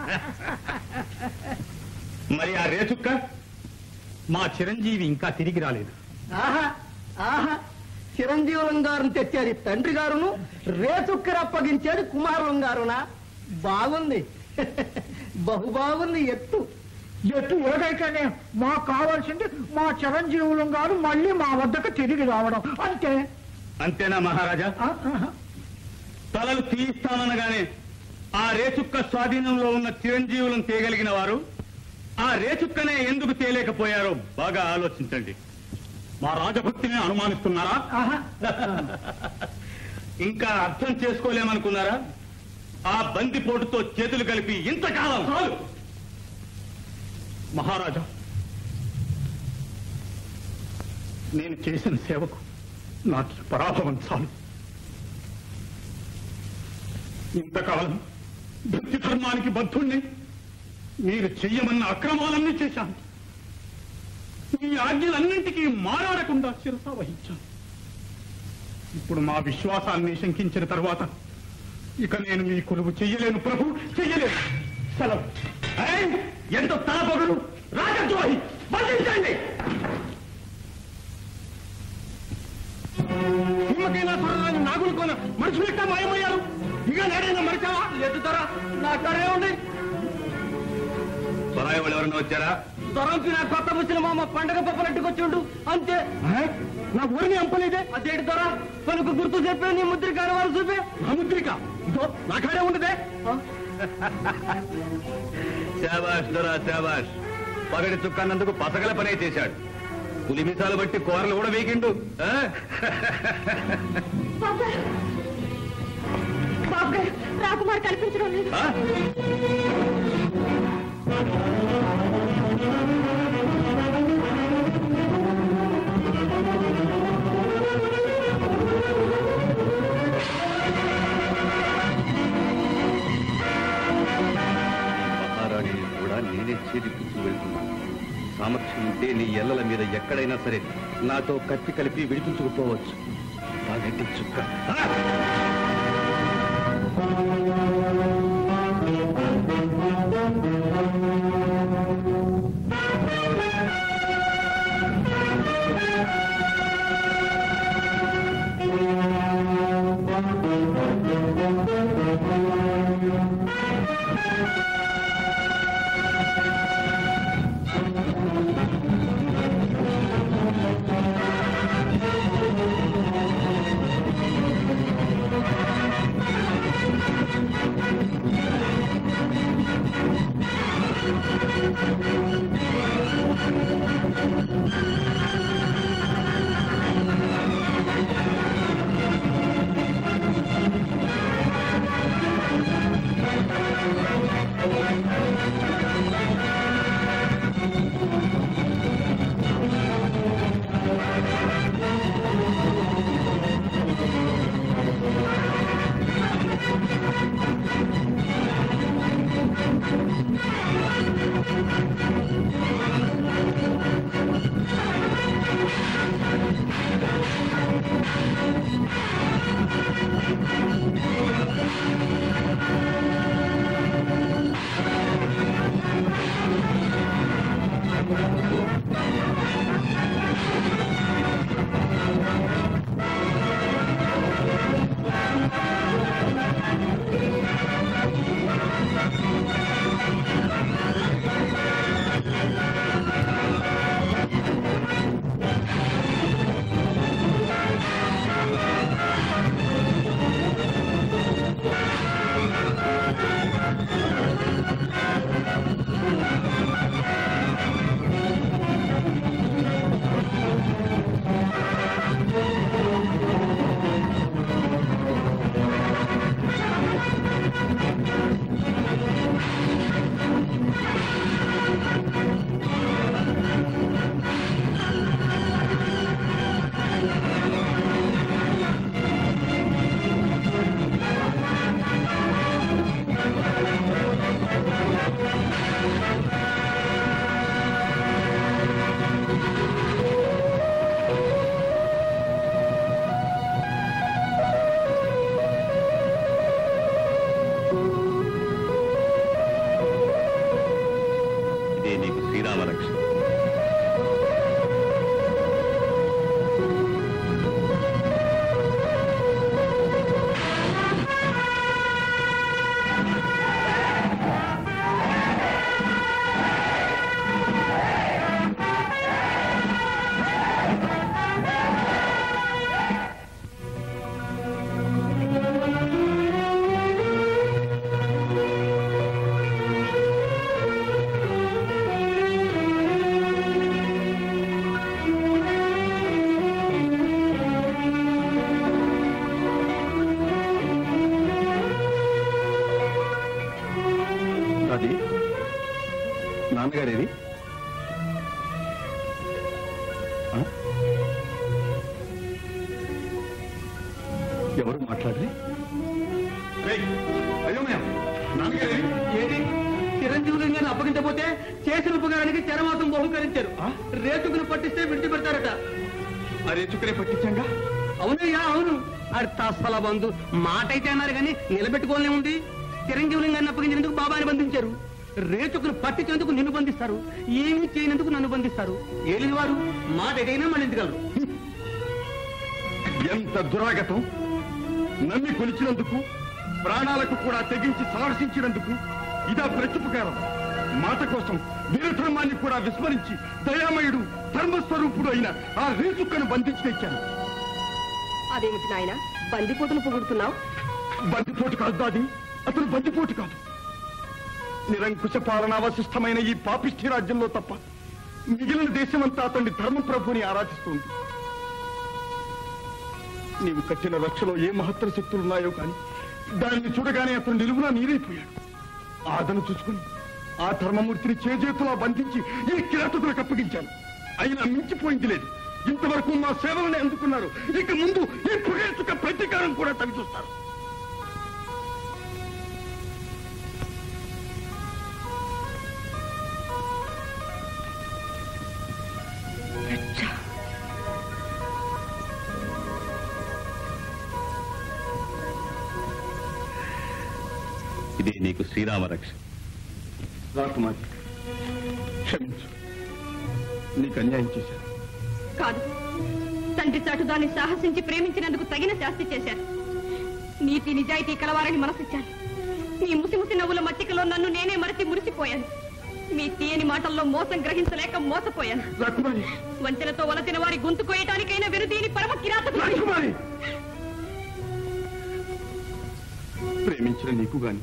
మరి ఆ రేచుక్క మా చిరంజీవి ఇంకా తిరిగి రాలేదు ఆహా ఆహా చిరంజీవులం గారిని తెచ్చేది తండ్రి గారును రేచుక్కర అప్పగించేది కుమారులం గారునా బాగుంది బహు బాగుంది ఎత్తు ఎటు ఏదైతేనే మాకు కావాల్సింది మా చిరంజీవులం గారు మళ్ళీ మా వద్దకు తిరిగి రావడం అంతే అంతేనా మహారాజా ఆ, ఆహా. తలలు తీయిస్తాననగానే ఆ రేచుక్క స్వాధీనంలో ఉన్న చిరంజీవులను తేయగలిగిన వారు ఆ రేచుక్కనే ఎందుకు తేలేకపోయారో బాగా ఆలోచించండి మా రాజభక్తిని అనుమానిస్తున్నారా ఆహా. ఇంకా అర్థం చేసుకోలేమనుకున్నారా ఆ బందిపోటుతో చేతులు కలిపి ఇంతకాలం చాలు మహారాజా నేను చేసిన సేవకు నాకు ఈ పరాభవం చాలు ఇంతకాలం భక్తి ధర్మానికి బద్ధుణ్ణి మీరు చెయ్యమన్న అక్రమాలన్నీ చేశాను మీ ఆజ్ఞలన్నింటికీ మారాడకుండా శిరస వహించాను ఇప్పుడు మా విశ్వాసాన్ని శంకించిన తర్వాత ఇక నేను మీ కొలువు చెయ్యలేను ప్రభు చెయ్యలేను సెలవు ఏయ్! ఎంత తలపొగరు రాజద్రోహి బంధించండి సింహకైనా సరదాన్ని నాగులు కొన మనుషులెట్టా మాయమయ్యారు ఇక నేడైనా మరిచావా ఎత్తుతారా నా కరే ఉండి పరాయి వాళ్ళు ఎవరైనా వచ్చారా దొరంకి నా కొత్త వచ్చిన మామ పండగ పప్పనట్టుకొచ్చుండు అంతే నా ఊరిని అంపలేదే అదేంటి దొర పలుకు గుర్తు చెప్పే నీ ముద్ర కాని వారు చూపే నా ముద్రిక ఇదో నా కాడే ఉండదే శాబాష్ దొరా శాబాష్ పగడి చుక్కన్నందుకు పసగల పనే చేశాడు పులిమిసాలు బట్టి కూరలు కూడా వీకిండు ఆ? బాబు గారు రాకుమార్ కనిపించడం లేదు ఆ? మహారాణిని కూడా నేనే ఛేదించి వెళ్తున్నాను సామర్థ్యం ఉంటే నీ ఎల్లల మీద ఎక్కడైనా సరే నాతో కత్తి కలిపి విడిపించుకుపోవచ్చు బాగంటి చుక్క ఆ! నాన్నగారేది ఆ? ఎవరు మాట్లాడలే అయోమయం నాన్నగారేది ఏది చిరంజీవులు గారిని అప్పగించబోతే చేసిన ఉపకారానికి చరమాసం బహుకరించారు రేతుకుని పట్టిస్తే విడిచి పెడతారట అరే చుక్కనే పట్టించాంగా అవునయ్యా అవును అది తస్సల బంధు మాట అయితే అన్నారు కానీ నిలబెట్టుకోలే ఉంది చిరంజీవులు గారిని అప్పగించినందుకు బాబాని బంధించారు రేచుకును పట్టించేందుకు నిన్ను బంధిస్తారు ఏమీ చేయనందుకు నన్ను బంధిస్తారు ఏలిన వారు మాట ఎటైనా మళ్ళీ ఇంటిగలరు ఎంత దురాగతం నమ్మి కొలిచినందుకు ప్రాణాలకు కూడా తెగించి సమర్శించినందుకు ఇదా ప్రత్యుపకారం మాట కోసం వీరధర్మాన్ని కూడా విస్మరించి దయామయుడు ధర్మస్వరూపుడు అయిన ఆ రేచుక్కను బంధించి తెచ్చాను అదేమిటి నాయన బందిపోటును పొగుడుతున్నావు బందిపోటు కాదు దాది అతను బందిపోటు కాదు నిరంకుశ పాలనావశిష్టమైన ఈ పాపిష్ఠి రాజ్యంలో తప్ప మిగిలిన దేశమంతా అతన్ని ధర్మ ప్రభుని ఆరాధిస్తుంది నీవు కట్టిన రక్షలో ఏ మహత్తర శక్తులున్నాయో కాని దానిని చూడగానే అతను నిలువునా నీరైపోయాడు ఆదను చూసుకుని ఆ ధర్మమూర్తిని చేజేతులా బంధించి ఈ కిరాతకులకు అప్పగించాను అయినా మించిపోయింది లేదు ఇంతవరకు మా సేవలను అందుకున్నారు ఇక ముందు ఈ పుగేసుక ప్రతీకారం కూడా తవి చూస్తారు ఇదే నీకు శ్రీరామ రక్ష రాకుమారి క్షమించు నీకు అన్యాయం చేశాను కాదు తండ్రి చాటు దాన్ని సాహసించి ప్రేమించినందుకు తగిన శాస్తి చేశారు నీతి నిజాయితీ కలవారని మనసిచ్చాను నీ ముసిముసి నవ్వుల మచ్చికలో నన్ను నేనే మరచి మురిసిపోయాను మీ తీయని మాటల్లో మోసం గ్రహించలేక మోసపోయాను రాకుమారి వంచనతో వలసిన వారి గొంతు కోయటానికైనా వెనుదీని పరమ కిరాతకుడు రాకుమారి ప్రేమించిన నీకు గాని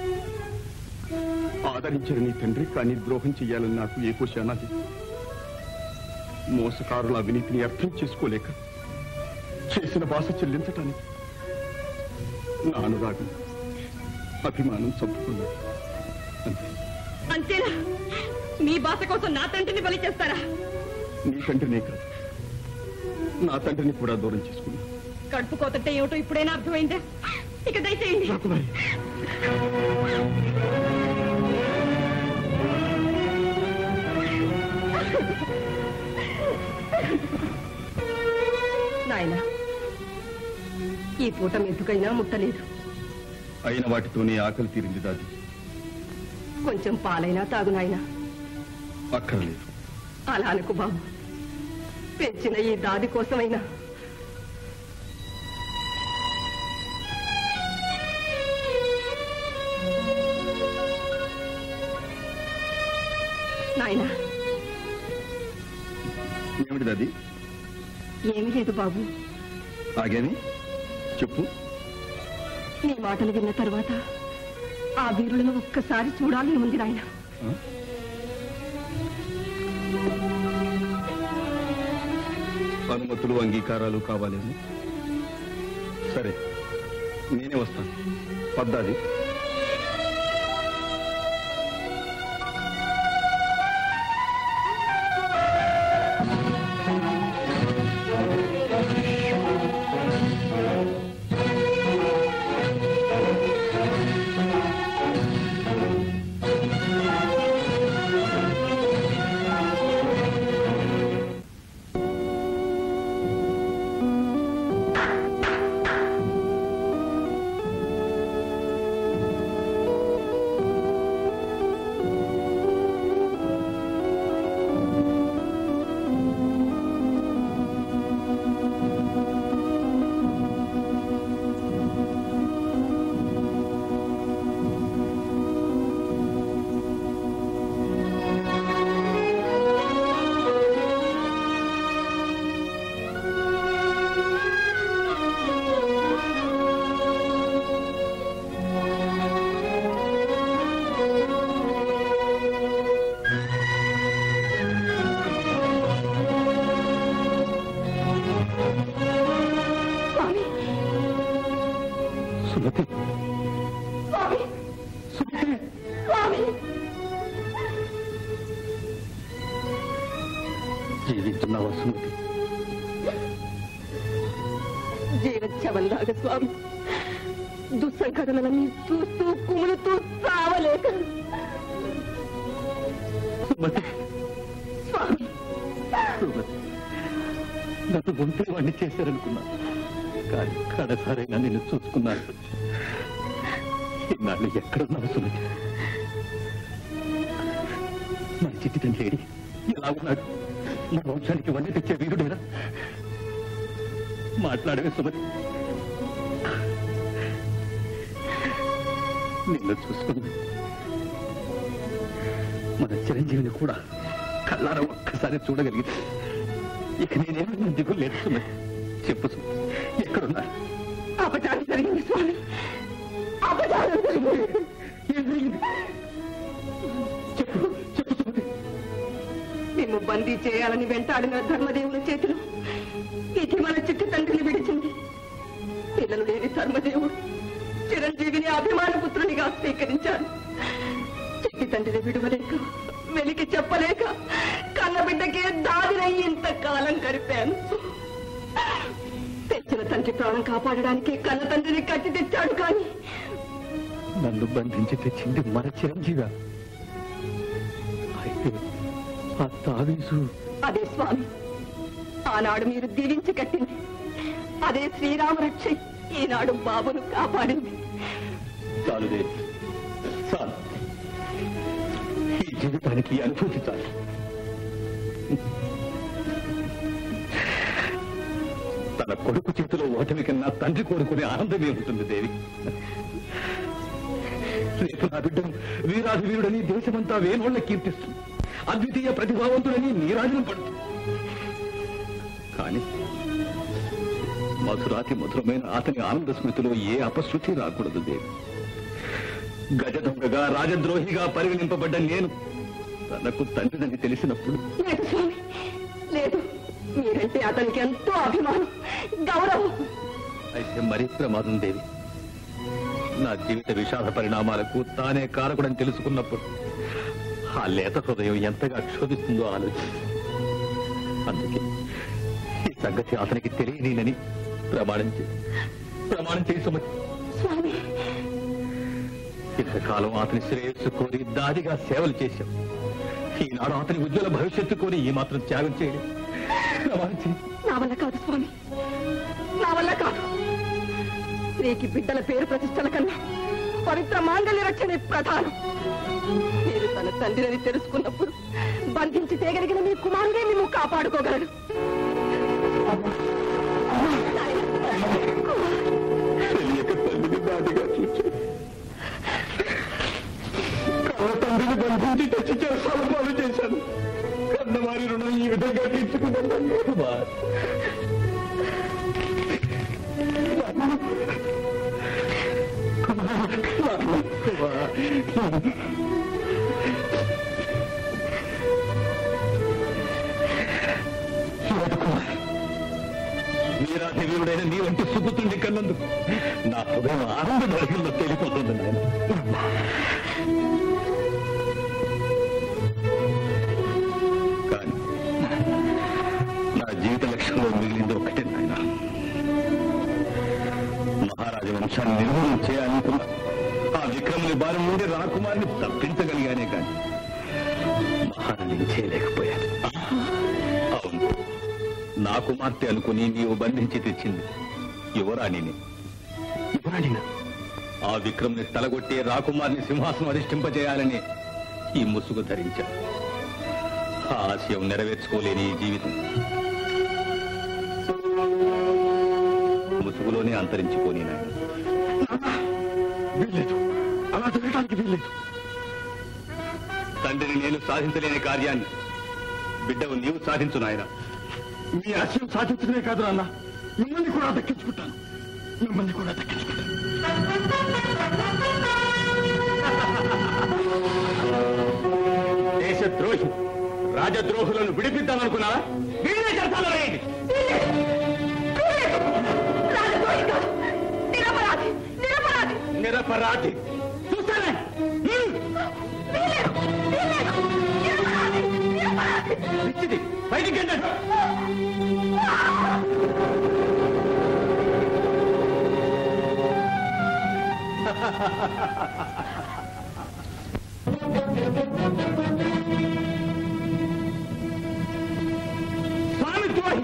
ఆదరించిన నీ తండ్రి కానీ ద్రోహం చెయ్యాలని నాకు ఏ పోషానాది మోసకారుల అవినీతిని అర్థం చేసుకోలేక చేసిన భాష చెల్లించటానికి నా అనురాగం అభిమానం చంపుకున్నాను అంతే అంతేనా మీ బాస కోసం నా తండ్రిని బలి చేస్తారా నీ తండ్రినే కాదు నా తండ్రిని కూడా దూరం చేసుకున్నా కడుపు కోతంటే ఏమిటో ఇప్పుడైనా అర్థమైందా ఇక దయచేయండి రాకుమారి నాయన ఈ పూట మెతుకైనా ముట్టలేదు అయిన వాటితోనే ఆకలి తీరింది దాది కొంచెం పాలైనా తాగు నాయన అక్కర్లేదు అలా అనుకు బాబు పెంచిన ఈ దాది కోసమైనా నాయనా ఏమిటి దాది ఏమీ లేదు బాబు ఆగేమి చెప్పు నీ మాటలు విన్న తర్వాత ఆ వీరులను ఒక్కసారి చూడాలని ఉంది నాయన ఆ? అనుమతులు అంగీకారాలు కావాలేమో సరే నేనే వస్తాను పద్దాది సుమతి సుమతి అనుకుంటున్నావా సుమతి జీవచ్చవంలాగా స్వామి దుస్సంఘటనలన్నీ చూస్తూ కుములుతూ చావలేక సుమతి స్వామి సుమతి నన్ను ఒంటరి వాడిని చేశారనుకున్నా కానీ కడసారైనా నిన్ను చూసుకున్నాను ఇన్నాళ్ళు ఎక్కడున్నావు సుమతి మన చిట్టి తండ్రి ఏడి? ఎలా ఉన్నాడు నా వంశానికి వన్నీ తెచ్చే వీరుడేనా మాట్లాడవే సుమతి నిన్ను చూసుకున్నా మన చిరంజీవిని కూడా కళ్ళారా ఒక్కసారి చూడగలిగితే ఇక నేనేమన్నా దిగులు లేదు సుమతి చెప్పు సుమతి ఎక్కడున్నా అపచారం జరిగింది స్వామి అపచారం జరిగింది ఏం జరిగింది చెప్పు చెప్పు సుమతి మేము బందీ చేయాలని వెంటాడిన ధర్మదేవుల చేతిలో ఇటీవల చిట్టి తండ్రిని విడిచింది పిల్లలు లేని ధర్మదేవుడు చిరంజీవిని అభిమాన పుత్రునిగా స్వీకరించాడు చిట్టి తండ్రిని విడువలేక వెలికి చెప్పలేక కన్నబిడ్డకే దాదినై ఇంతకాలం గడిపాను తెచ్చిన తండ్రి ప్రాణం కాపాడడానికి కన్న తండ్రిని కట్టి తెచ్చాడు కానీ నన్ను బంధించి తెచ్చింది మన చిరంజీవి అయితే ఆ తావీసు అదే స్వామి ఆనాడు మీరు దీవించి కట్టింది అదే శ్రీరామ రక్ష ఈనాడు బాబును కాపాడింది చాలుదే చాలు ఈ జీవితానికి ఈ అనుభూతి చాలు తన కొడుకు చేతిలో ఓటమి కన్నా తండ్రి కోరుకునే ఆనందమే ఉంటుంది దేవి రేపు నా బిడ్డను వీరాధి వీరుడని దేశమంతా వేనోళ్ళ కీర్తిస్తుంది అద్వితీయ ప్రతిభావంతుడని నీరాజనం పడుతుంది కానీ మధురాతి మధురమైన అతని ఆనంద స్మృతిలో ఏ అపశృతి రాకూడదు దేవి గజ దొంగగా రాజద్రోహిగా పరిగణింపబడ్డ నేను తనకు తండ్రిదని తెలిసినప్పుడు లేదు స్వామి లేదు మీరంటే అతనికి ఎంతో అభిమానం గౌరవం అయితే మరీ ప్రమాదం దేవి నా జీవిత విషాద పరిణామాలకు తానే కారకుడని తెలుసుకున్నప్పుడు ఆ లేత హృదయం ఎంతగా క్షోభిస్తుందో ఆలోచించి అందుకే ఈ సంగతి అతనికి తెలియనని ప్రమాణం చేసి ప్రమాణం చేసి సుమతి స్వామి ఇంతకాలం అతని శ్రేయస్సు కోరి దాదిగా సేవలు చేశాం ఈనాడు అతని ఉజ్వల భవిష్యత్తు కోరి ఈ మాత్రం త్యాగం చేయడం ప్రమాణం చేయి నా వల్ల కాదు స్వామి నా వల్ల కాదు స్త్రీకి బిడ్డల పేరు ప్రతిష్టల కన్నా పవిత్ర మాంగళ్య రక్షణే ప్రధానం మీరు తన తండ్రిని తెలుసుకున్నప్పుడు బంధించి తేగలిగిన మీ కుమారుడే మేము కాపాడుకోగలడు తెలియక తల్లిని బాధగా చూచాను కన్న తండ్రిని బంధించి తెచ్చి చేస్తాను పాలు చేశాను కన్నవారి రుణం ఈ విధంగా తీర్చుకున్నాను వీరాధి వీరుడైన నీ వంటి సుపుత్రుడి కన్నందుకు నా హృదయం ఆనంద దర్శనంలో తేలిపోతుంది నాయన కానీ నా జీవిత లక్ష్యంలో మిగిలింది ఒక్కటే నాయన మహారాజ వంశాన్ని నిర్మూలన చేయాలనుకున్న ఆ విక్రముని బారి నుండి రాకుమారిని తప్పించగలిగానే కానీ మహారాణిని చేయలేకపోయాను అవును నా కుమార్తె అనుకుని నీవు బంధించి తెచ్చింది యువరాణిని యువరాణిన ఆ విక్రమ్ని తలగొట్టి రాకుమార్ని సింహాసనం అధిష్ఠింపజేయాలని ఈ ముసుగు ధరించా ఆ ఆశయం నెరవేర్చుకోలేని ఈ జీవితం ముసుగులోనే అంతరించిపోని నాయన వీల్లేదు అలా జరగడానికి వీల్లేదు తండ్రిని నేను సాధించలేని కార్యాన్ని బిడ్డవు నీవు సాధించు నాయనా మీ ఆశయం సాధించడమే కాదు నాన్న మిమ్మల్ని కూడా దక్కించుకుంటాను మిమ్మల్ని కూడా దక్కించుకుంటాను దేశద్రోహి రాజద్రోహులను విడిపిద్దామనుకున్నావా వీరే చేస్తాను రేయండి రాజద్రోహి కాదు, నిరపరాధి నిరపరాధి నిరపరాధి చూస్తానే వీలేదు, వీలేదు, నిరపరాధి, నిరపరాధి. పిచ్చిది బయటికి వెళ్ళండి స్వామి ద్రోహి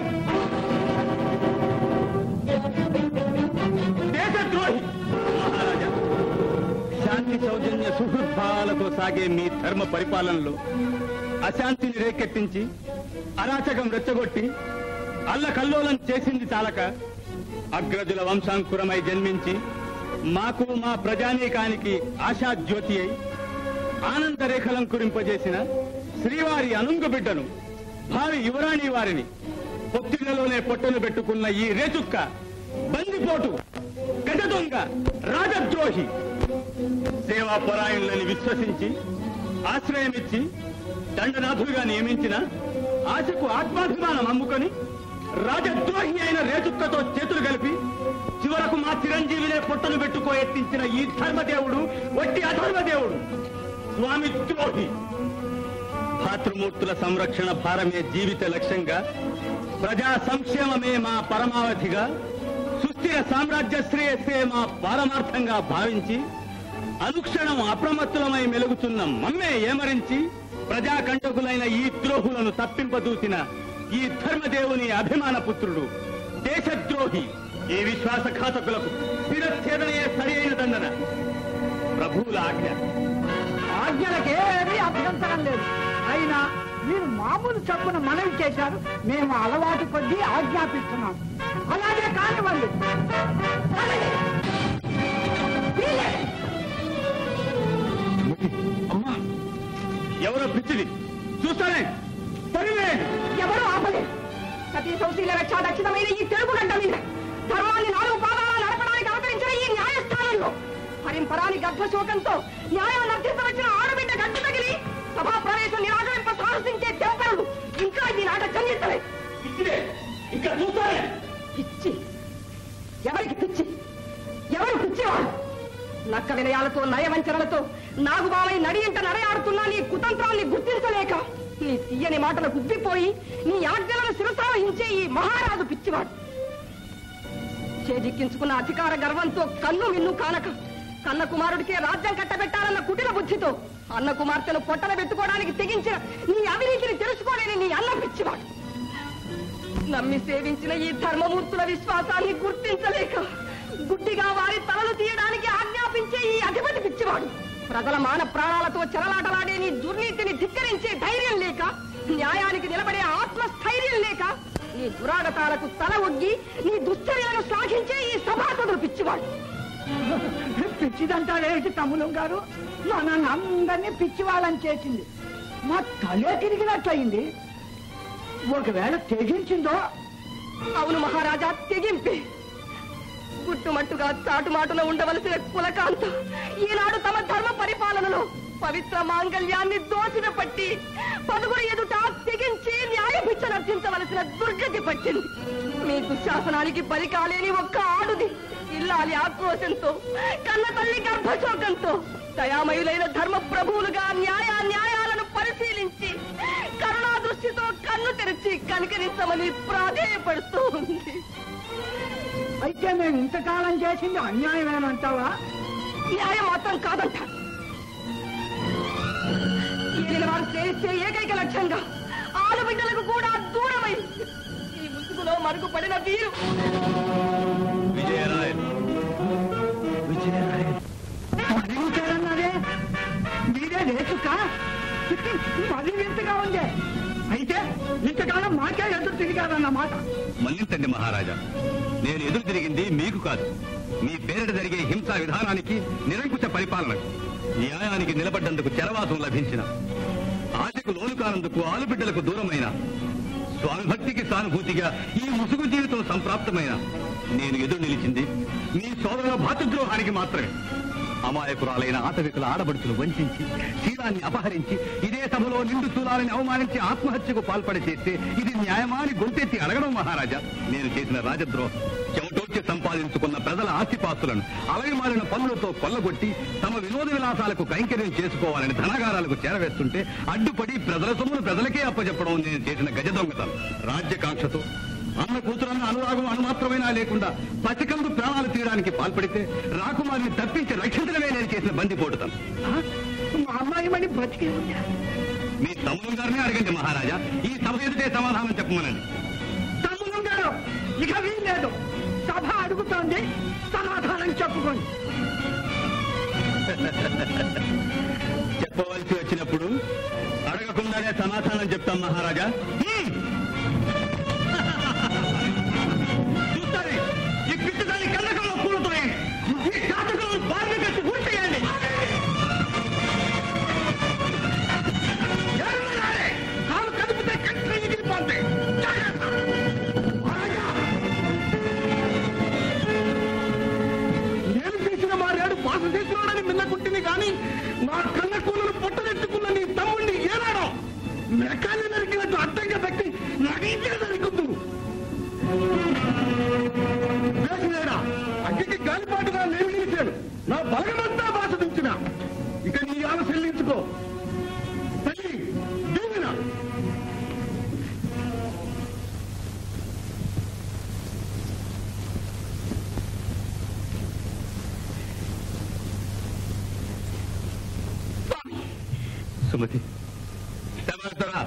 దేశద్రోహి మహారాజా శాంతి సౌజన్య సుహృద్భావాలతో సాగే మీ ధర్మ పరిపాలనలో అశాంతిని రేకెత్తించి అరాచకం రెచ్చగొట్టి అల్లకల్లోలం చేసింది చాలక అగ్రజుల వంశాంకురమై జన్మించి మాకు మా ప్రజానీకానికి ఆశాజ్యోతి అయి ఆనందరేఖలం కురింపజేసిన శ్రీవారి అనుంగు బిడ్డను భావి యువరాణి వారిని పొత్తిళ్లలోనే పొట్టను పెట్టుకున్న ఈ రేచుక్క బందిపోటు గజ దొంగ రాజద్రోహి సేవాపరాయణులని విశ్వసించి ఆశ్రయమిచ్చి దండనాథులుగా నియమించిన ఆశకు ఆత్మాభిమానం అమ్ముకొని రాజద్రోహి అయిన రేచుక్కతో చేతులు కలిపి చివరకు మా చిరంజీవినే పొట్టను పెట్టుకో ఎత్తించిన ఈ ధర్మదేవుడు వట్టి అధర్మదేవుడు స్వామి ద్రోహి భాతృమూర్తుల సంరక్షణ భారమే జీవిత లక్ష్యంగా ప్రజా సంక్షేమమే మా పరమావధిగా సుస్థిర సామ్రాజ్య శ్రేయస్సే మా పారమార్థంగా భావించి అనుక్షణం అప్రమత్తులమై మెలుగుతున్న మమ్మే ఏమరించి ప్రజాకంటకులైన ఈ ద్రోహులను తప్పింపదూసిన ఈ ధర్మదేవుని అభిమాన పుత్రుడు దేశద్రోహి ఈ విశ్వాసఘాతకులకు శిరఛేదనయే సరి అయిన దండన ప్రభువుల ఆజ్ఞ ఆజ్ఞలకేమీ అభ్యంతరం లేదు అయినా మీరు మామూలు చప్పున మనవి చేశారు మేము అలవాటు కొద్దీ ఆజ్ఞాపిస్తున్నాం అలాగే కానివ్వండి అమ్మా ఎవరో పిచ్చిది చూస్తానే తరివేయండి ఎవరు ఆపలేదు సతీ సౌశీల రక్ష దక్షిణమైన ఈ తెలుగు గడ్డ మీద ధర్మాన్ని నాలుగు పాదాల నడపడానికి అవతరించిన ఈ న్యాయస్థానంలో పరింపరాని గర్భశోకంతో న్యాయం నర్తించవచ్చిన ఆడబిడ్డ గడ్డ తగిలి సభా ప్రవేశం నిరాకరింప సాహసించే తెంపరుడు ఇంకా ఈ నాట జన్మించలేదు పిచ్చిదే ఇంకా చూస్తానే పిచ్చి ఎవరికి పిచ్చి ఎవరు పిచ్చివాడు నక్క వినయాలతో నయవంచనలతో నాగుబామై నడియంట నడయాడుతున్నా నీ కుతంత్రాన్ని గుర్తించలేక నీ తీయని మాటలకు ఉబ్బిపోయి నీ ఆజ్ఞలను శిరసావహించే ఈ మహారాజు పిచ్చివాడు చేజిక్కించుకున్న అధికార గర్వంతో కన్ను మిన్ను కానక కన్న కుమారుడికే రాజ్యం కట్టబెట్టాలన్న కుటిల బుద్ధితో అన్న కుమార్తెను పొట్టన పెట్టుకోవడానికి తెగించిన నీ అవినీతిని తెలుసుకోలేని నీ అన్న పిచ్చివాడు నమ్మి సేవించిన ఈ ధర్మమూర్తుల విశ్వాసాన్ని గుర్తించలేక గుడ్డిగా వారి తలలు తీయడానికి ఆజ్ఞాపించే ఈ అధిపతి పిచ్చివాడు ప్రజల మాన ప్రాణాలతో చెరలాటలాడే నీ దుర్నీతిని ధిక్కరించే ధైర్యం లేక న్యాయానికి నిలబడే ఆత్మస్థైర్యం లేక నీ దురాగతాలకు తల ఒగ్గి నీ దుశ్చర్యలను శ్లాఘించే ఈ సభాసదులు పిచ్చివాడు పిచ్చిదంటారేమిటి తమ్ములం గారు మన అందరినీ పిచ్చి వాళ్ళని చేసింది మా తలే తిరిగినట్లయింది ఒకవేళ తెగించిందో అవును మహారాజా తెగింపే గుట్టుమట్టుగా చాటుమాటున ఉండవలసిన కులకాంత ఈనాడు తమ ధర్మ పరిపాలనలో పవిత్ర మాంగళ్యాన్ని దోచిన పట్టి పదుగురు ఎదుట తెగించి న్యాయభిక్ష నర్చించవలసిన దుర్గతి పట్టింది మీ దుశ్శాసనానికి బలి కాలేని ఒక్క ఆడుది ఇల్లాలి ఆక్రోశంతో కన్న తల్లి గర్భశోకంతో దయామయులైన ధర్మ ప్రభువులుగా న్యాయ న్యాయాలను పరిశీలించి కరుణా దృష్టితో కన్ను తెరిచి కనికరించమని ప్రాధేయపడుతూ ఉంది అయితే మేము ఇంతకాలం చేసింది అన్యాయమేనంటావా న్యాయం మాత్రం కాదంట ఈయన వారు చేసే ఏకైక లక్ష్యంగా ఆడబిడ్డలకు కూడా దూరమై ఈ ముసుగులో మరుగుపడిన వీరు విజయరాయలు మరీ ఇంకేరన్నారే మీరే రేచుక మరీ వింతగా ఉందే అయితే ఇంతకాలం మాకే ఎదురు తిరిగారన్నమాట మన్నించండి మహారాజా నేను ఎదురు తిరిగింది మీకు కాదు మీ పేరిట జరిగే హింసా విధానానికి నిరంకుశ పరిపాలనకు న్యాయానికి నిలబడ్డందుకు చరవాసం లభించిన ఆశకు లోను కానందుకు ఆలుబిడ్డలకు దూరమైన స్వామి భక్తికి సానుభూతిగా ఈ ముసుగు జీవితం సంప్రాప్తమైన నేను ఎదురు నిలిచింది మీ సోదరుల భాతృద్రోహానికి మాత్రమే అమాయకురాలైన ఆటవికుల ఆడబడుచులు వంచించి శీలాన్ని అపహరించి ఇదే సభలో నిండు చూలాలని అవమానించి ఆత్మహత్యకు పాల్పడి చేస్తే ఇది న్యాయమాని గొంతెత్తి అడగడం మహారాజా నేను చేసిన రాజద్రోహం చెమటోడ్చి సంపాదించుకున్న ప్రజల ఆస్తిపాస్తులను అలవిమారిన పనులతో కొల్లగొట్టి తమ వినోద విలాసాలకు కైంకర్యం చేసుకోవాలని ధనాగారాలకు చేరవేస్తుంటే అడ్డుపడి ప్రజల సొమ్మును ప్రజలకే అప్పచెప్పడం నేను చేసిన గజ దొంగతనం రాజ్యకాంక్షతో అన్న కూతురన్న అనురాగం అనుమాత్రమైనా లేకుండా పసికందు ప్రాణాలు తీయడానికి పాల్పడితే రాకుమారిని తప్పించి రక్షించడమే నేను చేసిన బందిపోటుతాను మా అమ్మాయి మళ్ళీ బతికే ఉందా మీ తమ్ముడు గారిని అడగండి మహారాజా ఈ సభ ఎదుటే సమాధానం చెప్పమనండి తమ్ముడు గారు ఇక వీల్లేదు సభ అడుగుతోంది సమాధానం చెప్పుకోండి చెప్పవలసి వచ్చినప్పుడు అడగకుండానే సమాధానం చెప్తాం మహారాజా హ్మ్. చూస్తారే ఈ పిట్టుదాని కళ్ళకంలో కూలుతాయండి ఈ శాతకులను బాధ్య కట్టి గురి చేయండి ఏమన్నారే? కాలు కదిపితే కంట్లో ఎగిరిపోతాయి జాగ్రత్త. మహారాజా! నేను చేసిన మారేడు బాస చేసినాడని మిన్నకుంటుంది కానీ నా కళ్ళ కూలను పొట్టనెట్టుకున్న నీ తమ్ముడిని ఏనాడో మెకాన్ని నరికినట్టు అడ్డంగా పెట్టి నగించే నరుకుద్దు వేసినేడా అగ్గికి గాలిపాటుగా నేను నిలిచాను నా బలగమంతా బాస దించిన ఇక నీ ఆల చెల్లించుకో తల్లి దీవెన సుమతి సమాచారా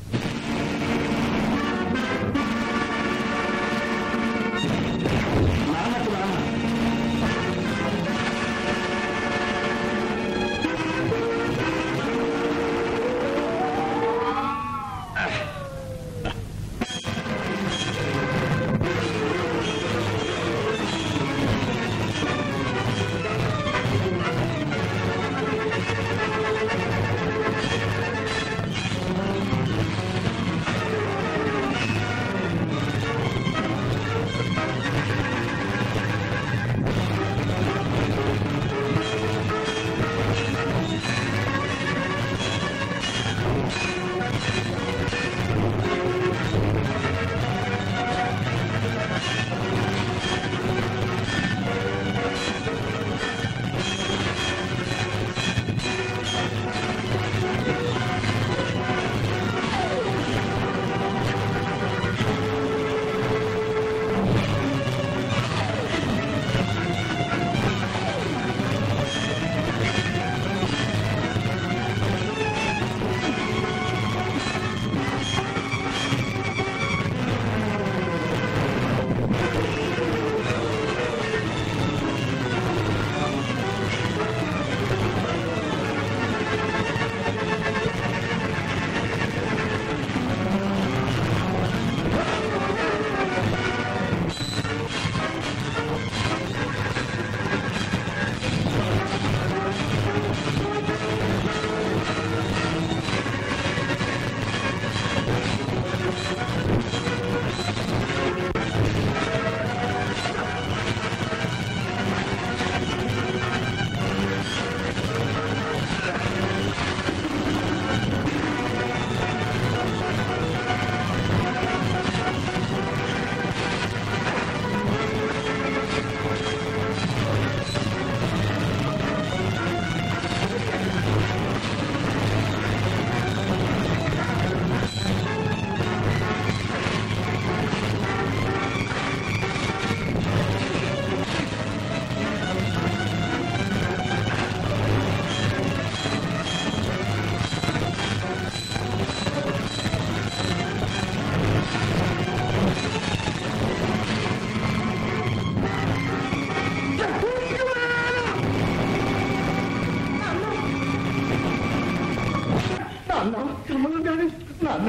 నాన్న తమ్ముడు గారు నాన్న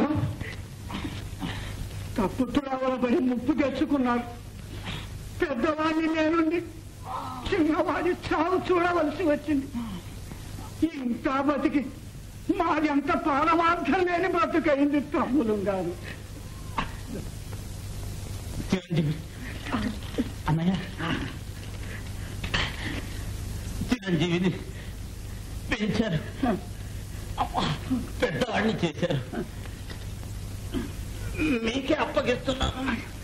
తప్పుతూ రావాలని ముప్పు తెచ్చుకున్నాడు పెద్దవాడిని నేనుండి చిన్నవాడి చావు చూడవలసి వచ్చింది ఇంకా బతికి మాదెంత పారమార్థం లేని బ్రతుకైంది తమ్ములు గారు అన్నయ్య చిరంజీవిని పెంచారు అమ్మా, పెద్దవాడిని చేశారు మీకే అప్పగిస్తున్నాను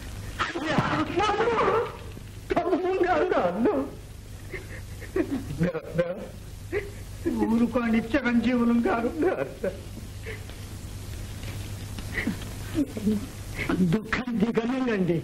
ఊరుకోండి చిరంజీవులు గారు దుఃఖం దిగనండి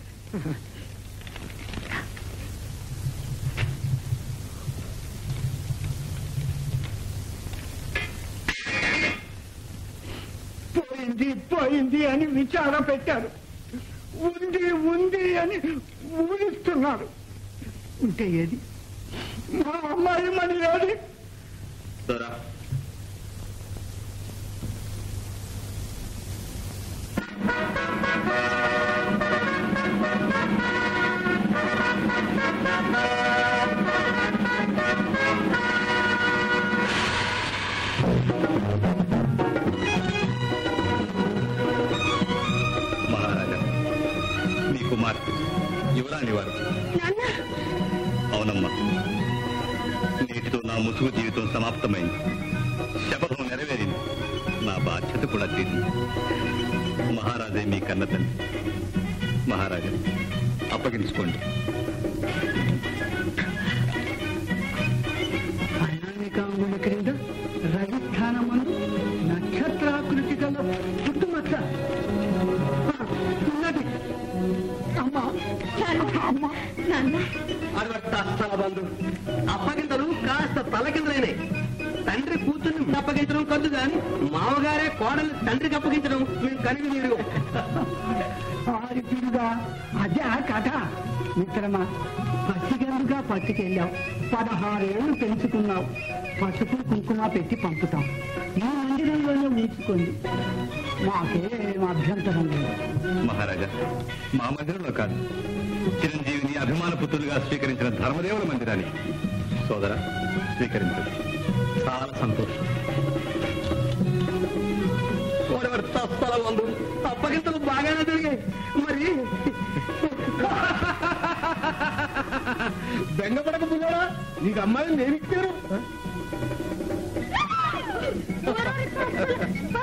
పోయింది పోయింది అని విచార పెట్టారు ఉంది ఉంది అని ఊహిస్తున్నారు ఉంటే ఏది మా అమ్మాయి మని ఏది దొరా మహారాజా మీ కుమార్తె యువరాణి వారు అవునమ్మా నేటితో నా ముసుగు జీవితం సమాప్తమైంది శపథం నెరవేరింది నా బాధ్యత కూడా తీరింది మహారాజే మీ కన్న తండ్రి మహారాజా అప్పగించుకోండి అనామికాంగుల క్రింద రవిస్థానమందు నక్షత్రాకృతి గల చుట్టుమట్ల ఆ, ఉన్నది అమ్మా అమ్మా అరవట్ట అస్సల బంధు అప్పగింతలు కాస్త తలకిందలైనాయి తండ్రి కూతుర్ని అప్పగించడం కద్దు గాని మామగారే కోడల్ని తండ్రికి అప్పగించడం మేము కనివి నీరు ఆరిపిడుగా అదే ఆ కథ మిత్రమా పసిగందుగా పట్టుకెళ్ళావు పదహారేళ్లు పెంచుకున్నావు పసుపు కుంకుమ పెట్టి పంపుతాం ఈ మందిరంలోనే ఉంచుకోండి మాకేం అభ్యంతరం లేదు మహారాజా మా మందిరంలో కాదు చిరంజీవిని అభిమాన పుత్రులుగా స్వీకరించిన ధర్మదేవుల మందిరాన్ని సోదర స్వీకరించు చాలా సంతోషం కోడబెడతా అస్సల బంధు అప్పగింతలు బాగానే జరిగాయి మరి బెంగపడక పుల్లారా నీకు అమ్మాయిని నేను ఇచ్చారు